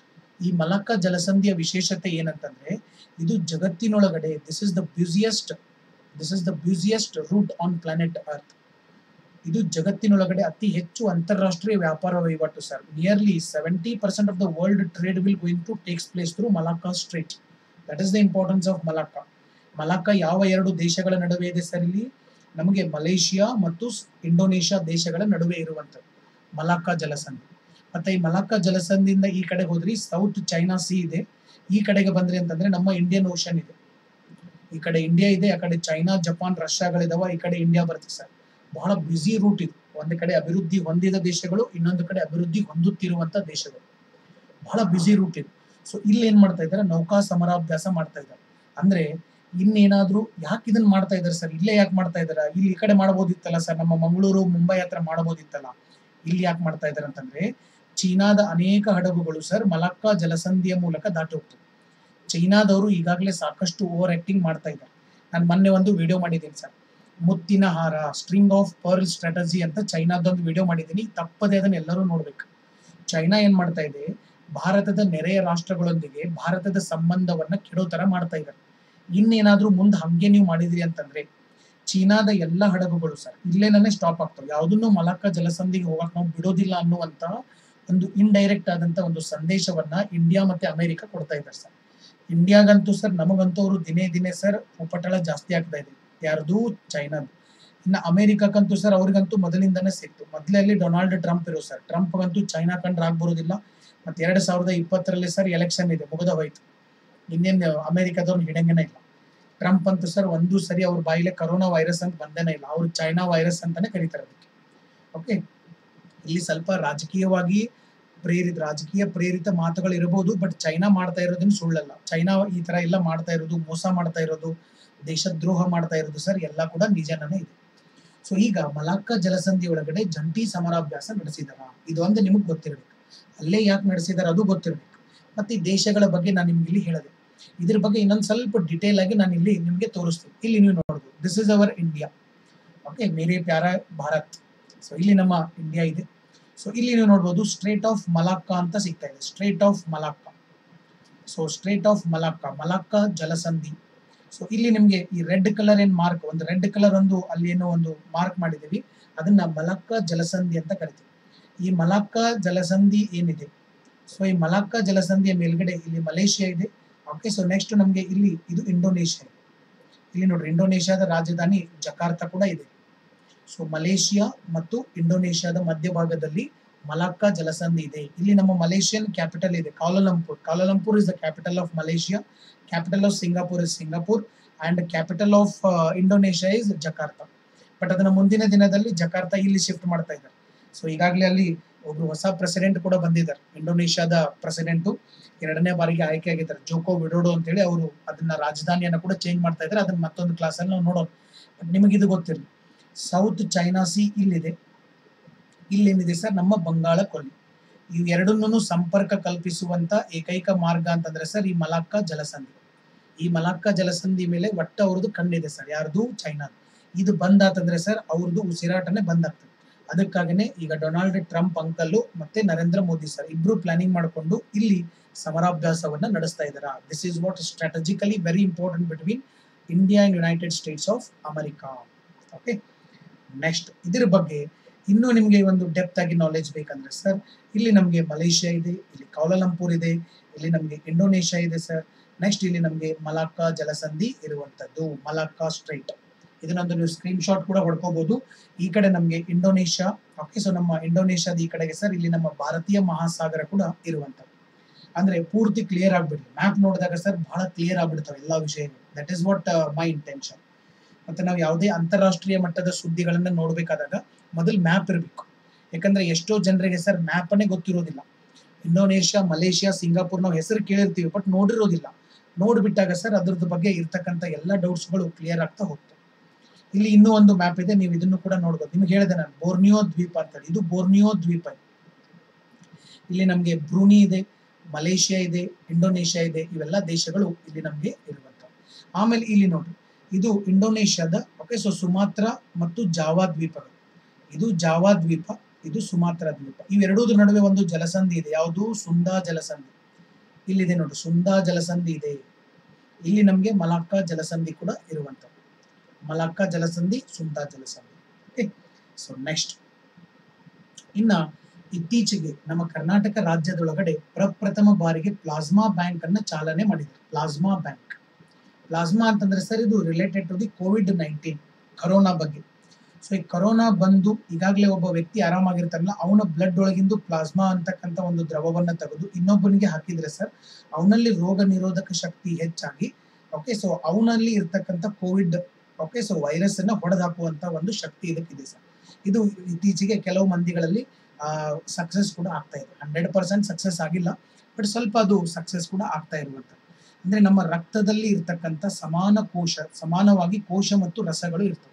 ಈ ಮಲಕ್ಕಾ ಜಲಸಂಧಿಯ ವಿಶೇಷತೆ ಏನಂತಂದ್ರೆ ಇದು ಜಗತ್ತಿನೊಳಗಡೆ this is the busiest this is the busiest route on planet earth ಇದು ಜಗತ್ತಿನೊಳಗಡೆ ಅತಿ ಹೆಚ್ಚು ಅಂತಾರಾಷ್ಟ್ರೀಯ ವ್ಯಾಪಾರ ವಹಿವಾಟು sir nearly seventy percent of the world trade will going to takes place through Malacca strait that is the importance of Malacca Malacca ಯಾವ ಎರಡು ದೇಶಗಳ ನಡುವೆ ಇದೆ ಸರ್ ಇಲ್ಲಿ ನಮಗೆ ಮಲೇಷಿಯಾ ಮತ್ತು ಸ್- ಇಂಡೋನೇಷ್ಯಾ ದೇಶಗಳ ನಡುವೆ ಇರುವಂಥದ್ದು ಮಲಾಕಾ ಜಲಸಂಧಿ ಮತ್ತೆ ಈ ಮಲಾಕಾ ಜಲಸಂಧಿಯಿಂದ ಈ ಕಡೆ ಹೋದ್ರಿ ಸೌತ್ ಚೈನಾ ಸಿ ಇದೆ ಈ ಕಡೆಗೆ ಬಂದ್ರಿ ಅಂತಂದ್ರೆ ನಮ್ಮ ಇಂಡಿಯನ್ ಓಷನ್ ಇದೆ ಈ ಕಡೆ ಇಂಡಿಯಾ ಇದೆ ಆ ಕಡೆ ಚೈನಾ ಜಪಾನ್ ರಷ್ಯಾಗಳಿದಾವ ಈ ಕಡೆ ಇಂಡಿಯಾ ಬರುತ್ತೆ ಸರ್ ಬಹಳ ಬ್ಯುಸಿ ರೂಟ್ ಇದು ಒಂದು ಕಡೆ ಅಭಿವೃದ್ಧಿ ಹೊಂದಿದ ದೇಶಗಳು ಇನ್ನೊಂದು ಕಡೆ ಅಭಿವೃದ್ಧಿ ಹೊಂದುತ್ತಿರುವಂತ ದೇಶಗಳು ಬಹಳ ಬ್ಯುಸಿ ರೂಟ್ ಇದು ಸೊ ಇಲ್ಲಿ ಏನ್ ಮಾಡ್ತಾ ಇದ್ದಾರೆ ನೌಕಾ ಸಮರಾಭ್ಯಾಸ ಮಾಡ್ತಾ ಇದ್ದಾರೆ ಅಂದ್ರೆ ಇನ್ನೇನಾದ್ರೂ ಯಾಕೆ ಇದನ್ನ ಮಾಡ್ತಾ ಇದ್ದಾರೆ ಸರ್ ಇಲ್ಲೇ ಯಾಕೆ ಮಾಡ್ತಾ ಇದಾರೆ ಇಲ್ಲಿ ಈ ಕಡೆ ಮಾಡಬಹುದಿತ್ತಲ್ಲ ಸರ್ ನಮ್ಮ ಮಂಗಳೂರು ಮುಂಬೈ ಹತ್ರ ಮಾಡಬಹುದಿತ್ತಲ್ಲ ಇಲ್ಲಿ ಯಾಕೆ ಮಾಡ್ತಾ ಇದ್ದಾರೆ ಅಂತಂದ್ರೆ ಚೀನಾದ ಅನೇಕ ಹಡಗುಗಳು ಸರ್ ಮಲಕ್ಕಾ ಜಲಸಂಧಿಯ ಮೂಲಕ ದಾಟಿ ಹೋಗ್ತವೆ ಚೈನಾದವರು ಈಗಾಗಲೇ ಸಾಕಷ್ಟು ಓವರ್ ಆಕ್ಟಿಂಗ್ ಮಾಡ್ತಾ ಇದ್ದಾರೆ ನಾನು ಮೊನ್ನೆ ಒಂದು ವಿಡಿಯೋ ಮಾಡಿದ್ದೀನಿ ಸರ್ ಮುತ್ತಿನ ಹಾರ ಸ್ಟ್ರಿಂಗ್ ಆಫ್ ಪರ್ಲ್ ಸ್ಟ್ರಾಟಜಿ ಅಂತ ಚೈನಾದೊಂದು ವಿಡಿಯೋ ಮಾಡಿದ್ದೀನಿ ತಪ್ಪದೆ ಅದನ್ನ ಎಲ್ಲರೂ ನೋಡ್ಬೇಕು ಚೈನಾ ಏನ್ ಮಾಡ್ತಾ ಇದೆ ಭಾರತದ ನೆರೆಯ ರಾಷ್ಟ್ರಗಳೊಂದಿಗೆ ಭಾರತದ ಸಂಬಂಧವನ್ನ ಕೆಡೋ ತರ ಮಾಡ್ತಾ ಇದ್ದಾರೆ ಇನ್ನೇನಾದ್ರೂ ಮುಂದೆ ಹಂಗೆ ನೀವು ಮಾಡಿದ್ರಿ ಅಂತಂದ್ರೆ ಚೀನಾದ ಎಲ್ಲ ಹಡಗುಗಳು ಸರ್ ಇಲ್ಲೇನೇ ಸ್ಟಾಪ್ ಆಗ್ತವೆ ಯಾವುದನ್ನು ಮಲಕ್ಕ ಜಲಸಂಧಿಗೆ ಹೋಗಕ್ ನಾವು ಬಿಡೋದಿಲ್ಲ ಅನ್ನುವಂತ ಒಂದು ಇಂಡೈರೆಕ್ಟ್ ಆದಂತ ಒಂದು ಸಂದೇಶವನ್ನ ಇಂಡಿಯಾ ಮತ್ತೆ ಅಮೆರಿಕ ಕೊಡ್ತಾ ಇದ್ದಾರೆ ಸರ್ ಇಂಡಿಯಾಗಂತೂ ಸರ್ ನಮಗಂತೂ ಅವರು ದಿನೇ ದಿನೇ ಸರ್ ಉಪಟಳ ಜಾಸ್ತಿ ಆಗ್ತಾ ಇದೆ ಯಾರ್ದು ಚೈನಾದು ಇನ್ನು ಅಮೆರಿಕಕ್ಕಂತೂ ಸರ್ ಅವ್ರಿಗಂತೂ ಮೊದಲಿಂದಾನೇ ಸಿಕ್ತು ಮೊದಲಲ್ಲಿ ಡೊನಾಲ್ಡ್ ಟ್ರಂಪ್ ಇರೋ ಸರ್ ಟ್ರಂಪ್ಗಂತೂ ಚೈನಾ ಕಂಡ್ರೆ ಆಗ್ ಬರೋದಿಲ್ಲ ಮತ್ತೆ ಎರಡ್ ಸಾವಿರದ ಇಪ್ಪತ್ತರಲ್ಲಿ ಸರ್ ಎಲೆಕ್ಷನ್ ಇದೆ ಮುಗಿದ ಹೋಯ್ತು ಇನ್ನೇನು ಅಮೆರಿಕದವ್ರು ಹಿಡಂಗನೇ ಇಲ್ಲ ಟ್ರಂಪ್ ಅಂತೂ ಸರ್ ಒಂದು ಸರಿ ಅವ್ರ ಬಾಯಿಲೆ ಕರೋನಾ ವೈರಸ್ ಅಂತ ಬಂದೇನೇ ಇಲ್ಲ ಅವ್ರು ಚೈನಾ ವೈರಸ್ ಅಂತಾನೆ ಕರೀತಾರೆ ಅದಕ್ಕೆ ಓಕೆ ಇಲ್ಲಿ ಸ್ವಲ್ಪ ರಾಜಕೀಯವಾಗಿ ಪ್ರೇರಿತ ರಾಜಕೀಯ ಪ್ರೇರಿತ ಮಾತುಗಳು ಇರಬಹುದು ಬಟ್ ಚೈನಾ ಮಾಡ್ತಾ ಇರೋದನ್ನು ಸುಳ್ಳಲ್ಲ ಚೈನಾ ಈ ತರ ಎಲ್ಲ ಮಾಡ್ತಾ ಇರೋದು ಮೋಸ ಮಾಡ್ತಾ ಇರೋದು ದೇಶದ್ರೋಹ ಮಾಡ್ತಾ ಇರೋದು ಸರ್ ಎಲ್ಲ ಕೂಡ ನಿಜನೇ ಇದೆ ಸೊ ಈಗ ಮಲಾಕ್ಕ ಜಲಸಂಧಿ ಒಳಗಡೆ ಜಂಟಿ ಸಮರಾಭ್ಯಾಸ ನಡೆಸಿದಾರ ಇದು ಒಂದು ನಿಮಗೆ ಗೊತ್ತಿರಬೇಕು ಅಲ್ಲೇ ಯಾಕೆ ನಡೆಸಿದಾರ ಅದು ಗೊತ್ತಿರಬೇಕು ಮತ್ತೆ ಈ ದೇಶಗಳ ಬಗ್ಗೆ ನಾನು ನಿಮ್ಗೆ ಇಲ್ಲಿ ಹೇಳಿದೆ ಇದ್ರ ಬಗ್ಗೆ ಇನ್ನೊಂದು ಸ್ವಲ್ಪ ಡಿಟೇಲ್ ಆಗಿ ನಾನು ಇಲ್ಲಿ ನಿಮಗೆ ತೋರಿಸ್ತೀನಿ ಇಲ್ಲಿ ನೀವು ನೋಡ್ಬೋದು this is our India okay ಮೇರೆ ಪ್ಯಾರ ಭಾರತ್ ಸೊ ಇಲ್ಲಿ ನಮ್ಮ ಇಂಡಿಯಾ ಇದೆ ಸೊ ಇಲ್ಲಿ ನೀವು ನೋಡ್ಬೋದು ಸ್ಟ್ರೇಟ್ ಆಫ್ ಮಲಾಕ್ಕ ಅಂತ ಸಿಗ್ತಾ ಇದೆ strait of Malacca so strait of Malacca Malacca ಜಲಸಂಧಿ ಸೊ ಇಲ್ಲಿ ನಿಮಗೆ ಈ ರೆಡ್ ಕಲರ್ ಏನ್ ಮಾರ್ಕ್ ಒಂದು ರೆಡ್ ಕಲರ್ ಒಂದು ಅಲ್ಲಿ ಏನೋ ಒಂದು ಮಾರ್ಕ್ ಮಾಡಿದೀವಿ ಅದನ್ನ ಮಲಕ್ಕ ಜಲಸಂಧಿ ಅಂತ ಕರಿತೀವಿ ಈ ಮಲಕ್ಕ ಜಲಸಂಧಿ ಏನಿದೆ ಸೊ ಈ ಮಲಕ್ಕ ಜಲಸಂಧಿಯ ಮೇಲ್ಗಡೆ ಇಲ್ಲಿ ಮಲೇಷಿಯಾ ಇದೆ ಓಕೆ ಸೊ ನೆಕ್ಸ್ಟ್ ನಮಗೆ ಇಲ್ಲಿ ಇದು ಇಂಡೋನೇಷ್ಯಾ ಇದೆ ಇಲ್ಲಿ ನೋಡ್ರಿ ಇಂಡೋನೇಷ್ಯಾದ ರಾಜಧಾನಿ ಜಕಾರ್ತ ಕೂಡ ಇದೆ ಸೊ ಮಲೇಷಿಯಾ ಮತ್ತು ಇಂಡೋನೇಷ್ಯಾದ ಮಧ್ಯಭಾಗದಲ್ಲಿ ಮಲಕ್ಕಾ ಜಲಸಂಧಿ ಇದೆ ಇಲ್ಲಿ ನಮ್ಮ ಮಲೇಷಿಯನ್ ಕ್ಯಾಪಿಟಲ್ ಇದೆ Kuala Lumpur Kuala Lumpur is the capital of Malaysia capital of Singapore is Singapore and capital of Indonesia is Jakarta but ಅದನ್ನ ಮುಂದಿನ ದಿನದಲ್ಲಿ ಜಕಾರ್ತ ಇಲ್ಲಿ ಶಿಫ್ಟ್ ಮಾಡ್ತಾ ಇದ್ದಾರೆ ಸೊ ಈಗಾಗಲೇ ಅಲ್ಲಿ ಒಬ್ರು ಹೊಸ ಪ್ರೆಸಿಡೆಂಟ್ ಕೂಡ ಬಂದಿದ್ದಾರೆ ಇಂಡೋನೇಷ್ಯಾದ ಪ್ರೆಸಿಡೆಂಟು ಎರಡನೇ ಬಾರಿಗೆ ಆಯ್ಕೆ ಆಗಿದ್ದಾರೆ ಜೋಕೋ ವಿಡೋಡೋ ಅಂತೇಳಿ ಅವರು ಅದನ್ನ ರಾಜಧಾನಿಯನ್ನ ಕೂಡ ಚೇಂಜ್ ಮಾಡ್ತಾ ಇದ್ದಾರೆ ಅದನ್ನ ಮತ್ತೊಂದು ಕ್ಲಾಸಲ್ಲಿ ನಾವು ನೋಡೋಣ ಬಟ್ ನಿಮಗೆ ಇದು ಗೊತ್ತಿರಲಿ ಸೌತ್ ಚೈನಾ ಸಿ ಇಲ್ಲಿದೆ ಇಲ್ಲೇನಿದೆ ಸರ್ ನಮ್ಮ ಬಂಗಾಳ ಕೊಲ್ಲಿ ಇವು ಎರಡನ್ನೂ ಸಂಪರ್ಕ ಕಲ್ಪಿಸುವಂತ ಏಕೈಕ ಮಾರ್ಗ ಅಂತಂದ್ರೆ ಸರ್ ಈ ಮಲಾಕ್ಕ ಜಲಸಂಧಿ ಈ ಮಲಾಕ್ಕ ಜಲಸಂಧಿ ಮೇಲೆ ಒಟ್ಟ ಅವ್ರದ್ದು ಕಣ್ಣಿದೆ ಸರ್ ಯಾರ್ದು ಚೈನಾ ಇದು ಬಂದಾತಂದ್ರೆ ಸರ್ ಅವ್ರದ್ದು ಉಸಿರಾಟನೆ ಬಂದಾಗ್ತದೆ ಅದಕ್ಕಾಗನೆ ಈಗ ಡೊನಾಲ್ಡ್ ಟ್ರಂಪ್ ಅಂಕಲ್ಲು ಮತ್ತೆ ನರೇಂದ್ರ ಮೋದಿ ಸರ್ ಇಬ್ರು ಪ್ಲಾನಿಂಗ್ ಮಾಡಿಕೊಂಡು ಇಲ್ಲಿ ಸಮರಾಭ್ಯಾಸವನ್ನ ನಡೆಸ್ತಾ ಇದಾರ this is what strategically very important between India and United States of America okay next ಇದ್ರ ಬಗ್ಗೆ ಇನ್ನೂ ನಿಮಗೆ ಒಂದು ಡೆಪ್ತ್ ಆಗಿ ನಾಲೆಜ್ ಬೇಕಂದ್ರೆ ಸರ್ ಇಲ್ಲಿ ನಮಗೆ ಮಲೇಷಿಯಾ ಇದೆ ಇಲ್ಲಿ ಕೌಲಾಲಂಪುರ್ ಇದೆ ಇಲ್ಲಿ ನಮಗೆ ಇಂಡೋನೇಷ್ಯಾ ಇದೆ ಸರ್ ನೆಕ್ಸ್ಟ್ ಇಲ್ಲಿ ನಮಗೆ ಮಲಾಕ್ಕಾ ಜಲಸಂಧಿ ಇರುವಂತದ್ದು ಮಲಾಕ್ಕಾ ಸ್ಟ್ರೈಟ್ ಇದನ್ನೊಂದು ನೀವು ಸ್ಕ್ರೀನ್ ಶಾಟ್ ಕೂಡ ಹೊಡ್ಕೋಬಹುದು ಈ ಕಡೆ ನಮಗೆ ಇಂಡೋನೇಷ್ಯಾ ಓಕೆ ಸೊ ನಮ್ಮ ಇಂಡೋನೇಷ್ಯಾದ ಈ ಕಡೆಗೆ ಸರ್ ಇಲ್ಲಿ ನಮ್ಮ ಭಾರತೀಯ ಮಹಾಸಾಗರ ಕೂಡ ಇರುವಂತದ್ದು ಅಂದ್ರೆ ಪೂರ್ತಿ ಕ್ಲಿಯರ್ ಆಗ್ಬಿಡ್ಲಿ ಮ್ಯಾಪ್ ನೋಡಿದಾಗ ಸರ್ ಬಹಳ ಕ್ಲಿಯರ್ ಆಗ್ಬಿಡ್ತಾವೆ ಎಲ್ಲಾ ವಿಷಯಗಳು that is what my intention ಮತ್ತೆ ನಾವು ಯಾವುದೇ ಅಂತಾರಾಷ್ಟ್ರೀಯ ಮಟ್ಟದ ಸುದ್ದಿಗಳನ್ನ ನೋಡಬೇಕಾದಾಗ ಮೊದಲು ಮ್ಯಾಪ್ ಇರಬೇಕು ಯಾಕಂದ್ರೆ ಎಷ್ಟೋ ಜನರಿಗೆ ಸರ್ ಮ್ಯಾಪನ್ನೇ ಗೊತ್ತಿರೋದಿಲ್ಲ ಇಂಡೋನೇಷ್ಯಾ ಮಲೇಷ್ಯಾ ಸಿಂಗಾಪುರ್ ನಾವು ಹೆಸರು ಕೇಳಿರ್ತೀವಿ ಬಟ್ ನೋಡಿರೋದಿಲ್ಲ ನೋಡ್ಬಿಟ್ಟಾಗ ಸರ್ ಅದ್ರದ್ದು ಬಗ್ಗೆ ಇರ್ತಕ್ಕಂಥ ಎಲ್ಲ ಡೌಟ್ಸ್ಗಳು ಕ್ಲಿಯರ್ ಆಗ್ತಾ ಹೋಗ್ತವೆ ಇಲ್ಲಿ ಇನ್ನೂ ಒಂದು ಮ್ಯಾಪ್ ಇದೆ ನೀವು ಇದನ್ನು ಕೂಡ ನೋಡ್ಬೋದು ನಿಮ್ಗೆ ಹೇಳಿದೆ ನಾನು ಬೋರ್ನಿಯೋ ದ್ವೀಪ ಅಂತ ಹೇಳಿ ಇದು ಬೋರ್ನಿಯೋ ದ್ವೀಪ ಇಲ್ಲಿ ನಮಗೆ ಬ್ರೂನಿ ಇದೆ ಮಲೇಷಿಯಾ ಇದೆ ಇಂಡೋನೇಷ್ಯಾ ಇದೆ ಇವೆಲ್ಲ ದೇಶಗಳು ಇಲ್ಲಿ ನಮಗೆ ಇರುವಂತವು ಆಮೇಲೆ ಇಲ್ಲಿ ನೋಡಿ ಇದು ಇಂಡೋನೇಷ್ಯಾದ ಓಕೆ ಸೊ ಸುಮಾತ್ರ ಮತ್ತು ಜಾವಾ ದ್ವೀಪಗಳು ಇದು ಜಾವಾ ದ್ವೀಪ ಇದು ಸುಮಾತ್ರ ದ್ವೀಪ ಇವೆರಡೂದ್ರ ನಡುವೆ ಒಂದು ಜಲಸಂಧಿ ಇದೆ ಯಾವುದು ಸುಂದಾ ಜಲಸಂಧಿ ಇಲ್ಲಿದೆ ನೋಡಿ ಸುಂದಾ ಜಲಸಂಧಿ ಇದೆ ಇಲ್ಲಿ ನಮಗೆ ಮಲಾಕ್ಕಾ ಜಲಸಂಧಿ ಕೂಡ ಇರುವಂತದ್ದು ಮಲಾಕ್ಕಾ ಜಲಸಂಧಿ ಸುಂದಾ ಜಲಸಂಧಿ ಓಕೆ ಸೊ ನೆಕ್ಸ್ಟ್ ಇನ್ನ ಇತ್ತೀಚೆಗೆ ನಮ್ಮ ಕರ್ನಾಟಕ ರಾಜ್ಯದೊಳಗಡೆ ಪ್ರಪ್ರಥಮ ಬಾರಿಗೆ ಪ್ಲಾಸ್ಮಾ ಬ್ಯಾಂಕ್ ಅನ್ನ ಚಾಲನೆ ಮಾಡಿದ್ದಾರೆ ಪ್ಲಾಸ್ಮಾ ಬ್ಯಾಂಕ್ ಪ್ಲಾಸ್ಮಾ ಅಂತಂದ್ರೆ ಸರ್ ಇದು related to the covid nineteen corona ಬಗ್ಗೆ ಸೊ ಈ ಕರೋನಾ ಬಂದು ಈಗಾಗಲೇ ಒಬ್ಬ ವ್ಯಕ್ತಿ ಆರಾಮಾಗಿರ್ತಾನಲ್ಲ ಅವನ ಬ್ಲಡ್ ಒಳಗಿಂದು ಪ್ಲಾಸ್ಮಾ ಅಂತಕ್ಕಂಥ ಒಂದು ದ್ರವವನ್ನ ತೆಗೆದು ಇನ್ನೊಬ್ಬನಿಗೆ ಹಾಕಿದ್ರೆ ಸರ್ ಅವನಲ್ಲಿ ರೋಗ ನಿರೋಧಕ ಶಕ್ತಿ ಹೆಚ್ಚಾಗಿ ಓಕೆ ಸೊ ಅವನಲ್ಲಿ ಇರ್ತಕ್ಕಂಥ ಕೋವಿಡ್ ಓಕೆ ಸೊ ವೈರಸ್ ಅನ್ನ ಹೊಡೆದಾಕುವಂತ ಒಂದು ಶಕ್ತಿ ಇದಕ್ಕಿದೆ ಸರ್ ಇದು ಇತ್ತೀಚೆಗೆ ಕೆಲವು ಮಂದಿಗಳಲ್ಲಿ ಸಕ್ಸಸ್ ಕೂಡ ಆಗ್ತಾ ಇದೆ ಹಂಡ್ರೆಡ್ ಪರ್ಸೆಂಟ್ ಸಕ್ಸಸ್ ಆಗಿಲ್ಲ ಬಟ್ ಸ್ವಲ್ಪ ಅದು ಸಕ್ಸಸ್ ಕೂಡ ಆಗ್ತಾ ಇರುವಂತ ಅಂದ್ರೆ ನಮ್ಮ ರಕ್ತದಲ್ಲಿ ಇರ್ತಕ್ಕಂಥ ಸಮಾನ ಕೋಶ ಸಮಾನವಾಗಿ ಕೋಶ ಮತ್ತು ರಸಗಳು ಇರ್ತವೆ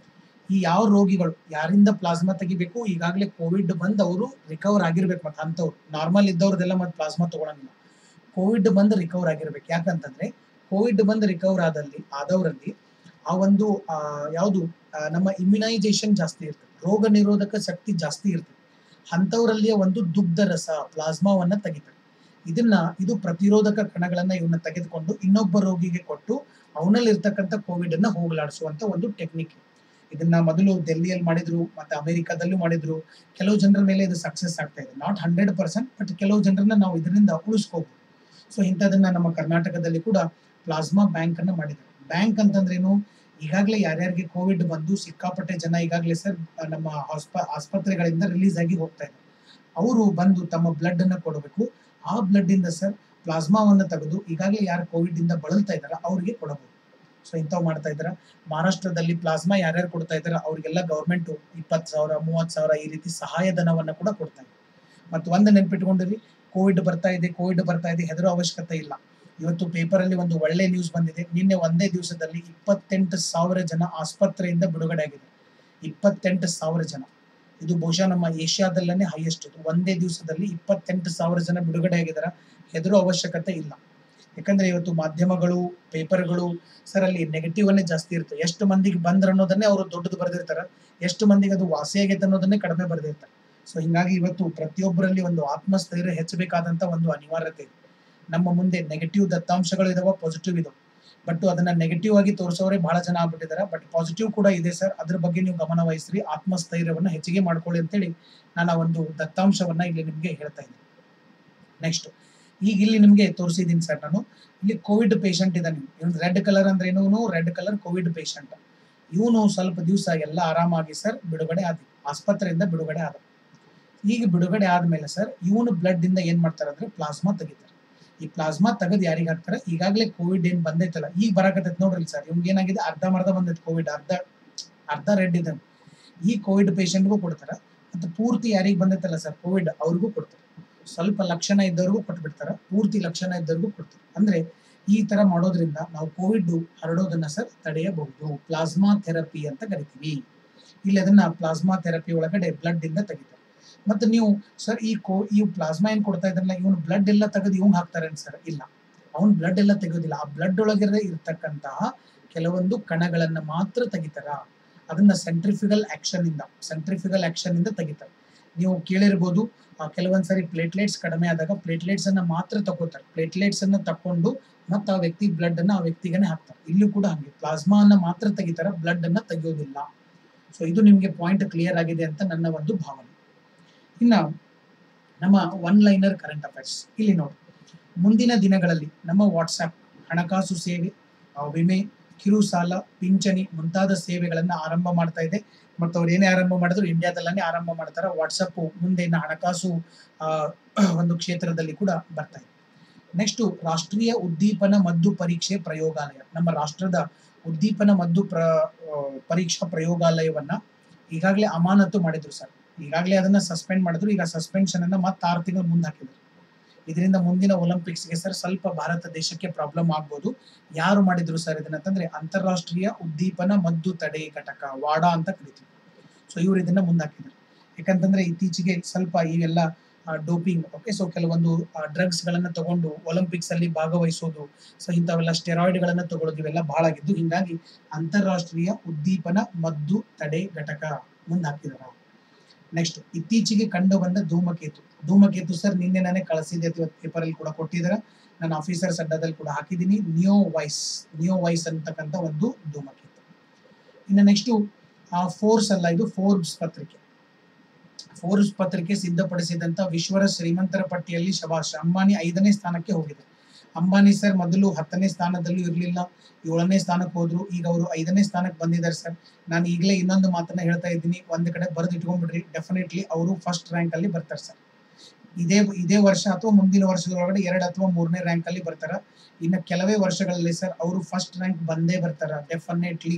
ಈ ಯಾವ ರೋಗಿಗಳು ಯಾರಿಂದ ಪ್ಲಾಸ್ಮಾ ತೆಗಿಬೇಕು ಈಗಾಗಲೇ ಕೋವಿಡ್ ಬಂದು ಅವರು ರಿಕವರ್ ಆಗಿರ್ಬೇಕು ಮತ್ತೆ ಅಂಥವ್ರು ನಾರ್ಮಲ್ ಇದ್ದವ್ರದೆಲ್ಲ ಮತ್ತೆ ಪ್ಲಾಸ್ಮಾ ತಗೊಳಂಗಿಲ್ಲ ಕೋವಿಡ್ ಬಂದು ರಿಕವರ್ ಆಗಿರ್ಬೇಕು ಯಾಕಂತಂದ್ರೆ ಕೋವಿಡ್ ಬಂದು ರಿಕವರ್ ಆದಲ್ಲಿ ಆದವರಲ್ಲಿ ಆ ಒಂದು ಆ, ಯಾವುದು ಆ, ನಮ್ಮ ಇಮ್ಯುನೈಸೇಷನ್ ಜಾಸ್ತಿ ಇರ್ತದೆ ರೋಗ ನಿರೋಧಕ ಶಕ್ತಿ ಜಾಸ್ತಿ ಇರ್ತದೆ ಅಂಥವರಲ್ಲಿಯ ಒಂದು ದುಗ್ಧ ರಸ ಪ್ಲಾಸ್ಮಾವನ್ನ ತೆಗಿತಾರೆ ಇದನ್ನ ಇದು ಪ್ರತಿರೋಧಕ ಕಣಗಳನ್ನ ಇವನ್ನ ತೆಗೆದುಕೊಂಡು ಇನ್ನೊಬ್ಬ ರೋಗಿಗೆ ಕೊಟ್ಟು ಅವನಲ್ಲಿ ಇರ್ತಕ್ಕಂಥ ಕೋವಿಡ್ ಅನ್ನ ಹೋಗಲಾಡಿಸುವಂತ ಒಂದು ಟೆಕ್ನಿಕ್ ಇದನ್ನ ಮೊದಲು ಡೆಲ್ಲಿಯಲ್ಲಿ ಮಾಡಿದ್ರು ಮತ್ತೆ ಅಮೆರಿಕಾದಲ್ಲೂ ಮಾಡಿದ್ರು ಕೆಲವು ಜನರ ಮೇಲೆ ಇದು ಸಕ್ಸಸ್ ಆಗ್ತಾ ಇದೆ ನಾಟ್ ಹಂಡ್ರೆಡ್ ಪರ್ಸೆಂಟ್ ಬಟ್ ಕೆಲವು ಜನರನ್ನ ನಾವು ಇದರಿಂದ ಉಳಿಸ್ಕೋಬಹುದು ಸೊ ಇಂಥದನ್ನ ನಮ್ಮ ಕರ್ನಾಟಕದಲ್ಲಿ ಕೂಡ ಪ್ಲಾಸ್ಮಾ ಬ್ಯಾಂಕ್ ಅನ್ನ ಮಾಡಿದ್ದಾರೆ ಬ್ಯಾಂಕ್ ಅಂತಂದ್ರೇನು ಈಗಾಗಲೇ ಯಾರ್ಯಾರಿಗೆ ಕೋವಿಡ್ ಬಂದು ಸಿಕ್ಕಾಪಟ್ಟೆ ಜನ ಈಗಾಗಲೇ ಸರ್ ನಮ್ಮ ಆಸ್ಪ ಆಸ್ಪತ್ರೆಗಳಿಂದ ರಿಲೀಸ್ ಆಗಿ ಹೋಗ್ತಾ ಇದ್ದಾರೆ ಅವರು ಬಂದು ತಮ್ಮ ಬ್ಲಡ್ ಅನ್ನ ಕೊಡಬೇಕು ಆ ಬ್ಲಡ್ ಇಂದ ಸರ್ ಪ್ಲಾಸ್ಮಾವನ್ನ ತೆಗೆದು ಈಗಾಗಲೇ ಯಾರು ಕೋವಿಡ್ ಇಂದ ಬಳಲ್ತಾ ಇದಾರ ಅವ್ರಿಗೆ ಕೊಡಬಹುದು ಸೊ ಇಂಥವು ಮಾಡ್ತಾ ಇದಾರ ಮಹಾರಾಷ್ಟ್ರದಲ್ಲಿ ಪ್ಲಾಸ್ಮಾ ಯಾರ್ಯಾರು ಕೊಡ್ತಾ ಇದಾರೆ ಅವ್ರಿಗೆಲ್ಲ ಗೌರ್ಮೆಂಟ್ ಇಪ್ಪತ್ತು ಸಾವಿರ ಮೂವತ್ತು ಸಾವಿರ ಈ ರೀತಿ ಸಹಾಯಧನವನ್ನ ಕೂಡ ಕೊಡ್ತಾ ಇದೆ ಮತ್ತು ಒಂದು ನೆನ್ಪಿಟ್ಕೊಂಡಿರಿ ಕೋವಿಡ್ ಬರ್ತಾ ಇದೆ ಕೋವಿಡ್ ಬರ್ತಾ ಇದೆ ಹೆದರೋ ಅವಶ್ಯಕತೆ ಇಲ್ಲ ಇವತ್ತು ಪೇಪರ್ ಅಲ್ಲಿ ಒಂದು ಒಳ್ಳೆ ನ್ಯೂಸ್ ಬಂದಿದೆ ನಿನ್ನೆ ಒಂದೇ ದಿವಸದಲ್ಲಿ ಇಪ್ಪತ್ತೆಂಟು ಸಾವಿರ ಜನ ಆಸ್ಪತ್ರೆಯಿಂದ ಬಿಡುಗಡೆ ಆಗಿದೆ ಇಪ್ಪತ್ತೆಂಟು ಸಾವಿರ ಜನ ಇದು ಬಹುಶಃ ನಮ್ಮ ಏಷ್ಯಾದಲ್ಲೇ ಹೈಯೆಸ್ಟ್ ಇದು ಒಂದೇ ದಿವಸದಲ್ಲಿ ಇಪ್ಪತ್ತೆಂಟು ಸಾವಿರ ಜನ ಬಿಡುಗಡೆ ಆಗಿದಾರ ಹೆದರೋ ಅವಶ್ಯಕತೆ ಇಲ್ಲ ಯಾಕಂದ್ರೆ ಇವತ್ತು ಮಾಧ್ಯಮಗಳು ಪೇಪರ್ಗಳು ಸರ್ ಅಲ್ಲಿ ನೆಗೆಟಿವ್ ಅನ್ನೇ ಜಾಸ್ತಿ ಇರುತ್ತೆ ಎಷ್ಟು ಮಂದಿಗೆ ಬಂದ್ರ ಅನ್ನೋದನ್ನೇ ಅವರು ದೊಡ್ಡದು ಬರೆದಿರ್ತಾರ ಎಷ್ಟು ಮಂದಿಗೆ ಅದು ವಾಸಿ ಆಗೈತೆ ಅನ್ನೋದನ್ನೇ ಕಡಿಮೆ ಬರೆದಿರ್ತಾರೆ ಸೊ ಹಿಂಗಾಗಿ ಇವತ್ತು ಪ್ರತಿಯೊಬ್ಬರಲ್ಲಿ ಒಂದು ಆತ್ಮಸ್ಥೈರ್ಯ ಹೆಚ್ಚಬೇಕಾದಂತ ಒಂದು ಅನಿವಾರ್ಯತೆ ಇದೆ ನಮ್ಮ ಮುಂದೆ ನೆಗೆಟಿವ್ ದತ್ತಾಂಶಗಳು ಇದಾವ ಪಾಸಿಟಿವ್ ಇದಾವೆ ಬಟ್ ಅದನ್ನ ನೆಗೆಟಿವ್ ಆಗಿ ತೋರಿಸೋರೆ ಬಹಳ ಜನ ಆಗ್ಬಿಟ್ಟಿದ್ದಾರೆ ಬಟ್ ಪಾಸಿಟಿವ್ ಕೂಡ ಇದೆ ಸರ್ ಅದ್ರ ಬಗ್ಗೆ ನೀವು ಗಮನ ವಹಿಸ್ರಿ ಆತ್ಮಸ್ಥೈರ್ಯವನ್ನ ಹೆಚ್ಚಿಗೆ ಮಾಡ್ಕೊಳ್ಳಿ ಅಂತೇಳಿ ನಾನು ಆ ಒಂದು ದತ್ತಾಂಶವನ್ನ ಇಲ್ಲಿ ನಿಮ್ಗೆ ಹೇಳ್ತಾ ಇದ್ದೀನಿ ನೆಕ್ಸ್ಟ್ ಈಗ ಇಲ್ಲಿ ನಿಮ್ಗೆ ತೋರಿಸಿದೀನಿ ಸರ್ ನಾನು ಇಲ್ಲಿ ಕೋವಿಡ್ ಪೇಷಂಟ್ ಇದ್ದಾನೆ ಇವನು ರೆಡ್ ಕಲರ್ ಅಂದ್ರೆ ಏನು ರೆಡ್ ಕಲರ್ ಕೋವಿಡ್ ಪೇಷಂಟ್ ಇವನು ಸ್ವಲ್ಪ ದಿವಸ ಎಲ್ಲ ಆರಾಮಾಗಿ ಸರ್ ಬಿಡುಗಡೆ ಆದ ಆಸ್ಪತ್ರೆಯಿಂದ ಬಿಡುಗಡೆ ಆದ ಈಗ ಬಿಡುಗಡೆ ಆದ್ಮೇಲೆ ಸರ್ ಇವನು ಬ್ಲಡ್ ಇಂದ ಏನ್ ಮಾಡ್ತಾರೆ ಅಂದ್ರೆ ಪ್ಲಾಸ್ಮಾ ತೆಗಿತಾರೆ ಈ ಪ್ಲಾಸ್ಮಾ ತೆಗೆದು ಯಾರಿಗೆ ಹಾಕ್ತಾರೆ ಈಗಾಗಲೇ ಕೋವಿಡ್ ಏನ್ ಬಂದೈತಲ್ಲ ಈಗ ಬರಾಕತ್ತೈತೆ ನೋಡ್ರಿ ಸರ್ ಇವ್ನಿಗೆ ಏನಾಗಿದೆ ಅರ್ಧ ಮರ್ಧ ಬಂದೈತೆ ಕೋವಿಡ್ ಅರ್ಧ ಅರ್ಧ ರೆಡ್ ಇದೆ ಈ ಕೋವಿಡ್ ಪೇಷಂಟ್ಗೂ ಕೊಡ್ತಾರೆ ಮತ್ತು ಪೂರ್ತಿ ಯಾರಿಗೆ ಬಂದೈತಲ್ಲ ಸರ್ ಕೋವಿಡ್ ಅವ್ರಿಗೂ ಕೊಡ್ತಾರೆ ಸ್ವಲ್ಪ ಲಕ್ಷಣ ಇದ್ದವ್ರಿಗೂ ಕೊಟ್ಬಿಡ್ತಾರೆ ಪೂರ್ತಿ ಲಕ್ಷಣ ಇದ್ದವ್ರಿಗೂ ಕೊಡ್ತಾರೆ ಅಂದ್ರೆ ಈ ತರ ಮಾಡೋದ್ರಿಂದ ನಾವು ಕೋವಿಡ್ ಹರಡೋದನ್ನ ಸರ್ ತಡೆಯಬಹುದು ಪ್ಲಾಸ್ಮಾ ಥೆರಪಿ ಅಂತ ಕರಿತೀವಿ ಇಲ್ಲಿ ಅದನ್ನ ಪ್ಲಾಸ್ಮಾ ಥೆರಪಿ ಒಳಗಡೆ ಬ್ಲಡ್ ಇಂದ ತೆಗಿತಾರೆ ಮತ್ತೆ ನೀವು ಸರ್ ಈ ಕೋ ಈ ಪ್ಲಾಸ್ಮಾ ಏನ್ ಕೊಡ್ತಾ ಇದ್ರಲ್ಲ ಇವನು ಬ್ಲಡ್ ಎಲ್ಲ ತೆಗೆದು ಇವ್ನು ಹಾಕ್ತಾರೆ ಸರ್ ಇಲ್ಲ ಅವ್ನು ಬ್ಲಡ್ ಎಲ್ಲ ತೆಗೆಯೋದಿಲ್ಲ ಆ ಬ್ಲಡ್ ಒಳಗಡೆ ಇರ್ತಕ್ಕಂತಹ ಕೆಲವೊಂದು ಕಣಗಳನ್ನ ಮಾತ್ರ ತೆಗಿತಾರ ಅದನ್ನ ಸೆಂಟ್ರಿಫಿಗಲ್ ಆಕ್ಷನ್ ಇಂದ ಸೆಂಟ್ರಿಫಿಗಲ್ ಆಕ್ಷನ್ ಇಂದ ತೆಗಿತಾರೆ ನೀವು ಕೇಳಿರ್ಬೋದು ಆ, ಕೆಲವೊಂದ್ ಸರಿ ಪ್ಲೇಟ್ಲೆಟ್ಸ್ ಕಡಿಮೆ ಆದಾಗ ಪ್ಲೇಟ್ಲೆಟ್ಸ್ ಅನ್ನ ಮಾತ್ರ ತಗೋತಾರೆ ಪ್ಲೇಟ್ಲೆಟ್ಸ್ ಅನ್ನ ತಕೊಂಡು ಮತ್ತೆ ಆ ವ್ಯಕ್ತಿ ಬ್ಲಡ್ ಅನ್ನ ಆ ವ್ಯಕ್ತಿಗೇನೆ ಹಾಕ್ತಾರೆ ಇಲ್ಲೂ ಕೂಡ ಹಂಗೆ ಪ್ಲಾಸ್ಮಾ ಅನ್ನ ಮಾತ್ರ ತೆಗಿತಾರೆ ಬ್ಲಡ್ ಅನ್ನ ತೆಗೆಯೋದಿಲ್ಲ ಸೊ ಇದು ನಿಮ್ಗೆ ಪಾಯಿಂಟ್ ಕ್ಲಿಯರ್ ಆಗಿದೆ ಅಂತ ನನ್ನ ಒಂದು ಭಾವನೆ ಇನ್ನ ನಮ್ಮ ಒನ್ ಲೈನರ್ ಕರೆಂಟ್ ಅಫೇರ್ಸ್ ಇಲ್ಲಿ ನೋಡಿ ಮುಂದಿನ ದಿನಗಳಲ್ಲಿ ನಮ್ಮ ವಾಟ್ಸ್ಆಪ್ ಹಣಕಾಸು ಸೇವೆ ಆ, ವಿಮೆ ಕಿರು ಸಾಲ ಪಿಂಚಣಿ ಮುಂತಾದ ಸೇವೆಗಳನ್ನ ಆರಂಭ ಮಾಡ್ತಾ ಇದೆ ಮತ್ತು ಅವ್ರು ಏನೇ ಆರಂಭ ಮಾಡಿದ್ರು ಇಂಡಿಯಾದಲ್ಲೇ ಆರಂಭ ಮಾಡ್ತಾರೆ ವಾಟ್ಸಪ್ ಮುಂದೆ ಇನ್ನು ಹಣಕಾಸು ಆ, ಒಂದು ಕ್ಷೇತ್ರದಲ್ಲಿ ಕೂಡ ಬರ್ತಾ ಇದೆ ನೆಕ್ಸ್ಟ್ ರಾಷ್ಟ್ರೀಯ ಉದ್ದೀಪನ ಮದ್ದು ಪರೀಕ್ಷೆ ಪ್ರಯೋಗಾಲಯ ನಮ್ಮ ರಾಷ್ಟ್ರದ ಉದ್ದೀಪನ ಮದ್ದು ಪ್ರ ಆ, ಪರೀಕ್ಷಾ ಪ್ರಯೋಗಾಲಯವನ್ನ ಈಗಾಗಲೇ ಅಮಾನತು ಮಾಡಿದ್ರು ಸರ್ ಈಗಾಗಲೇ ಅದನ್ನ ಸಸ್ಪೆಂಡ್ ಮಾಡಿದ್ರು ಈಗ ಸಸ್ಪೆನ್ಷನ್ ಅನ್ನ ಮತ್ತೆ ಆರು ತಿಂಗಳು ಮುಂದೆ ಹಾಕಿದ್ರು ಇದರಿಂದ ಮುಂದಿನ ಒಲಿಂಪಿಕ್ಸ್ಗೆ ಸರ್ ಸ್ವಲ್ಪ ಭಾರತ ದೇಶಕ್ಕೆ ಪ್ರಾಬ್ಲಮ್ ಆಗ್ಬೋದು ಯಾರು ಮಾಡಿದ್ರು ಸರ್ ಇದನ್ನ ಅಂತಂದ್ರೆ ಅಂತಾರಾಷ್ಟ್ರೀಯ ಉದ್ದೀಪನ ಮದ್ದು ತಡೆ ಘಟಕ ವಾಡಾ ಅಂತ ಕರಿತೀವಿ ಸೊ ಇವರು ಇದನ್ನ ಮುಂದಾಕಿದ್ರು ಯಾಕಂತಂದ್ರೆ ಇತ್ತೀಚೆಗೆ ಸ್ವಲ್ಪ ಇವೆಲ್ಲ ಡೋಪಿಂಗ್ ಓಕೆ ಸೊ ಕೆಲವೊಂದು ಡ್ರಗ್ಸ್ ಗಳನ್ನ ತಗೊಂಡು ಒಲಿಂಪಿಕ್ಸ್ ಅಲ್ಲಿ ಭಾಗವಹಿಸೋದು ಸೊ ಇಂಥವೆಲ್ಲ ಸ್ಟೆರಾಯ್ಡ್ ಗಳನ್ನ ತಗೊಳ್ಳೋದು ಇವೆಲ್ಲ ಬಹಳ ಆಗಿದ್ದು ಹಿಂಗಾಗಿ ಅಂತಾರಾಷ್ಟ್ರೀಯ ಉದ್ದೀಪನ ಮದ್ದು ತಡೆ ಘಟಕ ಮುಂದಾಕಿದಾರ ನೆಕ್ಸ್ಟ್ ಇತ್ತೀಚೆಗೆ ಕಂಡು ಬಂದ ಧೂಮಕೇತು ಧೂಮಕೇತು ಸರ್ ನಿನ್ನೆ ನಾನೇ ಕಳಿಸಿದ್ದೆ ಪೇಪರ್ ಅಲ್ಲಿ ಕೂಡ ಕೊಟ್ಟಿದ್ದಾರೆ ನಾನು ಆಫೀಸರ್ಸ್ ಅಡ್ಡದಲ್ಲಿ ಕೂಡ ಹಾಕಿದ್ದೀನಿ ನಿಯೋ ವೈಸ್ ನಿಯೋ ವೈಸ್ ಅಂತಕ್ಕಂಥ ಒಂದು ಧೂಮಕೇತು ಇನ್ನು ನೆಕ್ಸ್ಟ್ ಫೋರ್ಸ್ ಅಲ್ಲ ಇದು ಫೋರ್ಬ್ಸ್ ಪತ್ರಿಕೆ ಫೋರ್ಬ್ಸ್ ಪತ್ರಿಕೆ ಸಿದ್ಧಪಡಿಸಿದಂತ ವಿಶ್ವರ ಶ್ರೀಮಂತರ ಪಟ್ಟಿಯಲ್ಲಿ ಶಬಾಷ್ ಅಂಬಾನಿ ಐದನೇ ಸ್ಥಾನಕ್ಕೆ ಹೋಗಿದೆ ಅಂಬಾನಿ ಸರ್ ಮೊದಲು ಹತ್ತನೇ ಸ್ಥಾನದಲ್ಲೂ ಇರಲಿಲ್ಲ ಏಳನೇ ಸ್ಥಾನಕ್ಕೆ ಹೋದ್ರು ಈಗ ಅವರು ಐದನೇ ಸ್ಥಾನಕ್ಕೆ ಬಂದಿದ್ದಾರೆ ಸರ್ ನಾನು ಈಗಲೇ ಇನ್ನೊಂದು ಮಾತನ್ನ ಹೇಳ್ತಾ ಇದ್ದೀನಿ ಒಂದ್ ಕಡೆ ಬರೆದು ಇಟ್ಕೊಂಡ್ಬಿಡ್ರಿ ಡೆಫಿನೆಟ್ಲಿ ಅವರು ಫಸ್ಟ್ ರ್ಯಾಂಕ್ ಅಲ್ಲಿ ಬರ್ತಾರೆ ಸರ್ ಇದೇ ಇದೇ ವರ್ಷ ಅಥವಾ ಮುಂದಿನ ವರ್ಷದೊಳಗಡೆ ಎರಡು ಅಥವಾ ಮೂರನೇ ರ್ಯಾಂಕ್ ಅಲ್ಲಿ ಬರ್ತಾರ ಇನ್ನು ಕೆಲವೇ ವರ್ಷಗಳಲ್ಲಿ ಸರ್ ಅವರು ಫಸ್ಟ್ ರ್ಯಾಂಕ್ ಬಂದೇ ಬರ್ತಾರ ಡೆಫಿನೆಟ್ಲಿ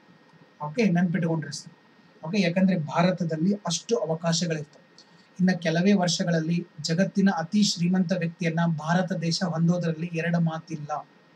ಓಕೆ ನೆನ್ಪಿಟ್ಕೊಂಡ್ರಿ ಸರ್ ಓಕೆ ಯಾಕಂದ್ರೆ ಭಾರತದಲ್ಲಿ ಅಷ್ಟು ಅವಕಾಶಗಳಿರ್ತವೆ ಇನ್ನು ಕೆಲವೇ ವರ್ಷಗಳಲ್ಲಿ ಜಗತ್ತಿನ ಅತಿ ಶ್ರೀಮಂತ ವ್ಯಕ್ತಿಯನ್ನ ಭಾರತ ದೇಶ ಹೊಂದೋದ್ರಲ್ಲಿ ಎರಡು ಮಾತಿಲ್ಲ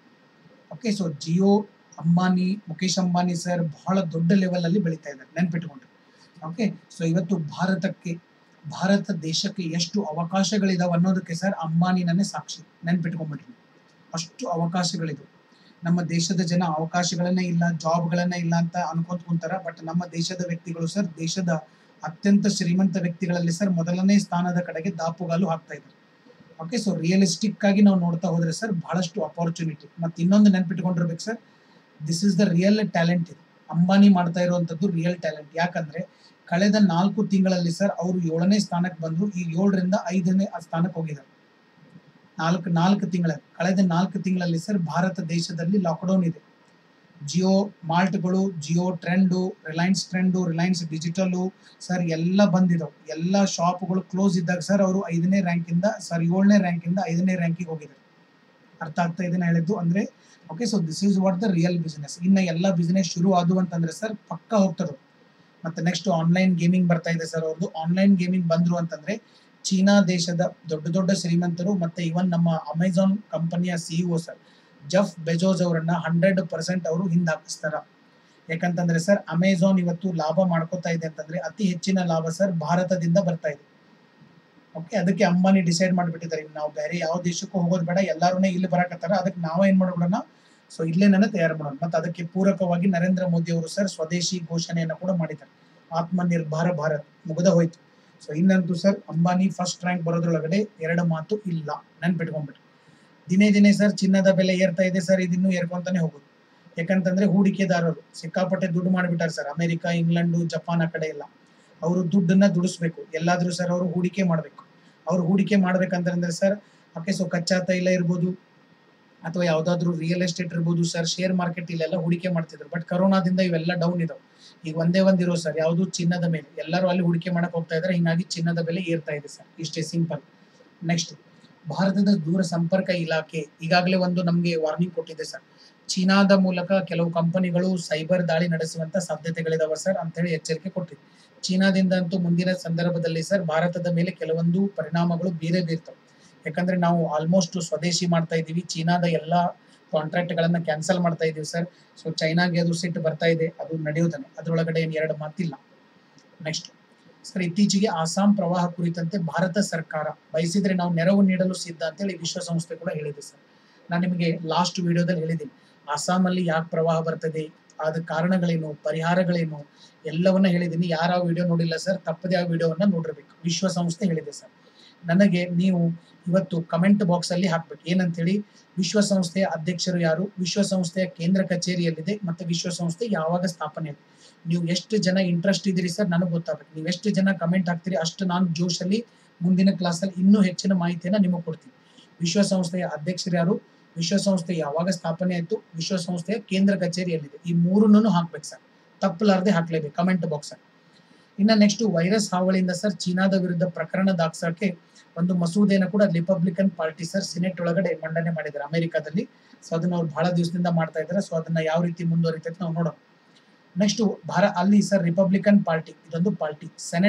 okay so Jio Ambani Mukesh Ambani sir ಬಹಳ ದೊಡ್ಡ ಲೆವೆಲ್ ಅಲ್ಲಿ ಬೆಳೀತಾ ಇದ್ದಾರೆ ನೆನ್ಪಿಟ್ಕೊಂಡ್ರಿ ಓಕೆ ಸೊ ಇವತ್ತು ಭಾರತಕ್ಕೆ ಭಾರತ ದೇಶಕ್ಕೆ ಎಷ್ಟು ಅವಕಾಶಗಳಿದಾವೆ ಅನ್ನೋದಕ್ಕೆ ಸರ್ ಅಂಬಾನಿನೇ ಸಾಕ್ಷಿ ನೆನ್ಪಿಟ್ಕೊಂಡ್ಬಿಟ್ರಿ ಅಷ್ಟು ಅವಕಾಶಗಳಿದೆ ನಮ್ಮ ದೇಶದ ಜನ ಅವಕಾಶಗಳನ್ನೇ ಇಲ್ಲ ಜಾಬ್ಗಳನ್ನೇ ಇಲ್ಲ ಅಂತ ಅನ್ಕೊಂತ ಕುಂತಾರ ಬಟ್ ನಮ್ಮ ದೇಶದ ವ್ಯಕ್ತಿಗಳು ಸರ್ ದೇಶದ ಅತ್ಯಂತ ಶ್ರೀಮಂತ ವ್ಯಕ್ತಿಗಳಲ್ಲಿ ಸರ್ ಮೊದಲನೇ ಸ್ಥಾನದ ಕಡೆಗೆ ದಾಪುಗಾಲು ಹಾಕ್ತಾ ಇದ್ದಾರೆ ಓಕೆ ಸೊ ರಿಯಲಿಸ್ಟಿಕ್ ಆಗಿ ನಾವು ನೋಡ್ತಾ ಹೋದ್ರೆ ಸರ್ ಬಹಳಷ್ಟು ಅಪಾರ್ಚುನಿಟಿ ಮತ್ತೆ ಇನ್ನೊಂದು ನೆನ್ಪಿಟ್ಕೊಂಡಿರ್ಬೇಕು sir this is the real talent ಇದು ಅಂಬಾನಿ ಮಾಡ್ತಾ ಇರುವಂತದ್ದು ರಿಯಲ್ ಟ್ಯಾಲೆಂಟ್ ಯಾಕಂದ್ರೆ ಕಳೆದ ನಾಲ್ಕು ತಿಂಗಳಲ್ಲಿ ಸರ್ ಅವರು ಏಳನೇ ಸ್ಥಾನಕ್ಕೆ ಬಂದ್ರು ಈ ಏಳರಿಂದ ಐದನೇ ಸ್ಥಾನಕ್ಕೆ ಹೋಗಿದ್ದಾರೆ ನಾಲ್ಕು ನಾಲ್ಕು ತಿಂಗಳ ಕಳೆದ ನಾಲ್ಕು ತಿಂಗಳಲ್ಲಿ ಸರ್ ಭಾರತ ದೇಶದಲ್ಲಿ ಲಾಕ್ಡೌನ್ ಇದೆ ಜಿಯೋ ಮಾಲ್ಟ್ಗಳು Jio trend Reliance trend Reliance digital sir ಎಲ್ಲ ಬಂದಿದಾವೆ ಎಲ್ಲ ಶಾಪ್ಗಳು ಕ್ಲೋಸ್ ಇದ್ದಾಗ ಸರ್ ಅವರು ಐದನೇ ರ್ಯಾಂಕಿಂದ ಸರ್ ಏಳನೇ ರ್ಯಾಂಕಿಂದ ಐದನೇ ರ್ಯಾಂಕಿಗೆ ಹೋಗಿದ್ದಾರೆ ಅರ್ಥ ಆಗ್ತಾ ಇದನ್ನ ಹೇಳಿದ್ದು ಅಂದ್ರೆ okay so this is what the real business ಇನ್ನ ಎಲ್ಲ ಬಿಸ್ನೆಸ್ ಶುರು ಆದವು ಅಂತಂದ್ರೆ ಸರ್ ಪಕ್ಕ ಹೋಗ್ತಾರೆ ಮತ್ತೆ ನೆಕ್ಸ್ಟ್ ಆನ್ಲೈನ್ ಗೇಮಿಂಗ್ ಬರ್ತಾ ಇದೆ ಸರ್ ಅವ್ರದ್ದು ಆನ್ಲೈನ್ ಗೇಮಿಂಗ್ ಬಂದ್ರು ಅಂತಂದ್ರೆ ಚೀನಾ ದೇಶದ ದೊಡ್ಡ ದೊಡ್ಡ ಶ್ರೀಮಂತರು ಮತ್ತೆ ಇವನ್ ನಮ್ಮ ಅಮೆಝಾನ್ ಕಂಪನಿಯ ಸಿಇಒ ಸರ್ ಜಫ್ ಬೆಜೋಸ್ ಅವರನ್ನ ಹಂಡ್ರೆಡ್ ಪರ್ಸೆಂಟ್ ಅವರು ಹಿಂದೆ ಹಾಕಿಸ್ತಾರ ಯಾಕಂತಂದ್ರೆ ಸರ್ ಅಮೆಝಾನ್ ಇವತ್ತು ಲಾಭ ಮಾಡ್ಕೋತಾ ಇದೆ ಅಂತಂದ್ರೆ ಅತಿ ಹೆಚ್ಚಿನ ಲಾಭ ಸರ್ ಭಾರತದಿಂದ ಬರ್ತಾ ಇದೆ ಓಕೆ ಅದಕ್ಕೆ ಅಂಬಾನಿ ಡಿಸೈಡ್ ಮಾಡಿಬಿಟ್ಟಿದ್ದಾರೆ ನಾವು ಬೇರೆ ಯಾವ ದೇಶಕ್ಕೂ ಹೋಗೋದು ಬೇಡ ಎಲ್ಲಾರು ಇಲ್ಲಿ ಬರಕತ್ತಾರ ಅದಕ್ಕೆ ನಾವೇ ಏನ್ ಮಾಡ್ಬಿಡೋಣ ಸೊ ಇಲ್ಲೇ ನನ್ನ ತಯಾರು ಮಾಡೋಣ ಮತ್ತೆ ಅದಕ್ಕೆ ಪೂರಕವಾಗಿ ನರೇಂದ್ರ ಮೋದಿ ಅವರು ಸರ್ ಸ್ವದೇಶಿ ಘೋಷಣೆಯನ್ನ ಕೂಡ ಮಾಡಿದ್ದಾರೆ ಆತ್ಮನಿರ್ಭರ ಭಾರತ್ ಮುಗಿದ ಹೋಯ್ತು ಸೊ ಇನ್ನಂತೂ ಸರ್ ಅಂಬಾನಿ ಫಸ್ಟ್ ರ್ಯಾಂಕ್ ಬರೋದ್ರೊಳಗಡೆ ಎರಡು ಮಾತು ಇಲ್ಲ ನೆನ್ಪಿಟ್ಕೊಂಡ್ಬಿಟ್ರಿ ದಿನೇ ದಿನೇ ಸರ್ ಚಿನ್ನದ ಬೆಲೆ ಏರ್ತಾ ಇದೆ ಸರ್ ಇದಿನ್ನೂ ಏರ್ಕೊಂತಾನೆ ಹೋಗುದು ಯಾಕಂತಂದ್ರೆ ಹೂಡಿಕೆದಾರರು ಸಿಕ್ಕಾಪಟ್ಟೆ ದುಡ್ಡು ಮಾಡಿಬಿಟ್ಟಾರೆ ಸರ್ ಅಮೆರಿಕ ಇಂಗ್ಲೆಂಡು ಜಪಾನ್ ಆ ಕಡೆ ಎಲ್ಲ ಅವರು ದುಡ್ಡನ್ನ ದುಡಿಸ್ಬೇಕು ಎಲ್ಲಾದ್ರೂ ಸರ್ ಅವರು ಹೂಡಿಕೆ ಮಾಡಬೇಕು ಅವ್ರು ಹೂಡಿಕೆ ಮಾಡ್ಬೇಕಂತಂದ್ರೆ ಸರ್ ಓಕೆ ಸೊ ಕಚ್ಚಾ ತೈಲ ಇರ್ಬೋದು ಅಥವಾ ಯಾವ್ದಾದ್ರು ರಿಯಲ್ ಎಸ್ಟೇಟ್ ಇರ್ಬೋದು ಸರ್ ಶೇರ್ ಮಾರ್ಕೆಟ್ ಇಲ್ಲೆಲ್ಲ ಹೂಡಿಕೆ ಮಾಡ್ತಿದ್ರು ಬಟ್ ಕರೋನಾದಿಂದ ಇವೆಲ್ಲ ಡೌನ್ ಇದಾವೆ ಈಗ ಒಂದೇ ಒಂದಿರೋ ಸರ್ ಯಾವುದು ಚಿನ್ನದ ಮೇಲೆ ಎಲ್ಲರೂ ಅಲ್ಲಿ ಹೂಡಿಕೆ ಮಾಡಕ್ ಹೋಗ್ತಾ ಇದ್ದಾರೆ ಹಿಂಗಾಗಿ ಚಿನ್ನದ ಬೆಲೆ ಏರ್ತಾ ಇದೆ ಸರ್ ಇಷ್ಟೇ ಸಿಂಪಲ್ ನೆಕ್ಸ್ಟ್ ಭಾರತದ ದೂರ ಸಂಪರ್ಕ ಇಲಾಖೆ ಈಗಾಗಲೇ ಒಂದು ನಮಗೆ ವಾರ್ನಿಂಗ್ ಕೊಟ್ಟಿದೆ ಸರ್ ಚೀನಾದ ಮೂಲಕ ಕೆಲವು ಕಂಪನಿಗಳು ಸೈಬರ್ ದಾಳಿ ನಡೆಸುವಂತ ಸಾಧ್ಯತೆಗಳಿದಾವೆ ಸರ್ ಅಂತೇಳಿ ಎಚ್ಚರಿಕೆ ಕೊಟ್ಟಿದೆ ಚೀನಾದಿಂದ ಅಂತೂ ಮುಂದಿನ ಸಂದರ್ಭದಲ್ಲಿ ಸರ್ ಭಾರತದ ಮೇಲೆ ಕೆಲವೊಂದು ಪರಿಣಾಮಗಳು ಬೇರೆ ಬೀರ್ತವೆ ಯಾಕಂದ್ರೆ ನಾವು ಆಲ್ಮೋಸ್ಟ್ ಸ್ವದೇಶಿ ಮಾಡ್ತಾ ಇದೀವಿ ಚೀನಾದ ಎಲ್ಲಾ ಕಾಂಟ್ರಾಕ್ಟ್ ಗಳನ್ನ ಕ್ಯಾನ್ಸಲ್ ಮಾಡ್ತಾ ಇದೀವಿ ಸರ್ ಸೊ ಚೈನಾಗೆ ಅದು ಸಿಟ್ಟು ಬರ್ತಾ ಇದೆ ಅದು ನಡೆಯೋದನೆ ಅದ್ರೊಳಗಡೆ ಏನ್ ಎರಡು ಮಾತಿಲ್ಲ ನೆಕ್ಸ್ಟ್ ಸರ್ ಇತ್ತೀಚೆಗೆ ಆಸಾಂ ಪ್ರವಾಹ ಕುರಿತಂತೆ ಭಾರತ ಸರ್ಕಾರ ಬಯಸಿದ್ರೆ ನಾವು ನೆರವು ನೀಡಲು ಸಿದ್ಧ ಅಂತೇಳಿ ವಿಶ್ವಸಂಸ್ಥೆ ಕೂಡ ಹೇಳಿದೆ ಸರ್ ನಾನು ನಿಮಗೆ ಲಾಸ್ಟ್ ವಿಡಿಯೋದಲ್ಲಿ ಹೇಳಿದ್ದೀನಿ ಆಸಾಂ ಅಲ್ಲಿ ಯಾಕೆ ಪ್ರವಾಹ ಬರ್ತದೆ ಆದ ಕಾರಣಗಳೇನು ಪರಿಹಾರಗಳೇನು ಎಲ್ಲವನ್ನ ಹೇಳಿದ್ದೀನಿ ಯಾರ ವಿಡಿಯೋ ನೋಡಿಲ್ಲ ಸರ್ ತಪ್ಪದೇ ಆ ವಿಡಿಯೋವನ್ನ ನೋಡಿರ್ಬೇಕು ವಿಶ್ವಸಂಸ್ಥೆ ಹೇಳಿದೆ ಸರ್ ನನಗೆ ನೀವು ಇವತ್ತು ಕಮೆಂಟ್ ಬಾಕ್ಸ್ ಅಲ್ಲಿ ಹಾಕ್ಬೇಕು ಏನಂತೇಳಿ ವಿಶ್ವಸಂಸ್ಥೆಯ ಅಧ್ಯಕ್ಷರು ಯಾರು ವಿಶ್ವಸಂಸ್ಥೆಯ ಕೇಂದ್ರ ಕಚೇರಿಯಲ್ಲಿದೆ ಮತ್ತೆ ವಿಶ್ವಸಂಸ್ಥೆ ಯಾವಾಗ ಸ್ಥಾಪನೆ ಆಗಿದೆ ನೀವು ಎಷ್ಟು ಜನ ಇಂಟ್ರೆಸ್ಟ್ ಇದ್ದೀರಿ ಸರ್ ನನಗೆ ಗೊತ್ತಾಗಬೇಕು ನೀವು ಎಷ್ಟು ಜನ ಕಮೆಂಟ್ ಹಾಕ್ತೀರಿ ಅಷ್ಟು ನಾನು ಜೋಶಲ್ಲಿ ಮುಂದಿನ ಕ್ಲಾಸಲ್ಲಿ ಇನ್ನೂ ಹೆಚ್ಚಿನ ಮಾಹಿತಿಯನ್ನ ನಿಮಗೆ ಕೊಡ್ತೀನಿ ವಿಶ್ವಸಂಸ್ಥೆಯ ಅಧ್ಯಕ್ಷರು ಯಾರು ವಿಶ್ವಸಂಸ್ಥೆ ಯಾವಾಗ ಸ್ಥಾಪನೆ ಆಯ್ತು ವಿಶ್ವಸಂಸ್ಥೆಯ ಕೇಂದ್ರ ಕಚೇರಿಯಲ್ಲಿದೆ ಈ ಮೂರನ್ನು ಹಾಕ್ಬೇಕು ಸರ್ ತಪ್ಪಲಾರ್ದೆ ಹಾಕ್ಲೇಬೇಕು ಕಮೆಂಟ್ ಬಾಕ್ಸ್ ಅಲ್ಲಿ ಇನ್ನ ನೆಕ್ಸ್ಟ್ ವೈರಸ್ ಹಾವಳಿಯಿಂದ ಸರ್ ಚೀನಾದ ವಿರುದ್ಧ ಪ್ರಕರಣ ದಾಖಸಕ್ಕೆ ಒಂದು ಮಸೂದೆಯನ್ನು ಕೂಡ ರಿಪಬ್ಲಿಕನ್ ಪಾರ್ಟಿ ಸರ್ ಸಿನೆಟ್ ಒಳಗಡೆ ಮಂಡನೆ ಮಾಡಿದ್ದಾರೆ ಅಮೆರಿಕಾದಲ್ಲಿ ಸೊ ಅದನ್ನ ಅವ್ರು ಬಹಳ ದಿವಸದಿಂದ ಮಾಡ್ತಾ ಇದ್ದಾರೆ ಸೊ ಅದನ್ನ ಯಾವ ರೀತಿ ಮುಂದುವರಿತೈತೆ ನಾವು ನೋಡೋಣ ನೆಕ್ಸ್ಟ್ ಭಾರ ಅಲ್ಲಿ ಸರ್ ರಿಪಬ್ಲಿಕನ್ ಪಾರ್ಟಿ ಇದೊಂದು ಪಾರ್ಟಿ ಸೆನೆಟ್